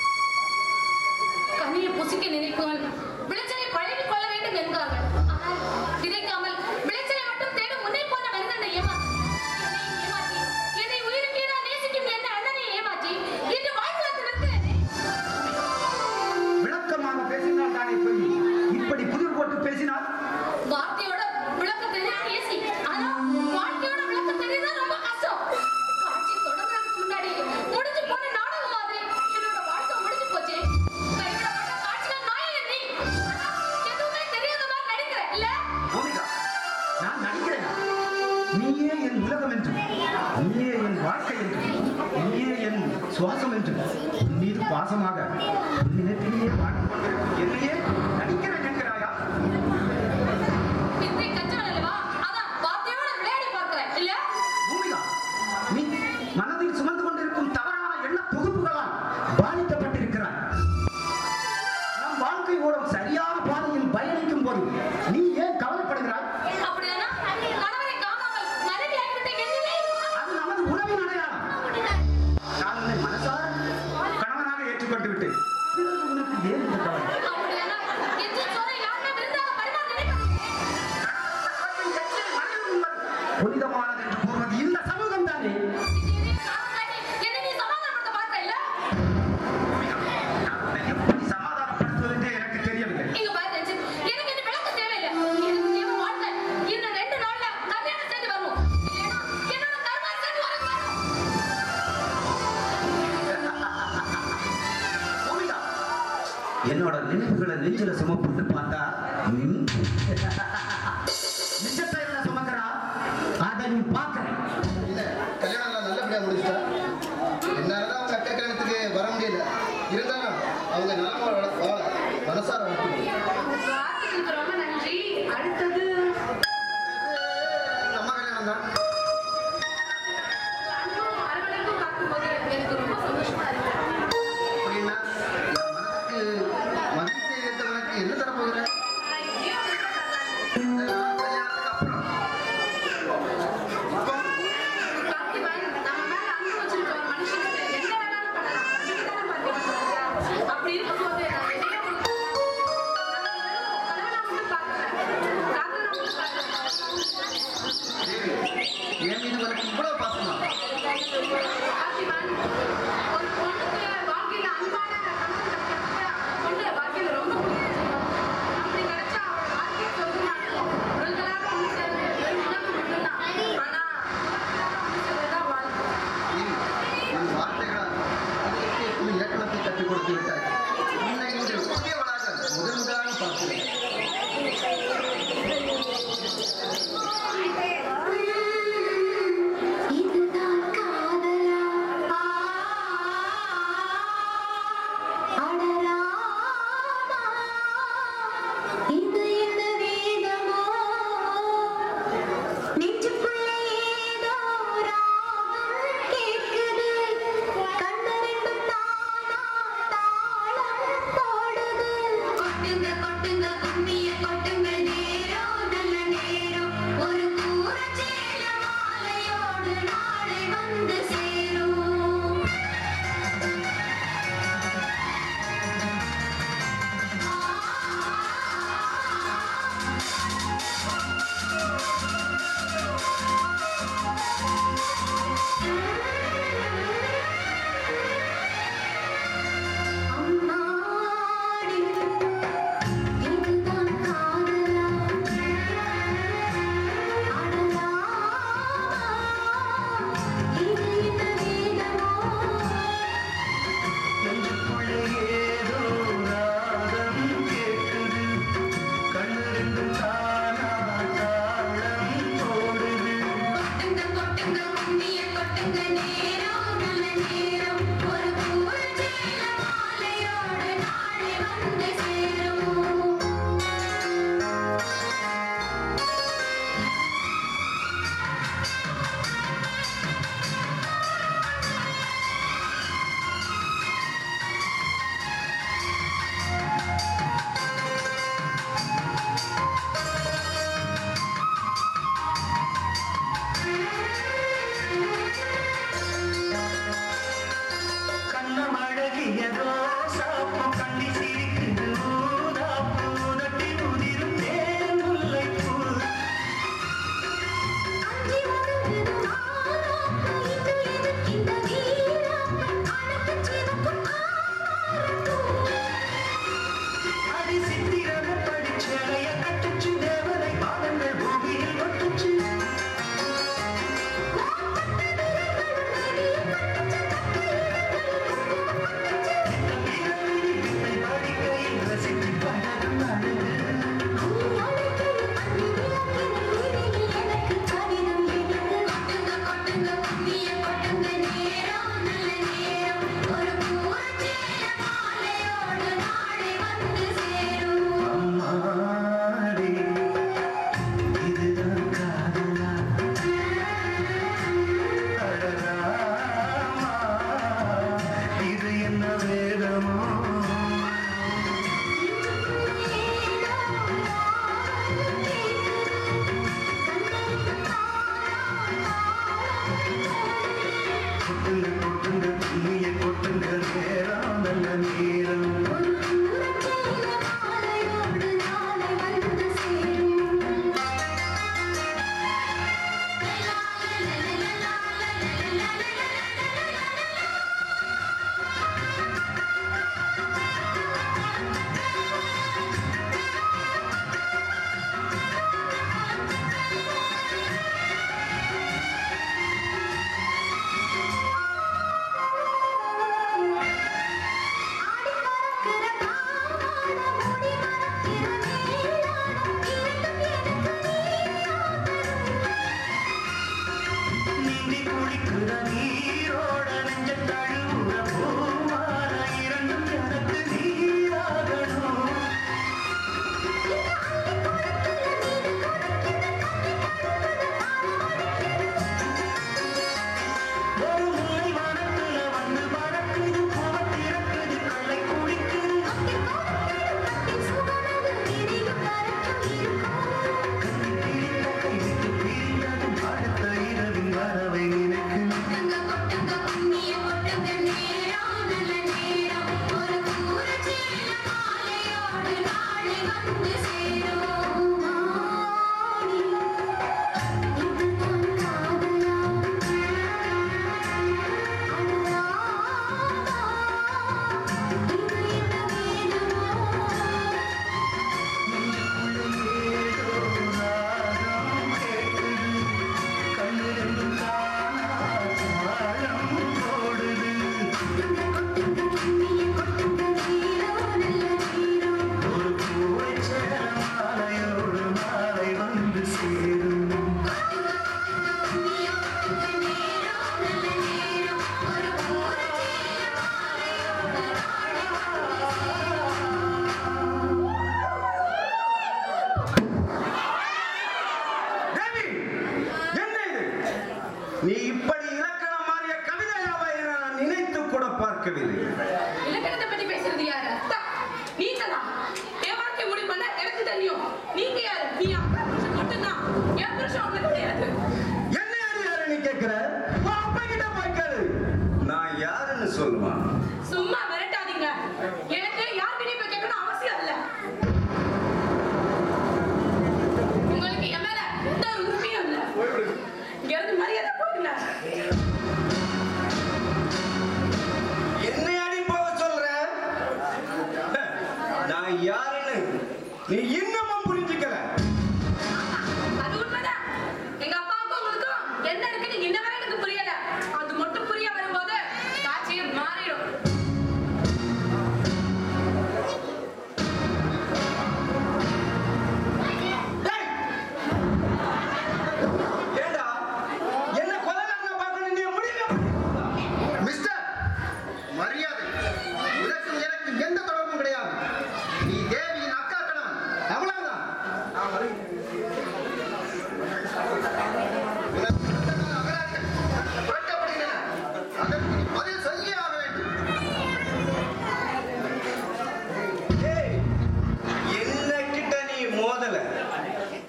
கண்ணியை புசிக்க நினைப்பவன் விளைச்சலை பழகிக் கொள்ள வேண்டும் என்கிறார்கள் ஆனால் விதைக்காமல் விளைச்சலை மட்டும் தேடும் முன்னே போன மனிதனை ஏமாற்றி என்னை ஏமாற்றி என்னை உயிருக்கு நான் நேசிக்கும் என் அண்ணனை ஏமாற்றி இன்று வாழ்க்கை நிறுத்துகிறேனே விளக்கமாக பேசினால் தானே போய் இப்படி புதிர் போட்டு பேசினால் வார்த்தையோட விளக்க தெரியும் பேசி ஆனா வாழ்க்கையோட விளக்க தெரியுதா ரொம்ப கஷ்டம் காட்சி தொடங்குறதுக்கு முன்னாடி முடிஞ்சு போன நாடகம் மாதிரி என்னோட வாழ்க்கை முடிஞ்சு போச்சு கைவிடப்பட்ட காட்சிகள் நாயகன் நீ ஆனா எதுவுமே தெரியாத மாதிரி நடிக்கிற இல்ல பூமிகா நான் நடிக்கிறேனா நீயே என் உலகம் என்று நீயே என் வாழ்க்கை என்று நீயே என் சுவாசம் என்று உன் மீது பாசமாக உன் நினைப்பிலேயே வாழ்ந்து கொண்டிருக்கும் என்னையே நடிக்கிறேன் என்கிறாயா வித்தை கச்சவன் அல்லவா அதான் வார்த்தையோட விளையாடி பார்க்கிறேன் இல்ல பூமிகா நீ மனதில் சுமந்து கொண்டிருக்கும் தவறான எண்ண தொகுப்புகளால் பாதிக்கப்பட்டிருக்கிறாய் நம் வாழ்க்கை ஓடும் சரியான பாதையில் பயணிக்கும் போது நீ ஏன் கவலைப்படுகிறாய் அப்படியானா கணவரை காணாமல் மனைவியாகிவிட்ட என்னிலே அது நமது உறவின் அடையாளம் நான் உன்னை மனசார கணவனாக ஏற்றுக்கொண்டு விட்டேன் பிறகு உனக்கு ஏன் இந்த கவலை அப்படியானா எந்த சோரை யாருமே விருந்தாக பரிமாற நினைப்பதில்லை கணவன் எச்சில் மனைவி உண்பது புனிதமானது என்று கூறுவது இந்த சமூகம் தானே என்னை நீ சமாதானப்படுத்த பார்க்க இல்ல நான் உன்னை எப்படி சமாதானப்படுத்துவது என்று எனக்கு தெரியவில்லை இங்க பாரு ரஞ்சித் எனக்கு இந்த விளக்கு தேவையில்லை எனக்கு தேவை வாழ்க்கை இன்னும் ரெண்டு நாள்ல கல்யாணம் செஞ்சு வரணும் இல்லைன்னா என்னோட கருமாரி செஞ்சு வரணும் பூமிகா, என்னோட நினைவுகளை நெஞ்சில சுமப்புட்டு பார்த்தா தேவி என் மீது உனக்கு இவ்வளவு பாசமா பார்த்திபன், ஒரு பொண்ணுக்கு வாழ்க்கையில அன்பான கணவன் கிடைக்கிறதுக்கு பொண்ணு வாழ்க்கையில ரொம்ப பிடிக்கும். அப்படி கிடைச்சா அவள் வாழ்க்கையே சொர்க்கமாகும். உடல்களாக ஒண்ணு சேர்ந்து வெறும் உணவு மட்டும்தான். ஆனா, உணர்வுகளாக ஒண்ணு சேர்ந்ததுதான் வாழ்க்கை. தேவி என் வார்த்தைகளால் இதற்கு எப்படி இலக்கணத்தை கற்றுக் கொடுத்து விட்டாய் உன்னை இன்று புதியவளாக முதல் முதலாக பார்க்கிறேன் இதுதான் காதலா ஆ, ஆ,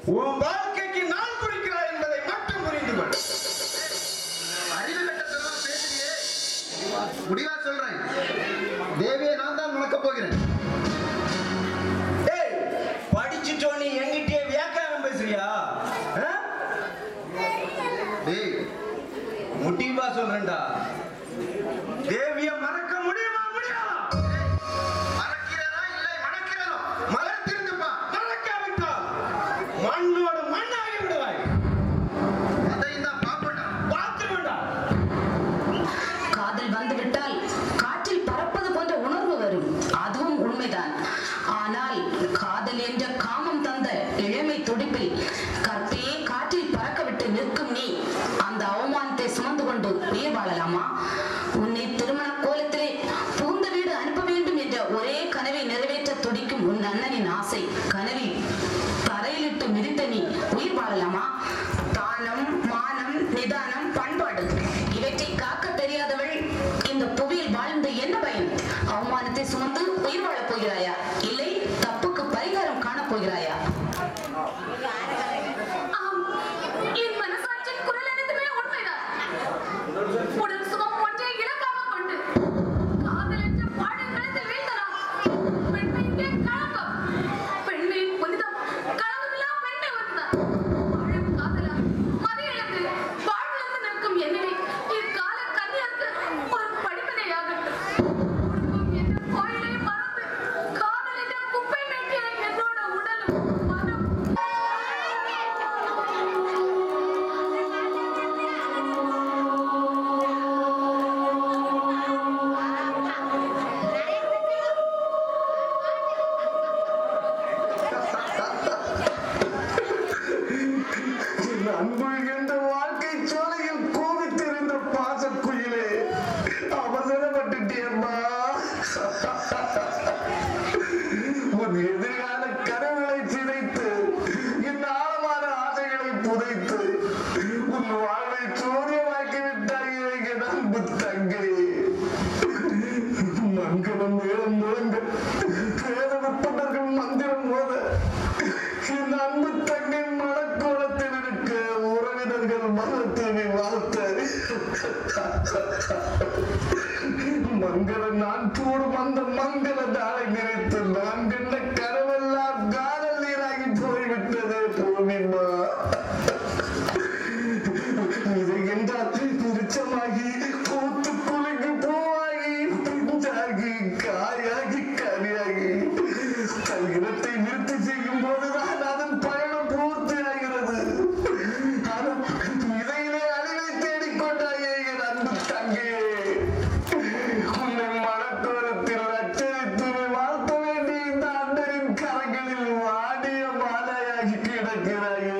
உன் வாழ்க்கைக்கு நாள் குறிக்கிறாய் என்பதை மட்டும் புரிந்து கொள் அறிவு கட்டத்தனம் பேசுறியே முடிவா சொல்றேன் தேவியை நான் தான் மணக்கப் போகிறேன் டேய் படிச்சுட்டோன்னு என்கிட்டயே வியாக்கியானம் பேசுறியா ஆ? டேய் முடிவா சொல்றேன்டா தேவிய மறக்க முடியுமா முடியாதா மறக்கிறதா இல்லை மணக்கிறதோ மறந்திருந்துப்பா மறக்காவிட்டால் மண்ணோடு மண்ணாகி விடுவாய் அதையும் தான் பாப்பண்டா பார்த்து வேண்டாம் காதல் வந்துவிட்டால் காற்றில் பறப்பது போன்ற உணர்வு வரும் அதுவும் உண்மைதான் ஆனால் காதல் என்ற காமம் தந்த இளமை துடிப்பில் கற்பே காற்றில் பறக்க விட்டு நிற்கும் நீ அந்த அவமானத்தை சுமந்து கொண்டு உயிர் வாழலாமா உன்னை திருமண கோலத்திலே புகுந்த வீடு அனுப்ப வேண்டும் என்ற ஒரே கனவை நிறைவேற்ற துடிக்கும் உன் அண்ணனின் ஆசை கனவில் தரையிலிட்டு மிதித்த நீ உயிர் வாழலாமா தானம் மானம் நிதானம் பண்பாடு இவற்றை காக்க தெரியாதவள் இந்த புவியில் வாழ்ந்து என்ன பயன் அவமானத்தை சுமந்து உயிர் வாழப் போகிறாயா இல்லை தப்புக்கு பரிகாரம் காணப் போகிறாயா ஆம், என் மனசாட்சியின் குரல் அனைத்துமே உண்மைதான். உடல் சுகம் ஒன்றை இலக்காக கொண்டு காதல் என்ற பாடங்களத்தில் வீழ்ந்ததாம். பெண்மைக்கே களங்கம். பெண்மையின் புனிதம் களங்கமில்லா பெண்ணை ஒருத்தர். வாழும் காதலர் மதியிழந்து வாழ்விழந்து நிற்கும் என்னை இக்கால கன்னியருக்கு ஒரு படிப்பினையாகட்டும். குடும்பம் என்ற கோயிலை மறந்து காதல் என்ற குப்பை மேட்டிய என்னோட உடலும் மனம் என் அன்பு என்ற வாழ்க்கை சோலையில் கோவித்திருந்த பாசக்குயிலே அவசரப்பட்டுட்டியம்மா உன் எதிர்கால கனவுகளை சிதைத்து என் ஆழமான ஆசைகளை புதைத்து உன் வாழ்வை சூரியமாக்கி விட்டாயே என் அன்பு தங்கை மங்களம் மேலும் முழங்க வேத விற்பனர்கள் மந்திரம் போத என் அன்பு தங்கை மனக்கோலத்தில் இருக்க உறவினர்கள் மனத்தேவி வாழ்த்த மங்கள நான் கூடும் அந்த மங்கள நாளை நினைத்து நான் கண்ட கனவெல்லாம் காதல் நீராகி போய்விட்டதே பூமிமா இது என்றால் நிச்சயமாகி பூத்து குலுங்கி பூவாகி பிஞ்சாகி காயாகி கனியாகி தன் இனத்தை நிறுத்தி செய்யும் போதுதான் அதன் பயணம் பூர்த்தி ஆகிறது ஆனால் இதையிலே அழிவை தேடிக்கொண்டாயே என் அன்பு தங்கையே உன்னை மனக்கோலத்தில் அச்சரித்து வாழ்த்த வேண்டிய இந்த அண்ணனின் கரங்களில் வாடிய மாலையாகி கிடக்கிறாயே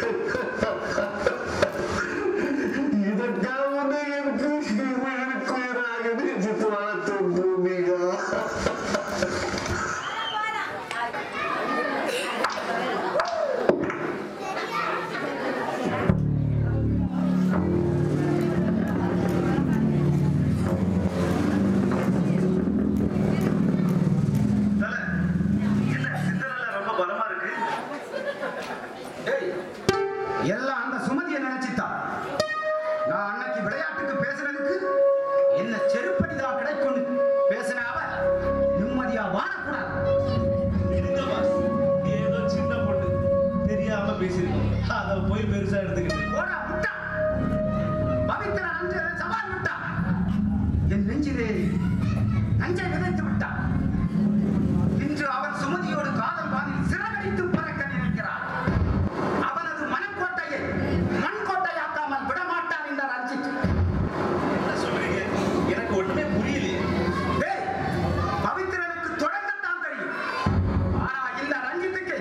இதற்காக உன்னை எனக்கு உயிருக்குயிராக நேசித்து வளர்த்த பூமியா ரொம்ப பலமா இருக்கு டேய் எல்லாம் அந்த சுமதியை நினைச்சுதான் நான் அன்னைக்கு விளையாட்டுக்கு பேசுனதுக்கு என்ன செருப்படி தான் கிடைக்கும்னு பேசின அவ நிம்மதியா வாழக்கூடாது இருங்க பாஸ் நீ ஏதோ சின்ன பொண்ணு தெரியாம பேசிருக்கோம் அதை போய் பெருசா எடுத்துக்கிட்டு போடா முட்டா பவித்திர அஞ்சல சவால் விட்டா என் நெஞ்சிலே நஞ்சை விதைத்து விட்டா இன்று அவன் சுமதியோடு காதல் வானில் சிறகடித்து பறக்க நினைக்கிறான் அவனது மனக்கோட்டையை மண்கோட்டையாக்காமல் விடமாட்டான் இந்த ரஞ்சித் என்ன சொல்றீங்க எனக்கு ஒண்ணுமே புரியலையே டேய், பவித்திரனுக்கு தொடங்கத்தான் தெரியும் ஆனா இந்த ரஞ்சித்துக்கு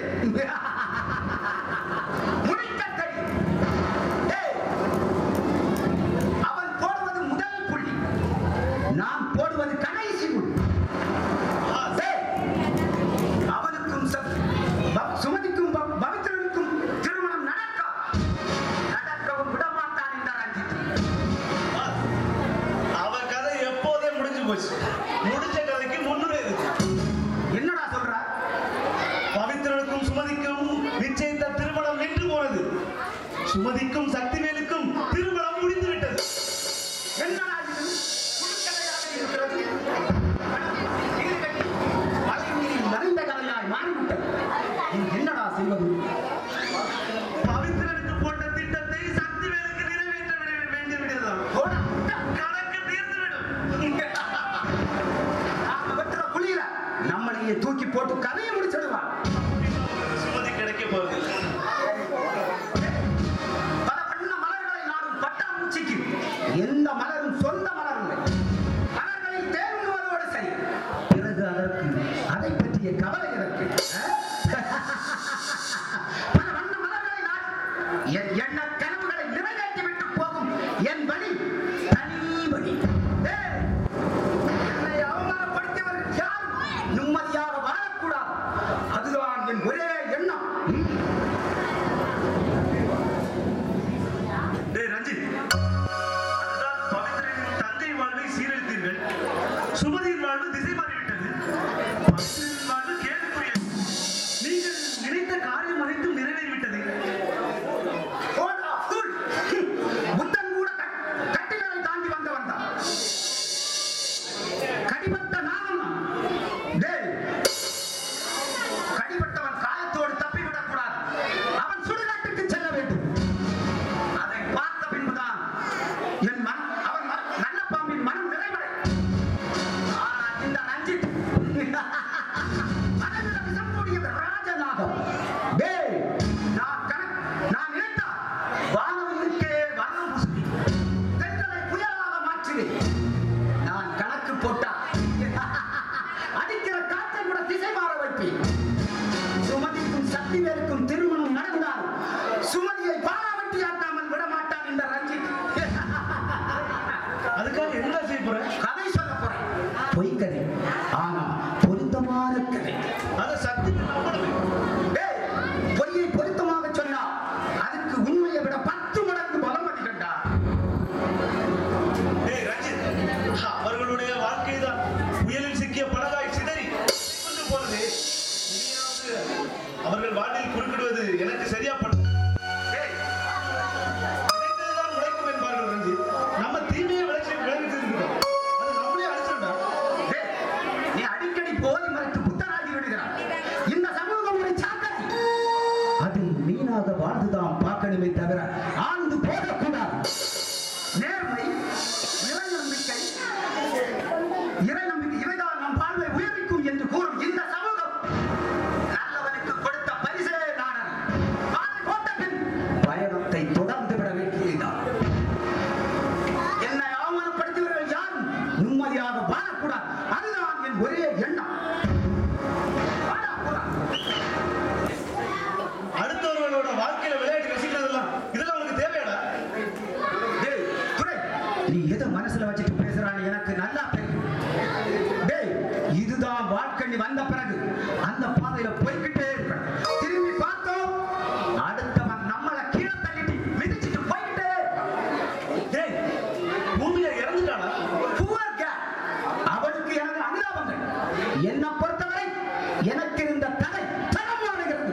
முடிக்க தெரியும் டேய், அவன் போடுவது முதல் புள்ளி நான் போடுவது கடைசி புள்ளி சுமதிக்கும் சக்திவேலுக்கும் திருமணம் முடிந்து விட்டது என்னடா இது? புதுக்கதையாக இருக்கிறது. இது கட்டி மலை நீரில் நனைந்த கதையாய் மாறிவிட்டது. இது என்னடா செய்வது பவித்ரனுக்கு போட்ட திட்டத்தை சக்திவேலுக்கு நிறைவேற்ற விட- வேண்டி விடுதான் போடா. கணக்கு தீர்ந்துவிடும் நாம வெட்டுற குழியில நம்மளையே தூக்கி போட்டு கதையை முடிச்சிடுவான் சுமதி கிடைக்க போவதில்லை பல வண்ண மலர்களை நாடும் பட்டாம்பூச்சிக்கு எந்த மலரும் சொந்த மலர் இல்லை மலர்களை தேர்வுவதோடு சரி பிறகு அதற்கு அதை பற்றிய கவலை எனக்கு பல வண்ண மலர்களை நாடும் என் எண்ண கனவுகளை நிறைவேற்றி விட்டு போகும் என் வழி தனி வழி ஏய், என்னை அவமானப்படுத்தியவர்கள் யாரும் நிம்மதியாக வாழக்கூடாது அதுதான் என் ஒரே எண்ணம் ம். டேய் ரஞ்சித் அதுதான் பவித்ரனின் தங்கை வாழ்வை சீரழித்தீர்கள் சுமதியின் வாழ்வு திசை மாறிவிட்டது பவித்ரனின் வாழ்வு கேள்விக்குரியது நீங்கள் நினைத்த காரியம் அனைத்தும் நிறைவேறிவிட்டது போடா, fool. ஹம். புத்தன் கூட கட்- கட்டில்களை தாண்டி வந்தவன் தான். கடிபட்ட நாகம் நான். டேய், கடிபட்டவன் காயத்தோடு தப்பிவிடக் கூடாது. அவன் சுடுகாட்டுக்கு செல்ல வேண்டும். அதை பார்த்த பின்புதான் என் மன- அவன் மன- நல்ல பாம்பின் மனம் நிறைவடையும். ஆனால் இந்த ரஞ்சித் அதனிட விஷம் கூடியது ராஜநாகம். டேய், நான் கணக்- நான் நினைத்தால் வானவனுக்கே வர்ணம் பூசுவேன். தென்றலை புயலாக மாற்றுவேன். நான் கணக்கு போட்டா அடிக்கிற காற்றை கூட திசை மாற வைப்பேன் சுமதிக்கும் சக்திவேலுக்கும் திருமணம் நடந்தால் சுமதியை பாலாவட்டி ஆட்டாமல் விட மாட்டான் இந்த ரஞ்சித் அதுக்காக என்ன செய்ய போற கதை சொல்ல போறேன் பொய்க்கதை ஆனா பொருத்தமான கதை அதை சக்திக்கு நம்பணும் டேய், பொய்யை பொருத்தமாக சொன்னா அதுக்கு உண்மையை விட பத்து மடங்கு பலம் அதிகண்டா டேய் ரஞ்சித் அவர்களுடைய வாழ்க்கைதான் புயலில் சிக்கிய படகாய் சிதறி கொண்டு போனது இனியாவது அவர்கள் வாழ்வில் குறுக்கிடுவது எனக்கு சரியா படும் டேய், நினைத்ததுதான் உழைக்கும் என்பார்கள் ரஞ்சித் நம்ம தீமையை விளைச்சி விளைவித்து இருக்கிறோம் அது நம்மளே அழிச்சிருந்தா டேய், நீ அடிக்கடி போதை மறைத்து புத்தராகி விடுகிறாய் இந்த சமூகம் ஒரு சாக்கடை அதில் மீனாக வாழ்ந்துதான் பார்க்கணுமே தவிர ஆழ்ந்து போகக்கூடாது நேர்மை இறை நம்பிக்கை இறை நம்பிக்கை இவைதான் நம் வாழ்வை உயர்விக்கும் என்று கூறும் இந்த சமூகம் நல்லவனுக்கு கொடுத்த பரிசே நாடன் பாதை போட்ட பின் பயணத்தை தொடர்ந்து விட வேண்டியதுதான் என்னை அவமானப்படுத்தியவர்கள் யாரும் நிம்மதியாக வாழக்கூடாது அதுதான் என் ஒரே எண்ணம் வாடா, போடா. அடுத்தவர்களோட வாழ்க்கையில விளையாட்டு ரசிக்கிறதெல்லாம் இதெல்லாம் உனக்கு தேவையாடா டேய், துரை, நீ எதை மனசுல வச்சுட்டு பேசுறான்னு எனக்கு நல்லா தெரியும் டேய் இதுதான் வாழ்க்கை நீ வந்த பிறகு அந்த பாதையில போய்கிட்டே இருக்க திரும்பி பார்த்தோம் அடுத்தவன் நம்மளை கீழே தள்ளிட்டு மிதிச்சிட்டு போய்கிட்டே இருப்பான். டேய் பூமியில இறந்துட்டானா Poor guy. அவனுக்கு எனது அனுதாபங்கள் என்னை பொறுத்தவரை எனக்கு இருந்த தலை தரம் மாறுகிறது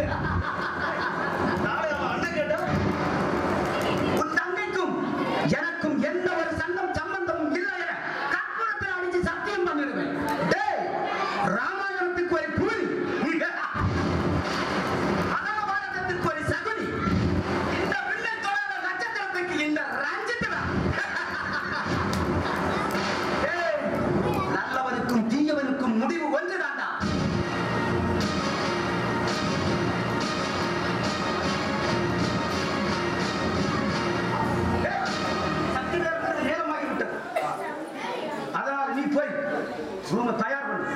நாளை அவன் அண்ணன் கேட்டா உன் தங்கைக்கும் எனக்கும் எந்த ஒரு சந்தம் சம்பந்தமும் இல்லை என கற்பூரத்தில் அடிச்சு சத்தியம் பண்ணிடுவேன் டேய் ராமாயணத்துக்கு ஒரு புலி மகாபாரதத்துக்கு ஒரு சகுனி இந்த விண்ணை தொடாத நட்சத்திரத்துக்கு இந்த ரஞ்சித்துடா டேய், நல்லவனுக்கும் தீயவனுக்கும் முடிவு ஒன்றுதான்டா சக்தி நேரத்துக்கு நேரமாகிவிட்டது அதனால் நீ போய் ரூமை தயார் பண்ணு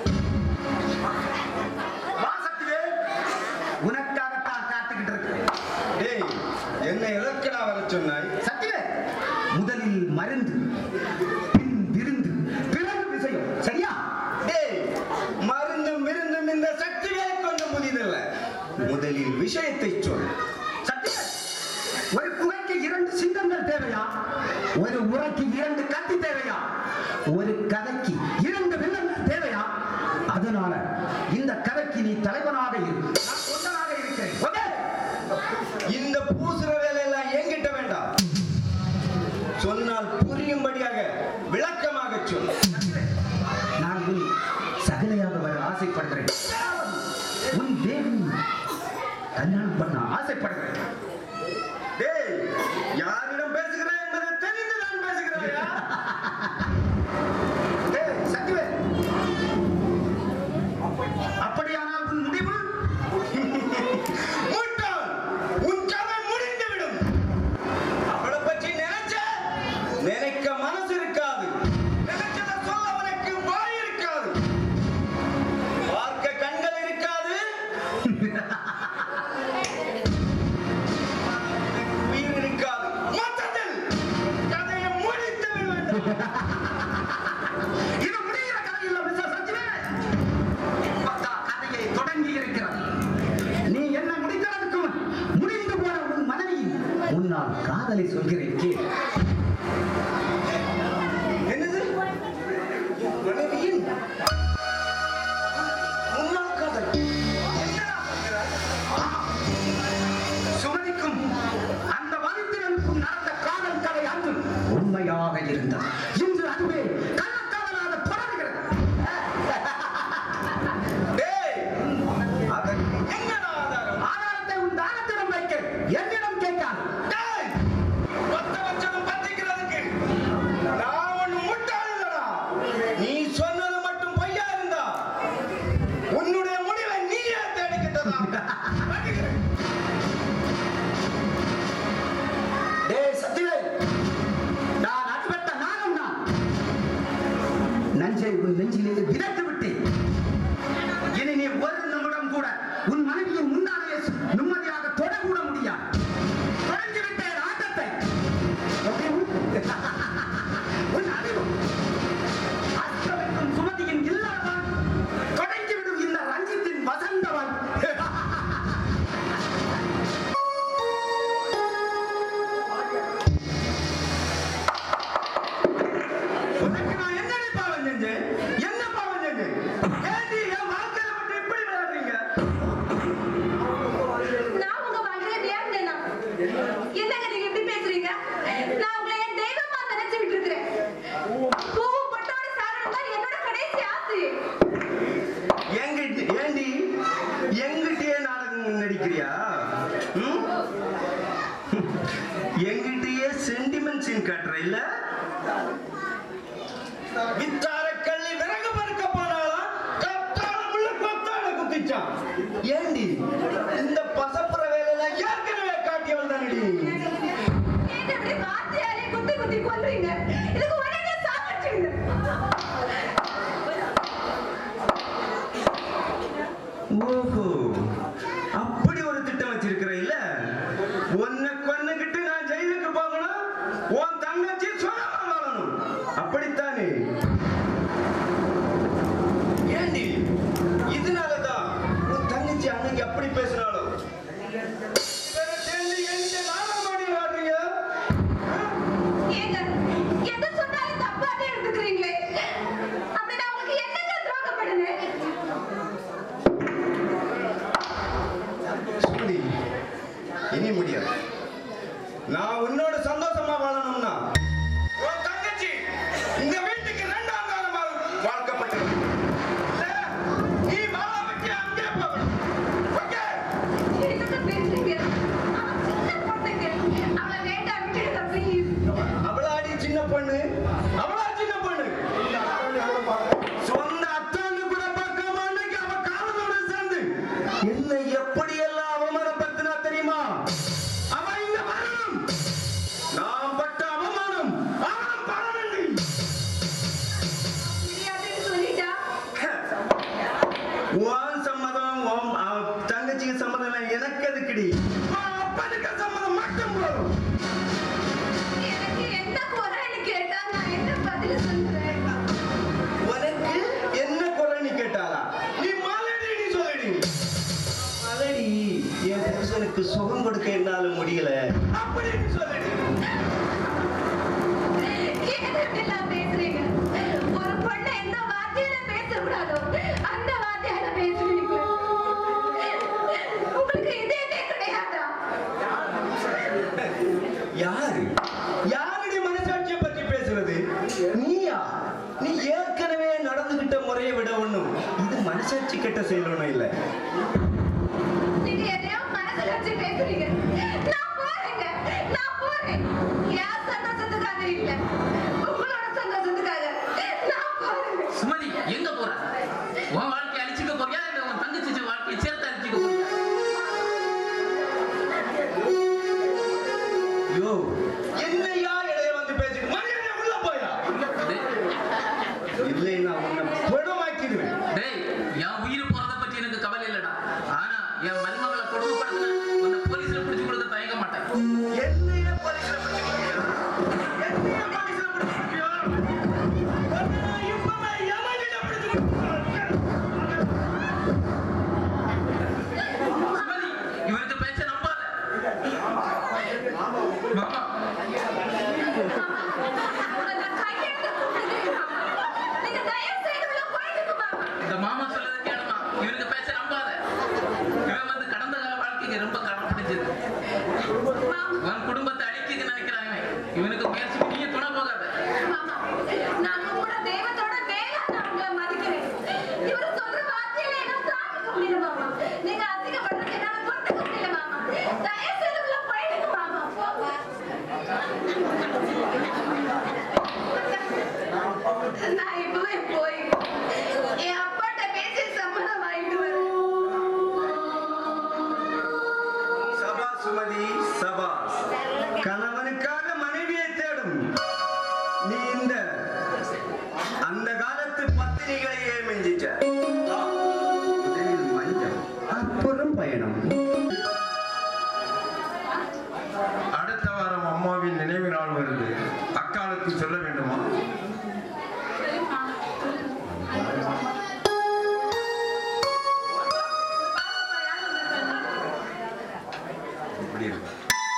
வா சக்திவேல் உனக்காகத்தான் காத்துக்கிட்டு இருக்கிறேன் டேய் என்னை எதற்கடா வர சொன்னாய் சக்திவேல் முதலில் மருந்து பின் விருந்து பிறகு விஷயம் சரியா டேய் மருந்தும் விருந்தும் இந்த சக்தியே கொஞ்சம் புதிதல்ல முதலில் விஷயத்தை சொல் சக்திவேல் ஒரு குகைக்கு இரண்டு சிங்கங்கள் தேவையா ஒரு உரைக்கு இரண்டு கத்தி தேவையா ஒரு கதைக்கு இரண்டு வில்லங்கள் தேவையா அதனால இந்த கதைக்கு நீ தலைவனாக இரு நான் தொண்டனாக இருக்கிறேன் ஓகே இந்த பூசுற கல்யாணம் பண்ண ஆசைப்படுகிறேன் டேய் யாரிடம் பேசுகிறேன் என்பதை தெரிந்து நான் பேசுகிறாயா டேய், சக்திவேல். அப்படியானால் உன் முடிவு முட்டாள் உன் கதை முடிந்துவிடும் அவளை பற்றி நினைச்ச நினைக்க மனசு இருக்காது நினைச்சத சொல்ல அவனுக்கு வாய் இருக்காது பார்க்க கண்கள் இருக்காது உயிர் இருக்காது மொத்தத்தில் கதையை முடித்து விட வேண்டும் இது முடிகிற கதை இல்ல மிஸ்டர் சச்சிவேல் இப்பதான் கதையை தொடங்கி இருக்கிறது நீ என்ன முடிக்கிறதுக்கு முன் முடிந்து போன உன் மனைவி உன்னால் காதலை சொல்கிறேன் கேள் என்னது மனைவியின் முன்னாள் காதல் என்னடா சொல்கிறாய்? சுமதிக்கும் அந்த வரித்திரனுக்கும் நடந்த காதல் கதை அன்று உண்மையாக இருந்தது இன்று அதுவே கள்ளக்காதலாக தொடர்கிறது டேய், அதற்கு என்னடா ஆதாரம்? ஆதாரத்தை உன் தானத்திடம் வைக்க என்னிடம் கேட்காது டேய், பத்த வச்சதும் பத்திக்கிறதுக்கு நான் ஒண்ணும் முட்டாள் இல்லடா. நீ சொன்னது மட்டும் பொய்யா இருந்தா உன்னுடைய முடிவை நீயே தேடிக்கிட்டதா மாட்டிக்கிறேன். டேய் சத்திவேல் நான் அடிபட்ட நாகம் நான் நஞ்சை உன் நெஞ்சிலே விதைத்து விட்டேன் இனி நீ ஒரு நிமிடம் கூட உன் மனைவியின் முன்னாலே நிம்மதியாக தொடக்கூட முடியாது தொடங்கி விட்டேன் ஆட்டத்தை உன் அறிவு அஸ்தமிக்கும் சுமதியின் இல்லாதான் தொடங்கிவிடும் இந்த ரஞ்சித்தின் வசந்தவன் உனக்கு நான் என்னடி பாவம் செஞ்சேன்? என்ன பாவம் செஞ்சேன்? ஏன்டி என் வாழ்க்கையில மட்டும் இப்படி விளையாடுறீங்க? நான் உங்க வாழ்க்கையில விளையாடுனேனா? என்னங்க நீங்க இப்படி பேசுறீங்க நான் உங்களை என் தெய்வமா நினைச்சுக்கிட்டு இருக்கிறேன் பூவும் பொட்டோட சாகணும் தான் என்னோட கடைசி ஆசை எங்கிட்ட- ஏண்டி எங்கிட்டயே நாடகம் நடிக்கிறியா ம்? எங்கிட்டயே சென்டிமெண்ட் சீன் காட்டுற இல்ல வித்தார கள்ளி விறகு பறக்க போனாலும் கத்தாழ புள்ள கொத்தாழ குத்திச்சான் ஏண்டி இந்த பசப்புற வேலையெல்லாம் ஏற்கனவே காட்டியவள் தானடி ஏங்க இப்படி வார்த்தையாலே குத்தி குத்தி கொல்றீங்க இதுக்கு உடனே சாப்பிடுங்க ஓஹோ அப்படி ஒரு திட்டம் வச்சிருக்கிற இல்ல உன்னை கொன்னுகிட்டு நான் ஜெயிலுக்கு போகணும் உன் தங்கச்சி சுகமா வாழணும் அப்படித்தானே ஏண்டி இதனாலதான் உன் தங்கச்சி அன்னைக்கு அப்படி பேசினாலும் இவரை சேர்ந்து எங்க நாடகமாடி வாடுறீங்க ஏங்க எது சொன்னாலும் தப்பாவே எடுத்துக்கிறீங்களே அப்படி நான் உங்களுக்கு என்னங்க துரோகம் பண்ணுனேன் சுமதி இனி முடியாது நான் உன்னோட சந்தோஷமா வாழணும்னா உன் தங்கச்சி இந்த வீட்டுக்கு ரெண்டாம் காலமாக வாழ்க்கப்பட்டது இல்ல, நீ வாழ வச்சு அங்கே போகணும் ஓகே என்னங்க பேசுறீங்க அவன் சின்ன பொண்ணுங்க அவளை வேண்டாம் விட்டுடுங்க ப்ளீஸ் அவளாடி சின்ன பொண்ணு அவளா சின்ன பொண்ணு சொந்த அத்தான்னு கூட பார்க்காம அன்னைக்கு அவ காலத்தோட சேர்ந்து என்னை எப்படியெல்லாம் அவமானப்படுத்தினா தெரியுமா அவ இங்க வரணும் நான் பட்ட அவமானம் அவன் பட வேண்டும் முடியாதுன்னு சொல்லிட்டா உன் சம்மதம் உன் அவ தங்கச்சிக்கு சம்மதம் இல்லை, எனக்கு எதுக்குடி உன் அப்பனுக்கு சம்மதம் மட்டும் போதும் எனக்கு என்ன குறைன்னு கேட்டா நான் என்ன பதில் சொல்றேன் உனக்கு என்ன குறைன்னு கேட்டாளா நீ மலடி நீ சொல்லடி மலடி என் புருஷனுக்கு சுகம் கொடுக்க என்னால முடியல அப்படின்னு சொல்லடி ஏன் இப்படிலாம் பேசுறீங்க ஒரு பொண்ணை எந்த வார்த்தையில பேசக்கூடாதோ அந்த வார்த்தையால பேசுறீங்க உங்களுக்கு இதயமே கிடையாதா யாரு யாருடைய மனசாட்சியை பற்றி பேசுறது நீயா நீ ஏற்கனவே நடந்துகிட்ட முறையை விட ஒண்ணும் இது மனசாட்சி கெட்ட செயல் ஒண்ணும் இல்ல நீங்க எதையோ மனசு யோ என்னையா இடையே வந்து பேசிட்டு மரியாதை உள்ள போயா இல்லைன்னா உன்னை குணமாக்கிடுவேன் டேய் என் உயிர் போறத பத்தி எனக்கு கவலை இல்லடா ஆனா என் மருமகளை கொடுமைப்படுத்தின உன்னை போலீஸ்ல பிடிச்சு கொடுக்க தயங்க மாட்டேன் என்னைய பரிசுல பிடிச்சிருக்கியா? என்னைய பரிசுல பிடிச்சிருக்கியா? உன்னை நான் இப்பவே எவன்கிட்ட பிடிச்சு கொடுக்கிறேன்? சுமதி இவருக்கு பேச்ச நம்பாத மாமா உங்களை கையெடுத்து கும்பிடுறேன் மாமா. நீங்க தயவு செய்து உள்ள போயிடுங்க மாமா. இந்த மாமா சொல்றது கேளுமா இவருக்கு பேச்ச நம்பாத இவன் வந்து கடந்த கால வாழ்க்கைக்கு ரொம்ப கடன் பிடிச்சது உன் குடும்பத்தை அழிக்க நினைக்கிறாங்க இவனுக்கு முயற்சி நீ துணை போகாத மாமா, நான் உங்களோட தெய்வத்தோட மேலா நான் உங்களை மதிக்கிறேன். இவரு சொல்ற வார்த்தையில என்னால தாங்கிக்க முடியல மாமா. நீங்க அசிங்கப்படுறது என்னால பொறுத்துக்க முடியல மாமா. தயவு செய்து உள்ள போயிடுங்க மாமா. போங்க. நான் இப்பவே போய் என் அப்பாட்ட பேசி சம்மதம் வாங்கிட்டு வரேன் சபா சுமதி சபாஸ் கணவனுக்காக மனைவியை தேடும் நீ இந்த அந்த காலத்து பத்திரிகைகளையே மிஞ்சிட்ட ஆ, முதலில் மஞ்சள் அப்புறம் பயணம் அடுத்த வாரம் அம்மாவின் நினைவு நாள் வருது அக்காளுக்கு சொல்ல வேண்டுமா இப்படி இருக்கு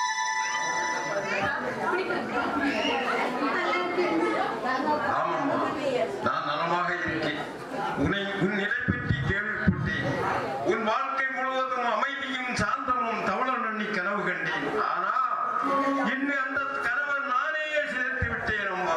ஆமாம்மா நான் நலமாக இருக்கேன் உன்னை உன் நிலை பற்றி கேள்விப்பட்டேன் உன் வாழ்க்கை முழுவதும் அமைதியும் சாந்தமும் தவளம் எண்ணி கனவு கண்டேன் ஆனா இன்று அந்த கனவை நானே சிதைத்து விட்டேன் அம்மா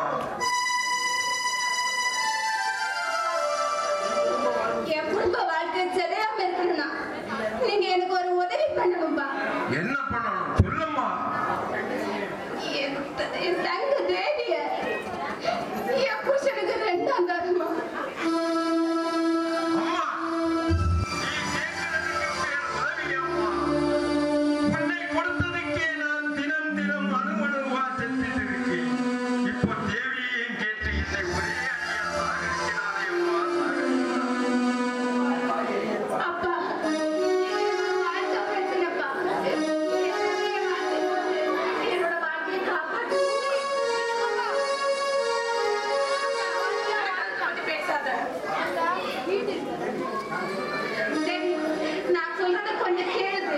என் குடும்ப வாழ்க்கை சரியாம இருக்கணும்னா நீங்க எனக்கு ஒரு உதவி பண்ணணும்பா என்ன பண்ணணும் சொல்லும்மா என் த- என் தங்க தேவிய என் புருஷனுக்கு ரெண்டாம் தரமா அம்மா நீ கேட்கிறதுக்கு பேர் உதவி அம்மா உன்னை கொடுத்ததுக்கே நான் தினம் தினம் அணுமணுவா செத்துட்டு இருக்கேன் இப்போ தேவியையும் கேட்டு என்னை ஒரே அடியா சாகடிக்கிறாரே அம்மா சாகடிக்கிறார் அப்பா என்னோட வாழ்க்கை பிரச்சனைப்பா என்னோட வாழ்க்கையை காப்பாற்று பேசாத தேவி, நான் சொல்றத கொஞ்சம் கேளு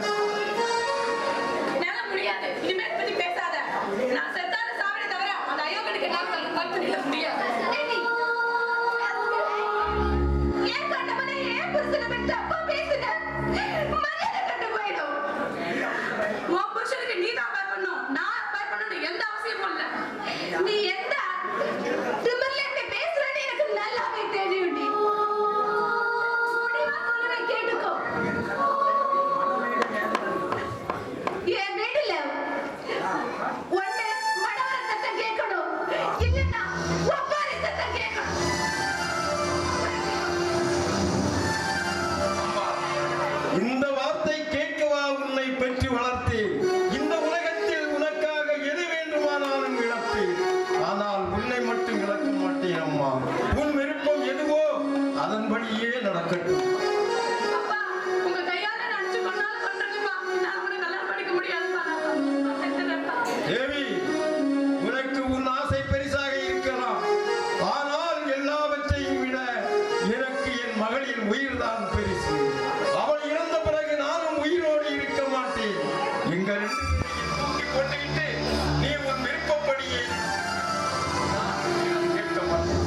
என்னால முடியாது இனிமேல் பத்தி பேசாத நான் செத்தாலும் சாவடி தவிர அந்த அயோகனுக்கு நான் கருத்து நில முடியாது தேவி, ஏன் கண்டவனை ஏன் புருஷனை பற்றி அப்பா பேசுன மரியாதை கண்டு போயிடும் உன் புருஷனுக்கு நீ தான் பயப்படணும் நான் பயப்படணும் எந்த அவசியமும் இல்ல நீ எந்த திமிர்ல இப்படி பேசுறேன்னு எனக்கு நல்லாவே தெரியும்டி முடிவா சொல்லுவேன் கேட்டுக்கோ என் வீட்டுல ஒண்ணு மடவர சத்தம் கேட்கணும் இல்லைன்னா ஒப்பாரி சத்தம் கேட்கணும் அம்மா, இந்த வார்த்தை கேட்கவா உன்னை பெற்று வளர்த்தேன் இந்த உலகத்தில் உனக்காக எது வேண்டுமானாலும் இழப்பேன் ஆனால் உன்னை மட்டும் இழக்க மாட்டேன் அம்மா உன் விருப்பம் எதுவோ அதன்படியே நடக்கட்டும் அப்பா உங்க கையால நினைச்சு கொண்டாலும் கொண்டுருங்கப்பா நான் உங்களை கல்யாணம் பண்ணிக்க முடியாதுப்பா நான் செத்துறேன்ப்பா தேவி உனக்கு உன் ஆசை பெரிசாக இருக்கலாம் ஆனால் எல்லாவற்றையும் விட எனக்கு என் மகளின் உயிர்தான் பெரிசு அவள் இறந்த பிறகு நானும் உயிரோடு இருக்க மாட்டேன் எங்க ரெண்டு பேரையும் தூக்கி போட்டுக்கிட்டு நீ உன் விருப்பப்படியே நான் கேட்க மாட்டேன்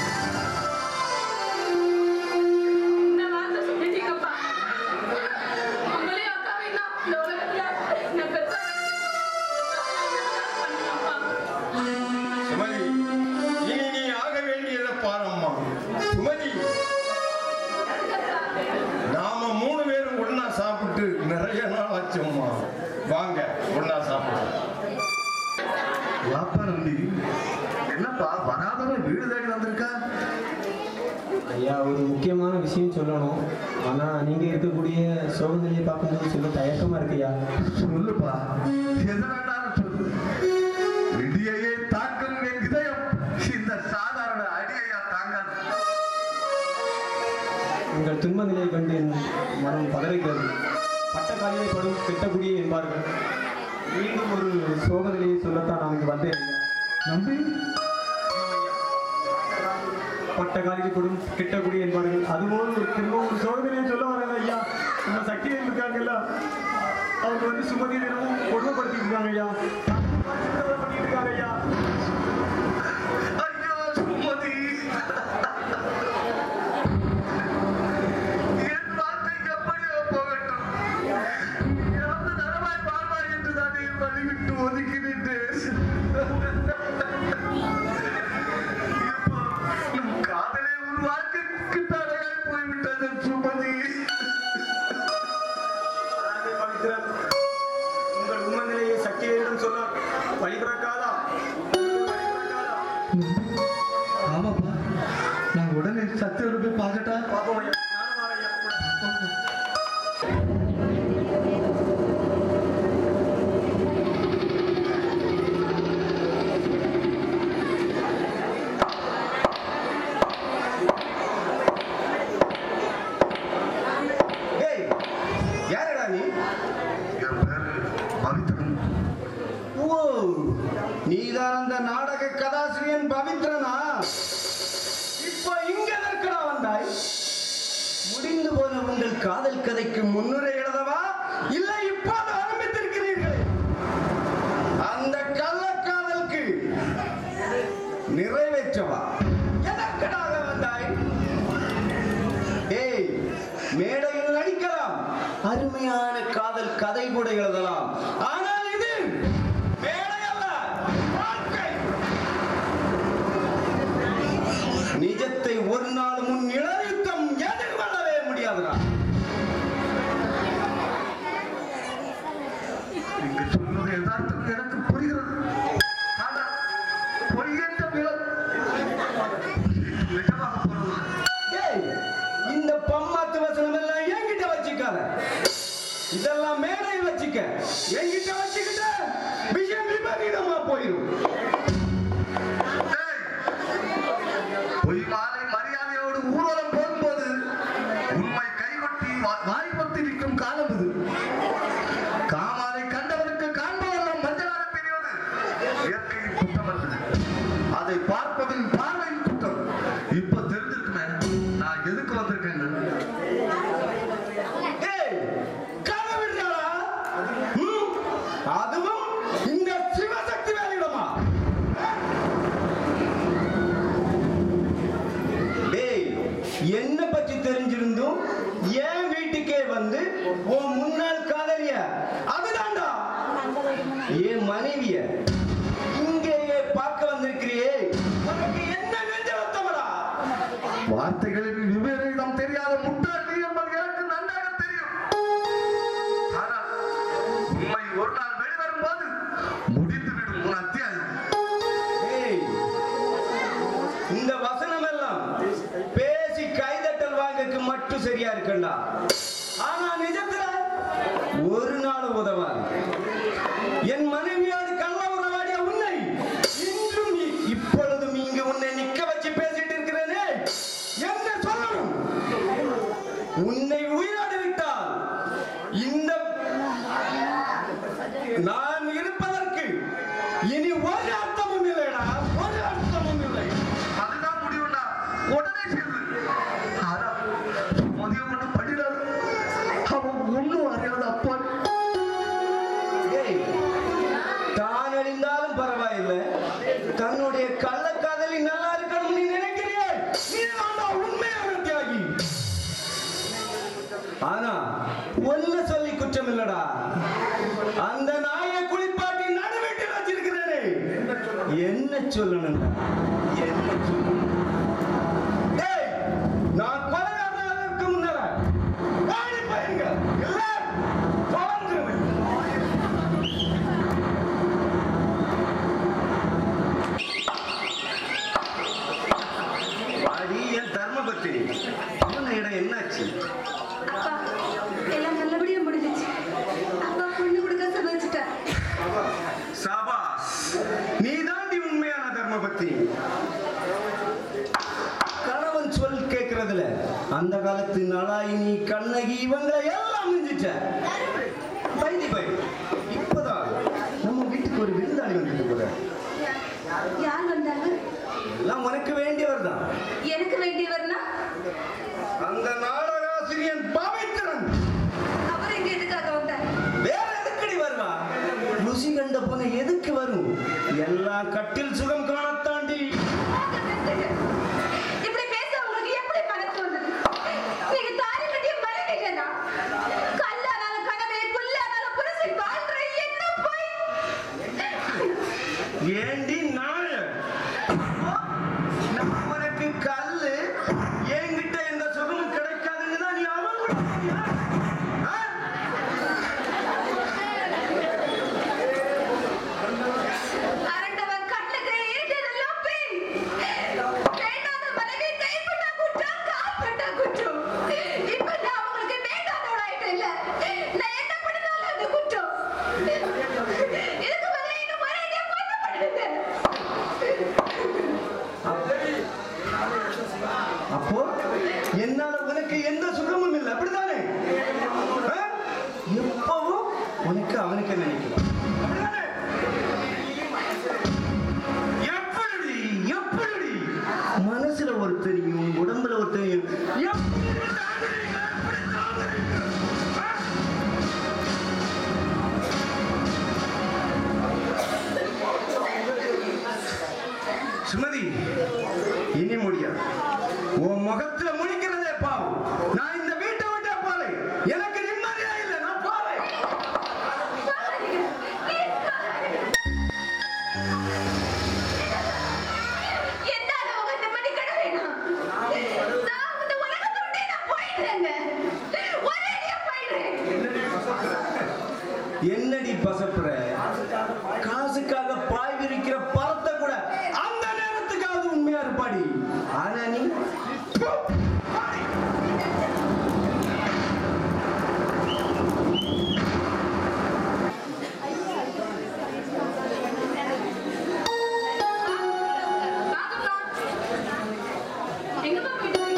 இந்த வார்த்தை சொல்லிட்டீங்கப்பா உங்களையும் அக்காவையும் தான் இந்த உலகத்துல நான் பெருசா பண்ணுங்கப்பா சுமதி இனி நீ ஆக வேண்டியதை பாரம்மா சுமதி நாம மூணு பேரும் ஒண்ணா சாப்பிட்டு நிறைய நாள் ஆச்சும்மா வாங்க ஒண்ணா சாப்பிடுவோம் வாப்பா நம்பி என்னப்பா வராதவன் வீடு தேடி வந்திருக்கா ஐயா ஒரு முக்கியமான விஷயம் சொல்லணும் ஆனா நீங்க இருக்கக்கூடிய சோதனையை பார்க்கும்போது சொல்ல தயக்கமா இருக்குயா சொல்லுப்பா எதனாலும் என்று என் மனம் பதறுகிறது பட்ட காலிலே படும் கெட்டகுடியே என்பார்கள் மீண்டும் ஒரு சோதனையை சொல்லத்தான் நான் இங்கு வந்தேன் ஐயா நம்பி பட்ட காலிலே படும் கெட்டகுடி என்பார்கள் அதுபோல் ஒரு திரும்ப ஒரு சோதனையை சொல்ல வரேன் ஐயா நம்ம சக்தி இருக்காங்கல்ல அவங்க வந்து சுமதி தினமும் கொடுமைப்படுத்திட்டு இருக்காங்க ஐயா பண்ணிட்டு இருக்காங்க ஐயா ஐயோ சுமதி என் வார்த்தை எப்படியோ போகட்டும் இறந்து நலமாய் வாழ்வாய் என்று தானே வழிவிட்டு ஒதுக்கிவிட்டேன் இப்போ நம் காதலே ஒரு வாழ்க்கைக்கு தடையாய் போய்விட்டது சுமதி அதாவது பவித்ரன், உங்கள் உண்மை நிலையை சக்திவேலிடம் சொல்ல வழி பிறக்காதா வழி பிறக்காதா ஆமாப்பா நான் உடனே சத்தியோட போய் பார்க்கட்டா பாப்போம் ஐயா நானும் வரேன் ஐயா கூட. டேய் யாரடா நீ என் பேரு பவித்ரன் ஓ நீதான் அந்த நாடக கதாசிரியன் பவித்ரனா இப்போ இங்க எதற்கடா வந்தாய் முடிந்து போன உங்கள் காதல் கதைக்கு முன்னுரை எழுதவா இல்லை இப்போது ஆரம்பித்திருக்கிறீர்கள் அந்த கள்ளக்காதலுக்கு நிறைவேற்றவா எதற்கடாக வந்தாய் ஏய் மேடையில் நடிக்கலாம் அருமையான காதல் கதை கூட எழுதலாம் ஆனால் இது மேடை அல்ல வாழ்க்கை நிஜத்தை ஒரு நாள் முன் இளயுத்தம் எதிர்கொள்ளவே முடியாதுடா நீங்க சொல்வது யதார்த்தம் எனக்கு புரிகிறது ஆனால் பொய் என்ற விளம் நிஜமாக போறதில்லை ஏய் இந்த பம்மாத்து வசனம் எல்லாம் என்கிட்ட வச்சுக்காத இதெல்லாம் மேடையில் வச்சுக்க என்கிட்ட வச்சுக்கிட்ட விஷயம் விபரீதமா போயிடும் ஏய், பொய் மாலை மரியாதையோடு ஊர்வலம் போகும்போது உண்மை கைகொட்டி வா- வாய்ப்பத்தி நிற்கும் காலம் இது காமாலை கண்டவனுக்கு காண்பவெல்லாம் மஞ்சளாக தெரிவது இயற்கையின் குற்றம் அல்ல அதை பார்ப்பதின் பார்வையின் குற்றம் இப்ப தெரிஞ்சிருக்குமே நான் எதுக்கு வந்திருக்கேன்னு ஏய், கதை விடுறாளா? ம், அதுவும் இந்த சிவசக்தி வேலையிடமா டேய் என்ன பற்றி தெரிஞ்சிருந்தும் என் வீட்டுக்கே வந்து உன் முன்னாள் காதலிய அதுதான்டா என் மனைவிய இங்கேயே பார்க்க வந்திருக்கிறியே உனக்கு என்ன நெஞ்ச வருத்தமடா வார்த்தைகளின் விபரீதம் தெரியாத முட்டாள் நீ என்பது எனக்கு நன்றாக தெரியும் ஆனால் உண்மை ஒரு நாள் வெளிவரும் போது முடித்துவிடும் உன் அத்தியாயம் ஏய், இந்த வசனம் எல்லாம் பேசி கைதட்டல் வாங்கக்கு மட்டும் சரியா இருக்கண்டா ஆனா நிஜத்துல ஒரு நாள் உதவாது என் மனைவியோடு கள்ள உறவாடிய உன்னை இன்றும் இ- இப்பொழுதும் இங்கு உன்னை நிக்க வச்சு பேசிட்டு இருக்கிறேனே என்ன சொல்லணும் உன்னை உயிரோடு விட்டால் இந்த நான் இருப்பதற்கு இனி ஒரு அர்த்தமும் இல்லைடா ஒரு அர்த்தமும் இல்லை அதுதான் முடிவுண்டா உடனே செய்து ஆனா மதிய ஒண்ணு பண்ணிடாது அவன் ஒண்ணும் அறியாத அப்பா ஏய், தான் அழிந்தாலும் பரவாயில்லை தன்னுடைய கள்ளக்காதலி நல்லா இருக்கணும் நீ நினைக்கிறியே நீ தான்டா உண்மையான தியாகி ஆனா ஒண்ணு சொல்லி குற்றம் இல்லடா அந்த நாயை குளிப்பாட்டி நடுவீட்டில் வச்சிருக்கிறேனே என்ன சொல்லணும்டா என்ன சொல்லணும் டேய், நான் கொலைகாரனாக முன்னால ஓடி போயிருங்க இல்ல தொடர்ந்துருவேன் அடி என் தர்மபத்திரி அவன இடம் என்னாச்சு அப்பா எல்லாம் நல்லபடியா முடிஞ்சிச்சு அப்பா பொண்ணு கொடுக்க சமைச்சிட்டேன் சபாஸ் நீ தாண்டி உண்மையான தர்மபத்திரி நான் கட்டில் சுகம் காணத்தாண்டி இப்படி பேச உங்களுக்கு எப்படி மனசு வந்தது நீங்க தாலி கட்டிய மனைவிகனா கல்லானால கனவே புல்லானால புருஷன் வாழ்ற என்ன போய் ஏண்டி நாள் நான் உனக்கு கல்லு என்கிட்ட எந்த சுகமும் கிடைக்காதுன்னு நீ அவன் கூட போறியா? ஆ? அரண்டவன் கண்ணுக்கு ஈட்டதெல்லாம் பேய் வேண்டாத மனைவி கைப்பட்டா குற்றம் கால்பட்டா குற்றம் இப்ப நான் உங்களுக்கு வேண்டாதவள் ஆயிட்டேன்ல நான் என்ன பண்ணாலும் அது குற்றம் இதுக்கு பதிலா இன்னும் மறுபடியும் கொண்டு பண்ணுங்க அப்போ என்னால உனக்கு எந்த சுகமும் இல்லை அப்படிதானே ஆ? எப்பவும் உனக்கு அவனுக்கு நினைக்கலாம் அப்படிதானே? எப்படி எப்படி மனசுல ஒரு தெரியும் உடம்புல ஒரு தெரியும் எப்படி தாங்குறீங்க? எப்படி தாங்குறீங்க? ஆ? சுமதி இனி முடியாது உன் முகத்துல முடிக்கிறதே பாவம் நான் இந்த வீட்டை விட்டே போறேன் எனக்கு நிம்மதியா இல்லை நான் போறேன் என்னால உங்க நிம்மதி கெட வேணாம். நான் இந்த உலகத்தை விட்டே நான் போயிடுறேங்க. ஒரேடியா போயிடுறேன். என்னடி பசப்புற காசுக்காக பாய் விரிக்கிற பரத்தை கூட அந்த நேரத்துக்காவது உண்மையா இருப்பாடி ஆனா நீ போ, பாடி. எங்கப்பா போயிட்டு வரீங்க?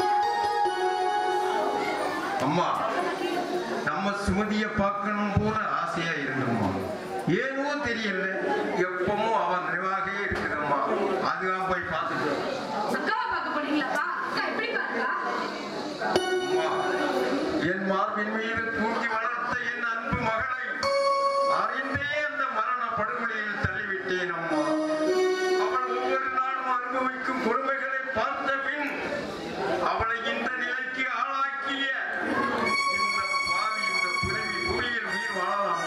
அம்மா நம்ம சுமதிய பார்க்கணும் போல ஆசையா இருந்தம்மா ஏனோ தெரியல எப்பவும் அவன் நிறைவாகவே இருக்குதம்மா அதுதான் போய் பார்த்துட்டு அக்காவை பார்க்க போறீங்களாப்பா அக்கா எப்படி பாருக்கா அம்மா என் மார்பின் மீது தூக்கி வளர்த்த என் அன்பு மகளை அறிந்தே அந்த மரண படுகொலையில் தள்ளிவிட்டேன் அம்மா அவள் ஒவ்வொரு நாளும் அனுபவிக்கும் கொடுமைகளை பார்த்த பின் அவளை இந்த நிலைக்கு ஆளாக்கிய இந்த பாவி இந்த புரிவி புவியில் உயிர் வாழலாம்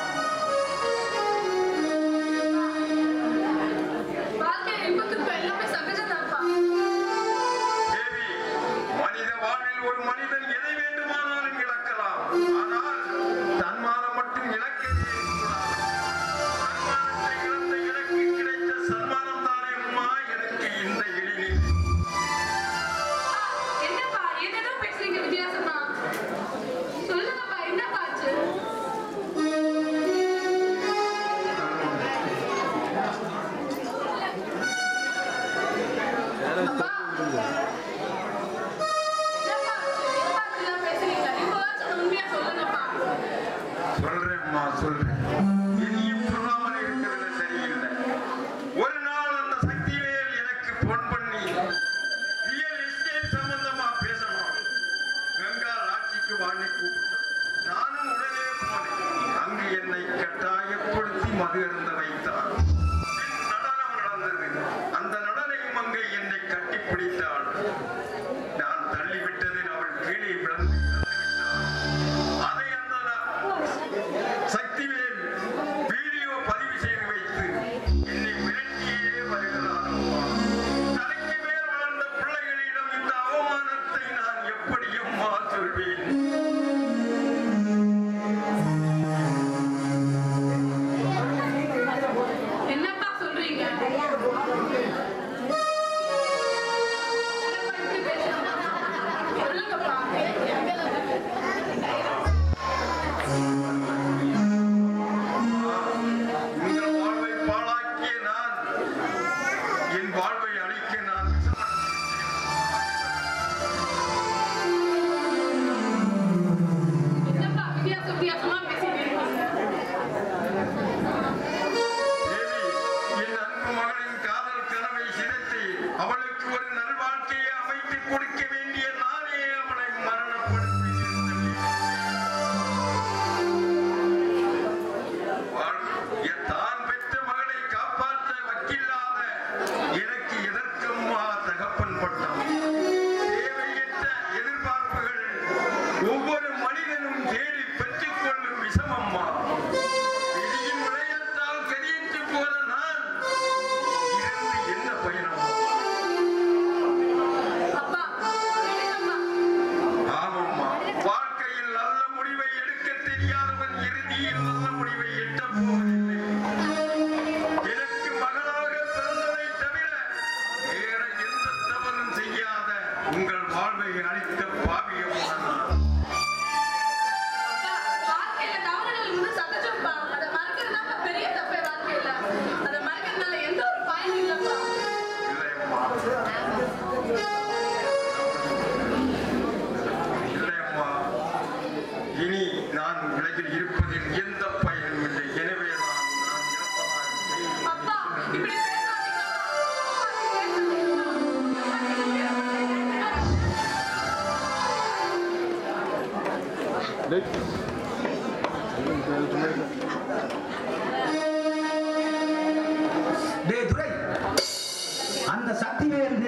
வாழ்க்கையில இன்பத்துக்கு எல்லாமே சகஜம்தான்ப்பா தேவி மனித வாழ்வில் ஒரு மனிதன் எதை வேண்டுமானாலும் இழக்கலாம் ஆனால் தன்மானம் மட்டும் இழக்கவே கூடாது தன்மானத்தை இழந்த எனக்கு கிடைத்த சன்மானம் தானே அம்மா எனக்கு இந்த எளிநிலை என்னப்பா ஏதேதோ பேசுறீங்க வித்தியாசமா சொல்லுங்கப்பா என்னப்பா ஆச்சு அப்பா என்னப்பா ஆச்சு? என்னப்பா இப்படிலாம் பேசுறீங்க இப்போவாச்சும் உண்மையா சொல்லுங்கப்பா சொல்றேன்மா சொல்றேன் இனியும் சொல்லாமல் இருக்கிறது சரியில்லை ஒரு நாள் அந்த சக்திவேல் எனக்கு போன் பண்ணி ரியல் எஸ்டேட் சம்பந்தமா பேசணும் கங்கா ஆட்சிக்கு வாணி கூப்பிட்டான் நானும் உடனே போனேன் அங்கு என்னை கட்டாயப்படுத்தி மது அருந்த வைத்தான் பின் நடனம் நடந்தது அந்த நடனை மங்கை என்னை கட்டிப்பிடித்தாள் நான் தள்ளிவிட்டதில் அவள் கீழே விழுந்து இறந்து விட்டாள் அதை அந்த நா- சக்திவேல் வீடியோ பதிவு செய்து வைத்து என்னை மிரட்டியே வருகிறார் அம்மா. தலைக்கு மேல் வளர்ந்த பிள்ளைகளிடம் இந்த அவமானத்தை நான் எப்படி அம்மா சொல்வேன் என்னப்பா சொல்றீங்க என்னப்பா இப்படி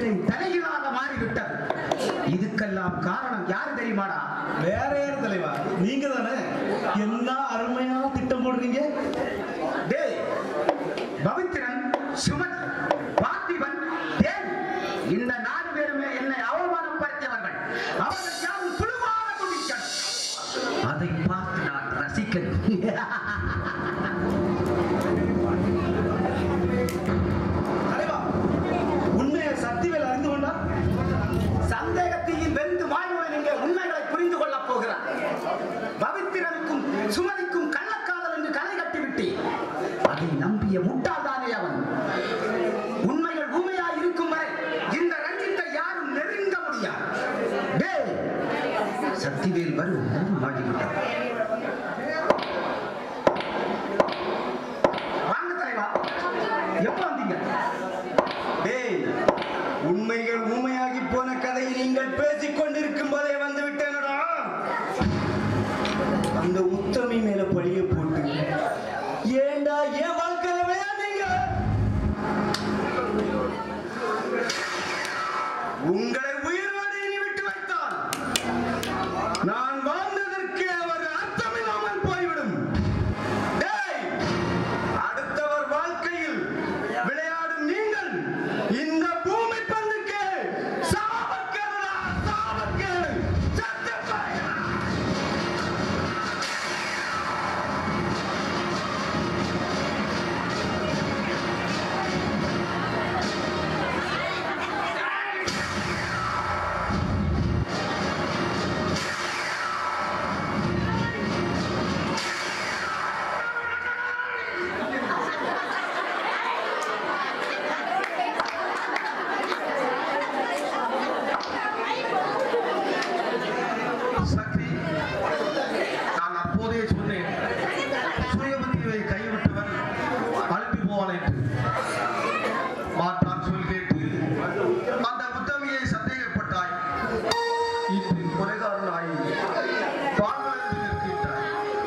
வாழ்க்கை தலைகீழாக மாறிவிட்டது இதுக்கெல்லாம் காரணம் யார் தெரியுமாடா வேற யார் தலைவா நீங்க தானே என்ன அருமையா திட்டம் போடுறீங்க டேய் பவித்ரன் சுமதி பார்த்திபன் தேன் இந்த நாலு பேருமே என்னை அவமானப்படுத்தியவர்கள் அவர்கள் யாரும் குழுவான குடிக்கள் அதை பார்த்து நான் ரசிக்கணும் தலைவா உண்மையை சக்திவேல் அறிந்து கொண்டா சந்தேகத்தில் வெந்து வாழ்வோம் என்கிற உண்மைகளை புரிந்து கொள்ளப் போகிறார் பவித்திரனுக்கும் சுமதிக்கும் கள்ளக்காதல் என்று கலை கட்டிவிட்டு அதை நம்பிய முட்டாள்தானே அவன் உண்மைகள் ஊமையாய் இருக்கும் வரை இந்த ரஞ்சித்தை யாரும் நெருங்க முடியாது டேய், சக்திவேல் வரும் ஆகிவிட்டார் வாங்க தலைவா எப்ப வந்தீங்க டேய் உண்மைகள் ஊமையாகி போன கதையை நீங்கள் பேசிக் கொண்டிருக்கும் போதே வந்து விட்டேனடா அந்த உத்தமி மேல பழிய போட்டு ஏண்டா ஏன் வாழ்க்கையில விளையாடுங்க உங்களை உயிரோடு இனி விட்டு வைத்தால் நான் வாழ்ந்ததற்கு அவர் அர்த்தமில்லாமல் போய்விடும் டேய் அடுத்தவர் வாழ்க்கையில் விளையாடும் நீங்கள் இந்த பூமி பந்துக்கு சாபக்கேடுடா, சாபக்கேடு. செத்துப் போய்டா. சக்தி நான் அப்போதே சொன்னேன் சுயபுத்தியை கைவிட்டவன் அழுப்பி போவான் என்று மாற்றான் சொல் கேட்டு அந்த உத்தமியை சந்தேகப்பட்டாய் இன்று கொலைகாரனாய் வாழ்வழித்து நிற்கின்றாய்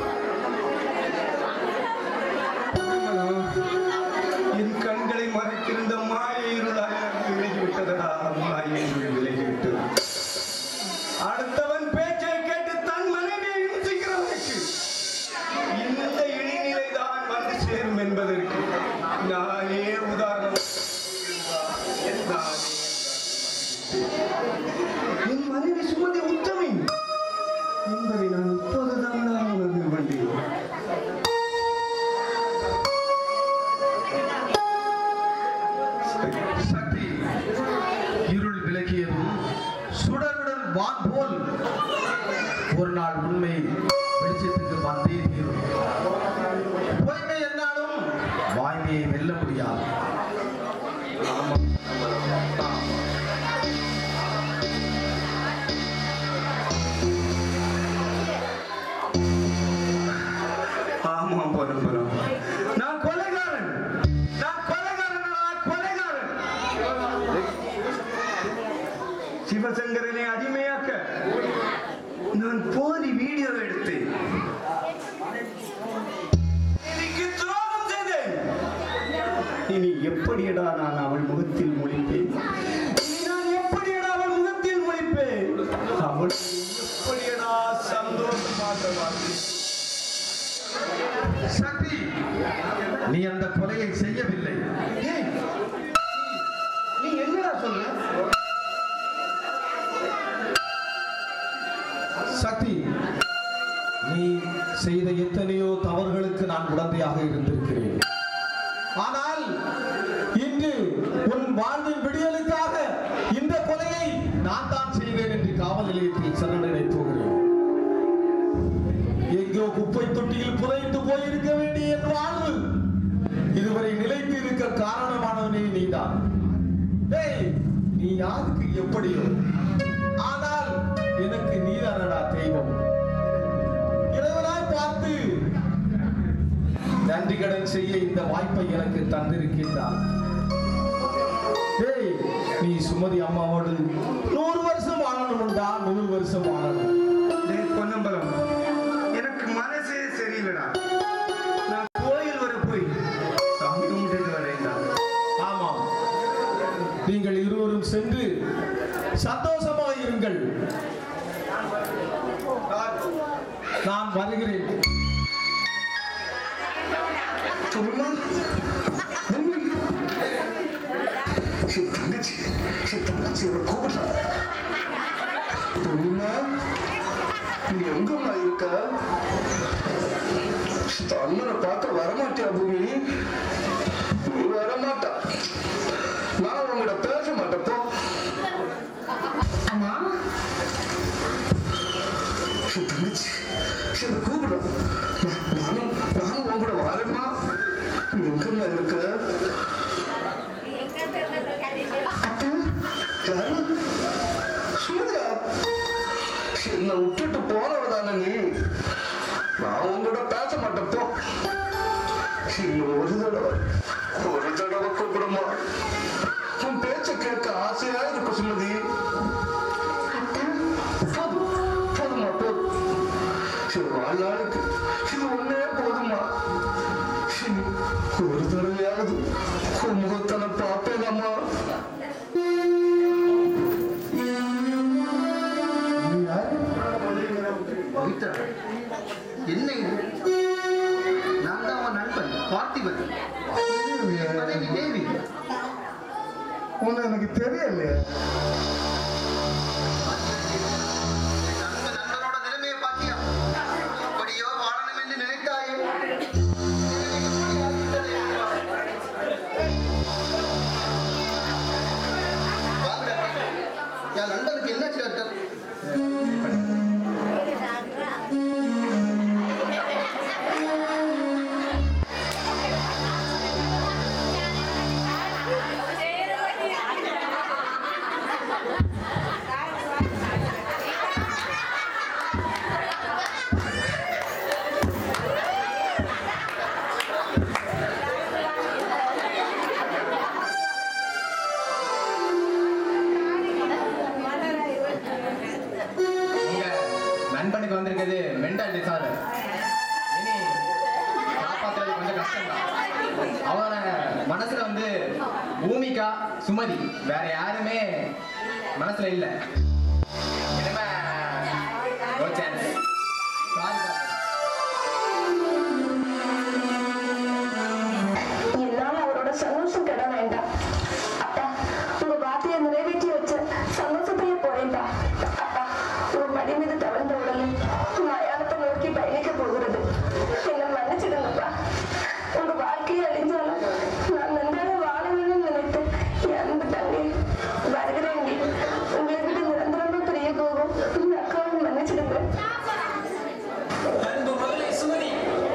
என் கண்களை மறைத்திருந்த மாயை இருளாக விலகிவிட்டதடா மாயை இருள் விலகிவிட்டது அடுத்தவன் பேச்சை கேட்டு தன் மனைவியை இம்சிக்கிறவனுக்கு இந்த இழிநிலை தான் வந்து சேரும் என்பதற்கு நானே உதாரணம் நானே. என் மனைவி சுமதி உத்தமி என்பதை நான் இப்போதுதான் நான் உணர்ந்து கொண்டேன் சக்தி இருள் விலகியதும் சுடருடன் வான் போல் ஒரு நாள் உண்மை வெளிச்சத்துக்கு வந்தே தீரும் பொய்மை என்னாலும் வாய்மையை வெல்ல முடியாது ஆமாம் பரம்பரம் நான் கொலைகாரன் நான் கொலைகாரன் நான் கொலைகாரன் சிவசங்கரனை அடிமையாக்க நான் போலி வீடியோ எடுத்தேன் எனக்கு துரோகம் செய்தேன் இனி எப்படியடா நான் அவள் முகத்தில் முழிப்பேன் இனி நான் எப்படியடா அவள் முகத்தில் முழிப்பேன் அவள் எப்படியடா சந்தோஷமாக வாழ்வேன் சக்தி நீ அந்த கொலையை செய்யவில்லை ஏய், நீ என்னடா சொல்ற சக்தி நீ செய்த எத்தனையோ தவறுகளுக்கு நான் உடந்தையாக இருந்திருக்கிறேன் ஆனால் இன்று உன் வாழ்வின் விடியலுக்காக இந்த கொலையை நான் தான் செய்தேன் என்று காவல் நிலையத்தில் சரணடைப் போகிறேன் எங்கோ குப்பை தொட்டியில் புதைத்து போயிருக்க வேண்டிய என் வாழ்வு இதுவரை நிலைத்து இருக்க காரணமானவனே நீதான் டேய் நீ யாருக்கு எப்படியோ ஆனால் எனக்கு நீதானடா தெய்வம் இறைவனாய் பார்த்து நன்றி கடன் செய்ய இந்த வாய்ப்பை எனக்கு தந்திருக்கின்றான் டேய் நீ சுமதி அம்மாவோடு நூறு வருஷம் வாழணும்டா நூறு வருஷம் வாழணும் டேய் பொன்னம்பலம் எனக்கு மனசே சரியில்லடா நான் கோயில் வர போய் சாமி கும்பிட்டு வரேன்டா ஆமாம் நீங்கள் இருவரும் சென்று நான் வருகிறேன் சொல்லுமா உண்மை என் தங்கச்சி என் தங்கச்சி ஒரு கூப்பிடுறா சொல்லுமா நீ எங்கம்மா இருக்க இந்த அண்ணனை பார்க்க வரமாட்டியா பூமி நீ வரமாட்டா நான் உங்கள்கிட்ட பேச மாட்டேப்போ அண்ணா என் தங்கச்சி என்ன கூப்பிடும் நானும் நானும் உன் கூட வரேம்மா நீ எங்கம்மா இருக்க அத்தா யாரு? சுமதியா என்னை விட்டுட்டு போனவதானே நீ நான் உங்களோட பேச மாட்டேன் போ இன்னும் ஒரு தடவை ஒரு தடவை கூப்பிடுமா உன் பேச்ச கேட்க ஆசையா இருக்கு சுமதி போதும் போதுமா போதும் சரி வாழ்நாளுக்கு இது ஒன்னே போதுமா இனி ஒரு தடவையாவது உன் முகத்தனை பார்ப்பேனம்மா பவித்ரா என்ன இது நான் தான் அவன் நண்பன் பார்த்திபன் என் மனைவி தேவி உன்னை எனக்கு தெரியலையே நண்பன் நண்பனோட நிலைமையை பார்த்தியா எப்படியோ வாழணும் என்று நினைத்தாயே வாங்க டாக்டர். என் நண்பனுக்கு என்னாச்சு டாக்டர் உங்க நண்பனுக்கு வந்திருக்கிறது மென்டல் டிசார்டர் இனி காப்பாத்துறது கொஞ்சம் கஷ்டம் தான் அவன மனசுல வந்து பூமிகா சுமதி வேற யாருமே மனசுல இல்ல இனிமே no chance. Sorry, doctor. என்னால அவரோட சந்தோஷம் கெட வேண்டாம் அப்பா உங்க வார்த்தையை நிறைவேற்றி வச்ச சந்தோஷத்தையே போறேன்ப்பா அப்பா உங்க மடி மீது தவழ்ந்த உடனே மயானத்தை நோக்கி பயணிக்க போகிறது என்னை மன்னிச்சிடுங்கப்பா உங்க வாழ்க்கையை அழிஞ்சாலும் நான் நன்றாக வாழ வேணும்னு நினைத்து என் அன்பு தங்கி வருகிறேன் உங்களை விட்டு நிரந்தரமா பிரிய போகும் இந்த அக்காவை மன்னிச்சிடுங்க அன்பு மகளே சுமதி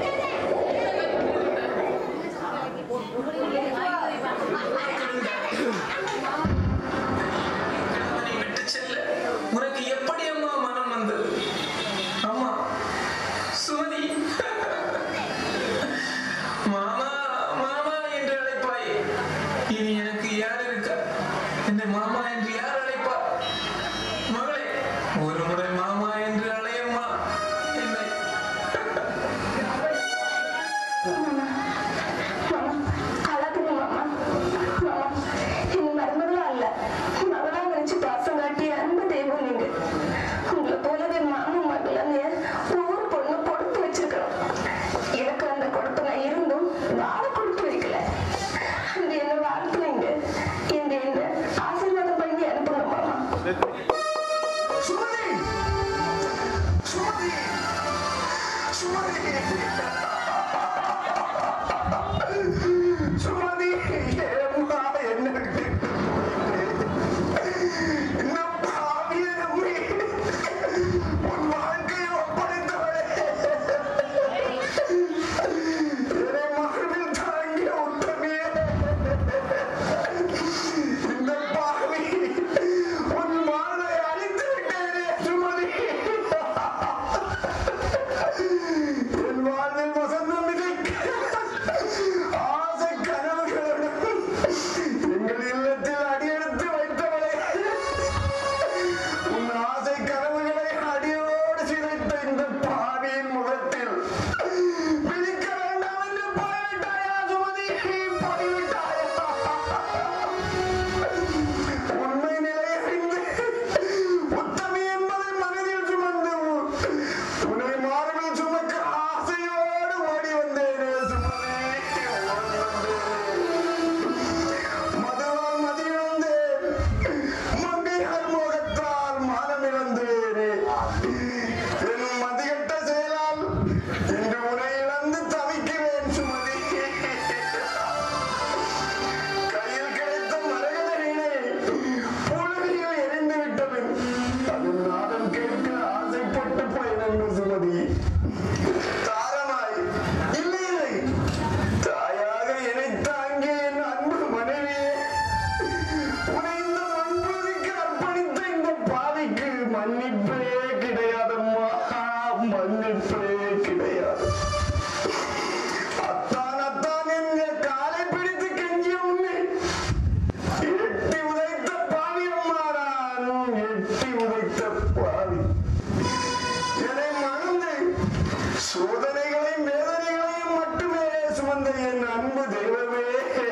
கணவனை விட்டு செல்ல உனக்கு எப்படி அம்மா மனம் வந்தது அம்மா சுமதி மாமா மாமா என்று அழைப்பாய் இனி எனக்கு யார் இருக்கா என்னை மாமா என்று யார் அழைப்பார் மகளே ஒரு முறை மாமா என்று அழையம்மா என்னை மாமா அழாதீங்க மாமா மாமா என் மருமகளா அல்ல மகளா நினைச்சு பாசம் காட்டிய அன்பு தெய்வம் நீங்க உங்களை போலவே மாமன் மகளன்னு ஒவ்வொரு பொண்ணு கொடுத்து வச்சிருக்கணும் எனக்கு அந்த கொடுப்பனை இருந்தும் வாழ கொடுத்து வைக்கல அந்த என்ன வாழ்த்துனீங்க இந்த இந்த ஆசீர்வாதம் பண்ணி அனுப்புங்க மாமா சுமதி சுமதி சுமதி சுமந்த என் அன்பு தெய்வமே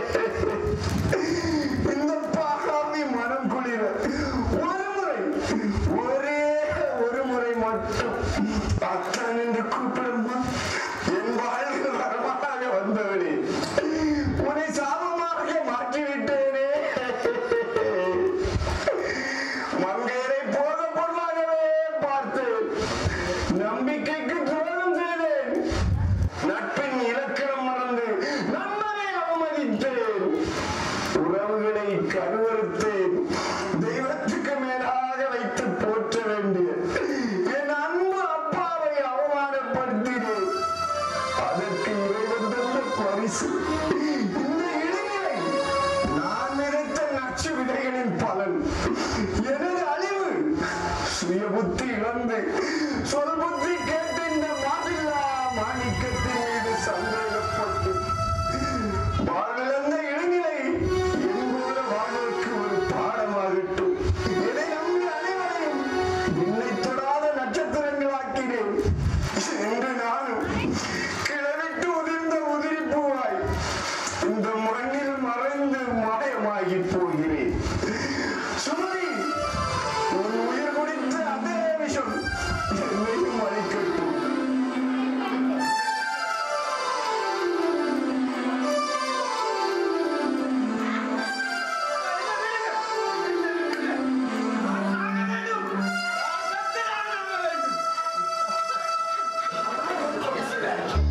இந்த பாகாமி மனம் குளிர ஒரு முறை ஒரே ஒரு முறை மட்டும் அத்தான் என்று கூப்பிடுமா என் வாழ்வில் வரமாக வந்தவனே உன்னை சாபமாக மாற்றிவிட்டேனே மங்கையரை போக பொருளாகவே பார்த்தேன் நம்பிக்கைக்கு துரோகம் செய்தேன் நட்பின் இலக்கணம் மறந்து நண்பனை அவமதித்தேன் உறவுகளை கருவறுத்தேன் தெய்வத்துக்கு மேலாக வைத்து போற்ற வேண்டிய என் அன்பு அப்பாவை அவமானப்படுத்தினேன் அதற்கு இறைவன் தந்த பரிசு இந்த இளைஞரை நான் நினைத்த நச்சு விதைகளின் பலன் எனது அழிவு சுய புத்தி இழந்து சொல் புத்தி கேட்டு இந்த மாதிரிலா மாணிக்கத்தின் மீது சந்தேகப்பட்டு வாழ்விழந்த இளைஞரை என்போல வாழ்வதற்கு ஒரு பாடமாகட்டும் என்னை நம்பி அனைவரையும் என்னை தொடாத நட்சத்திரங்களாக்கினேன் என்று நானும் கிளவிட்டு உதிர்ந்த உதிரி பூவாய் இந்த மண்ணில் மறைந்து மாயமாகி போகிறேன் சுமதி உன் உயிர் குடித்த அதே விஷம் என்னையும் அழிக்கட்டும் வேண்டும்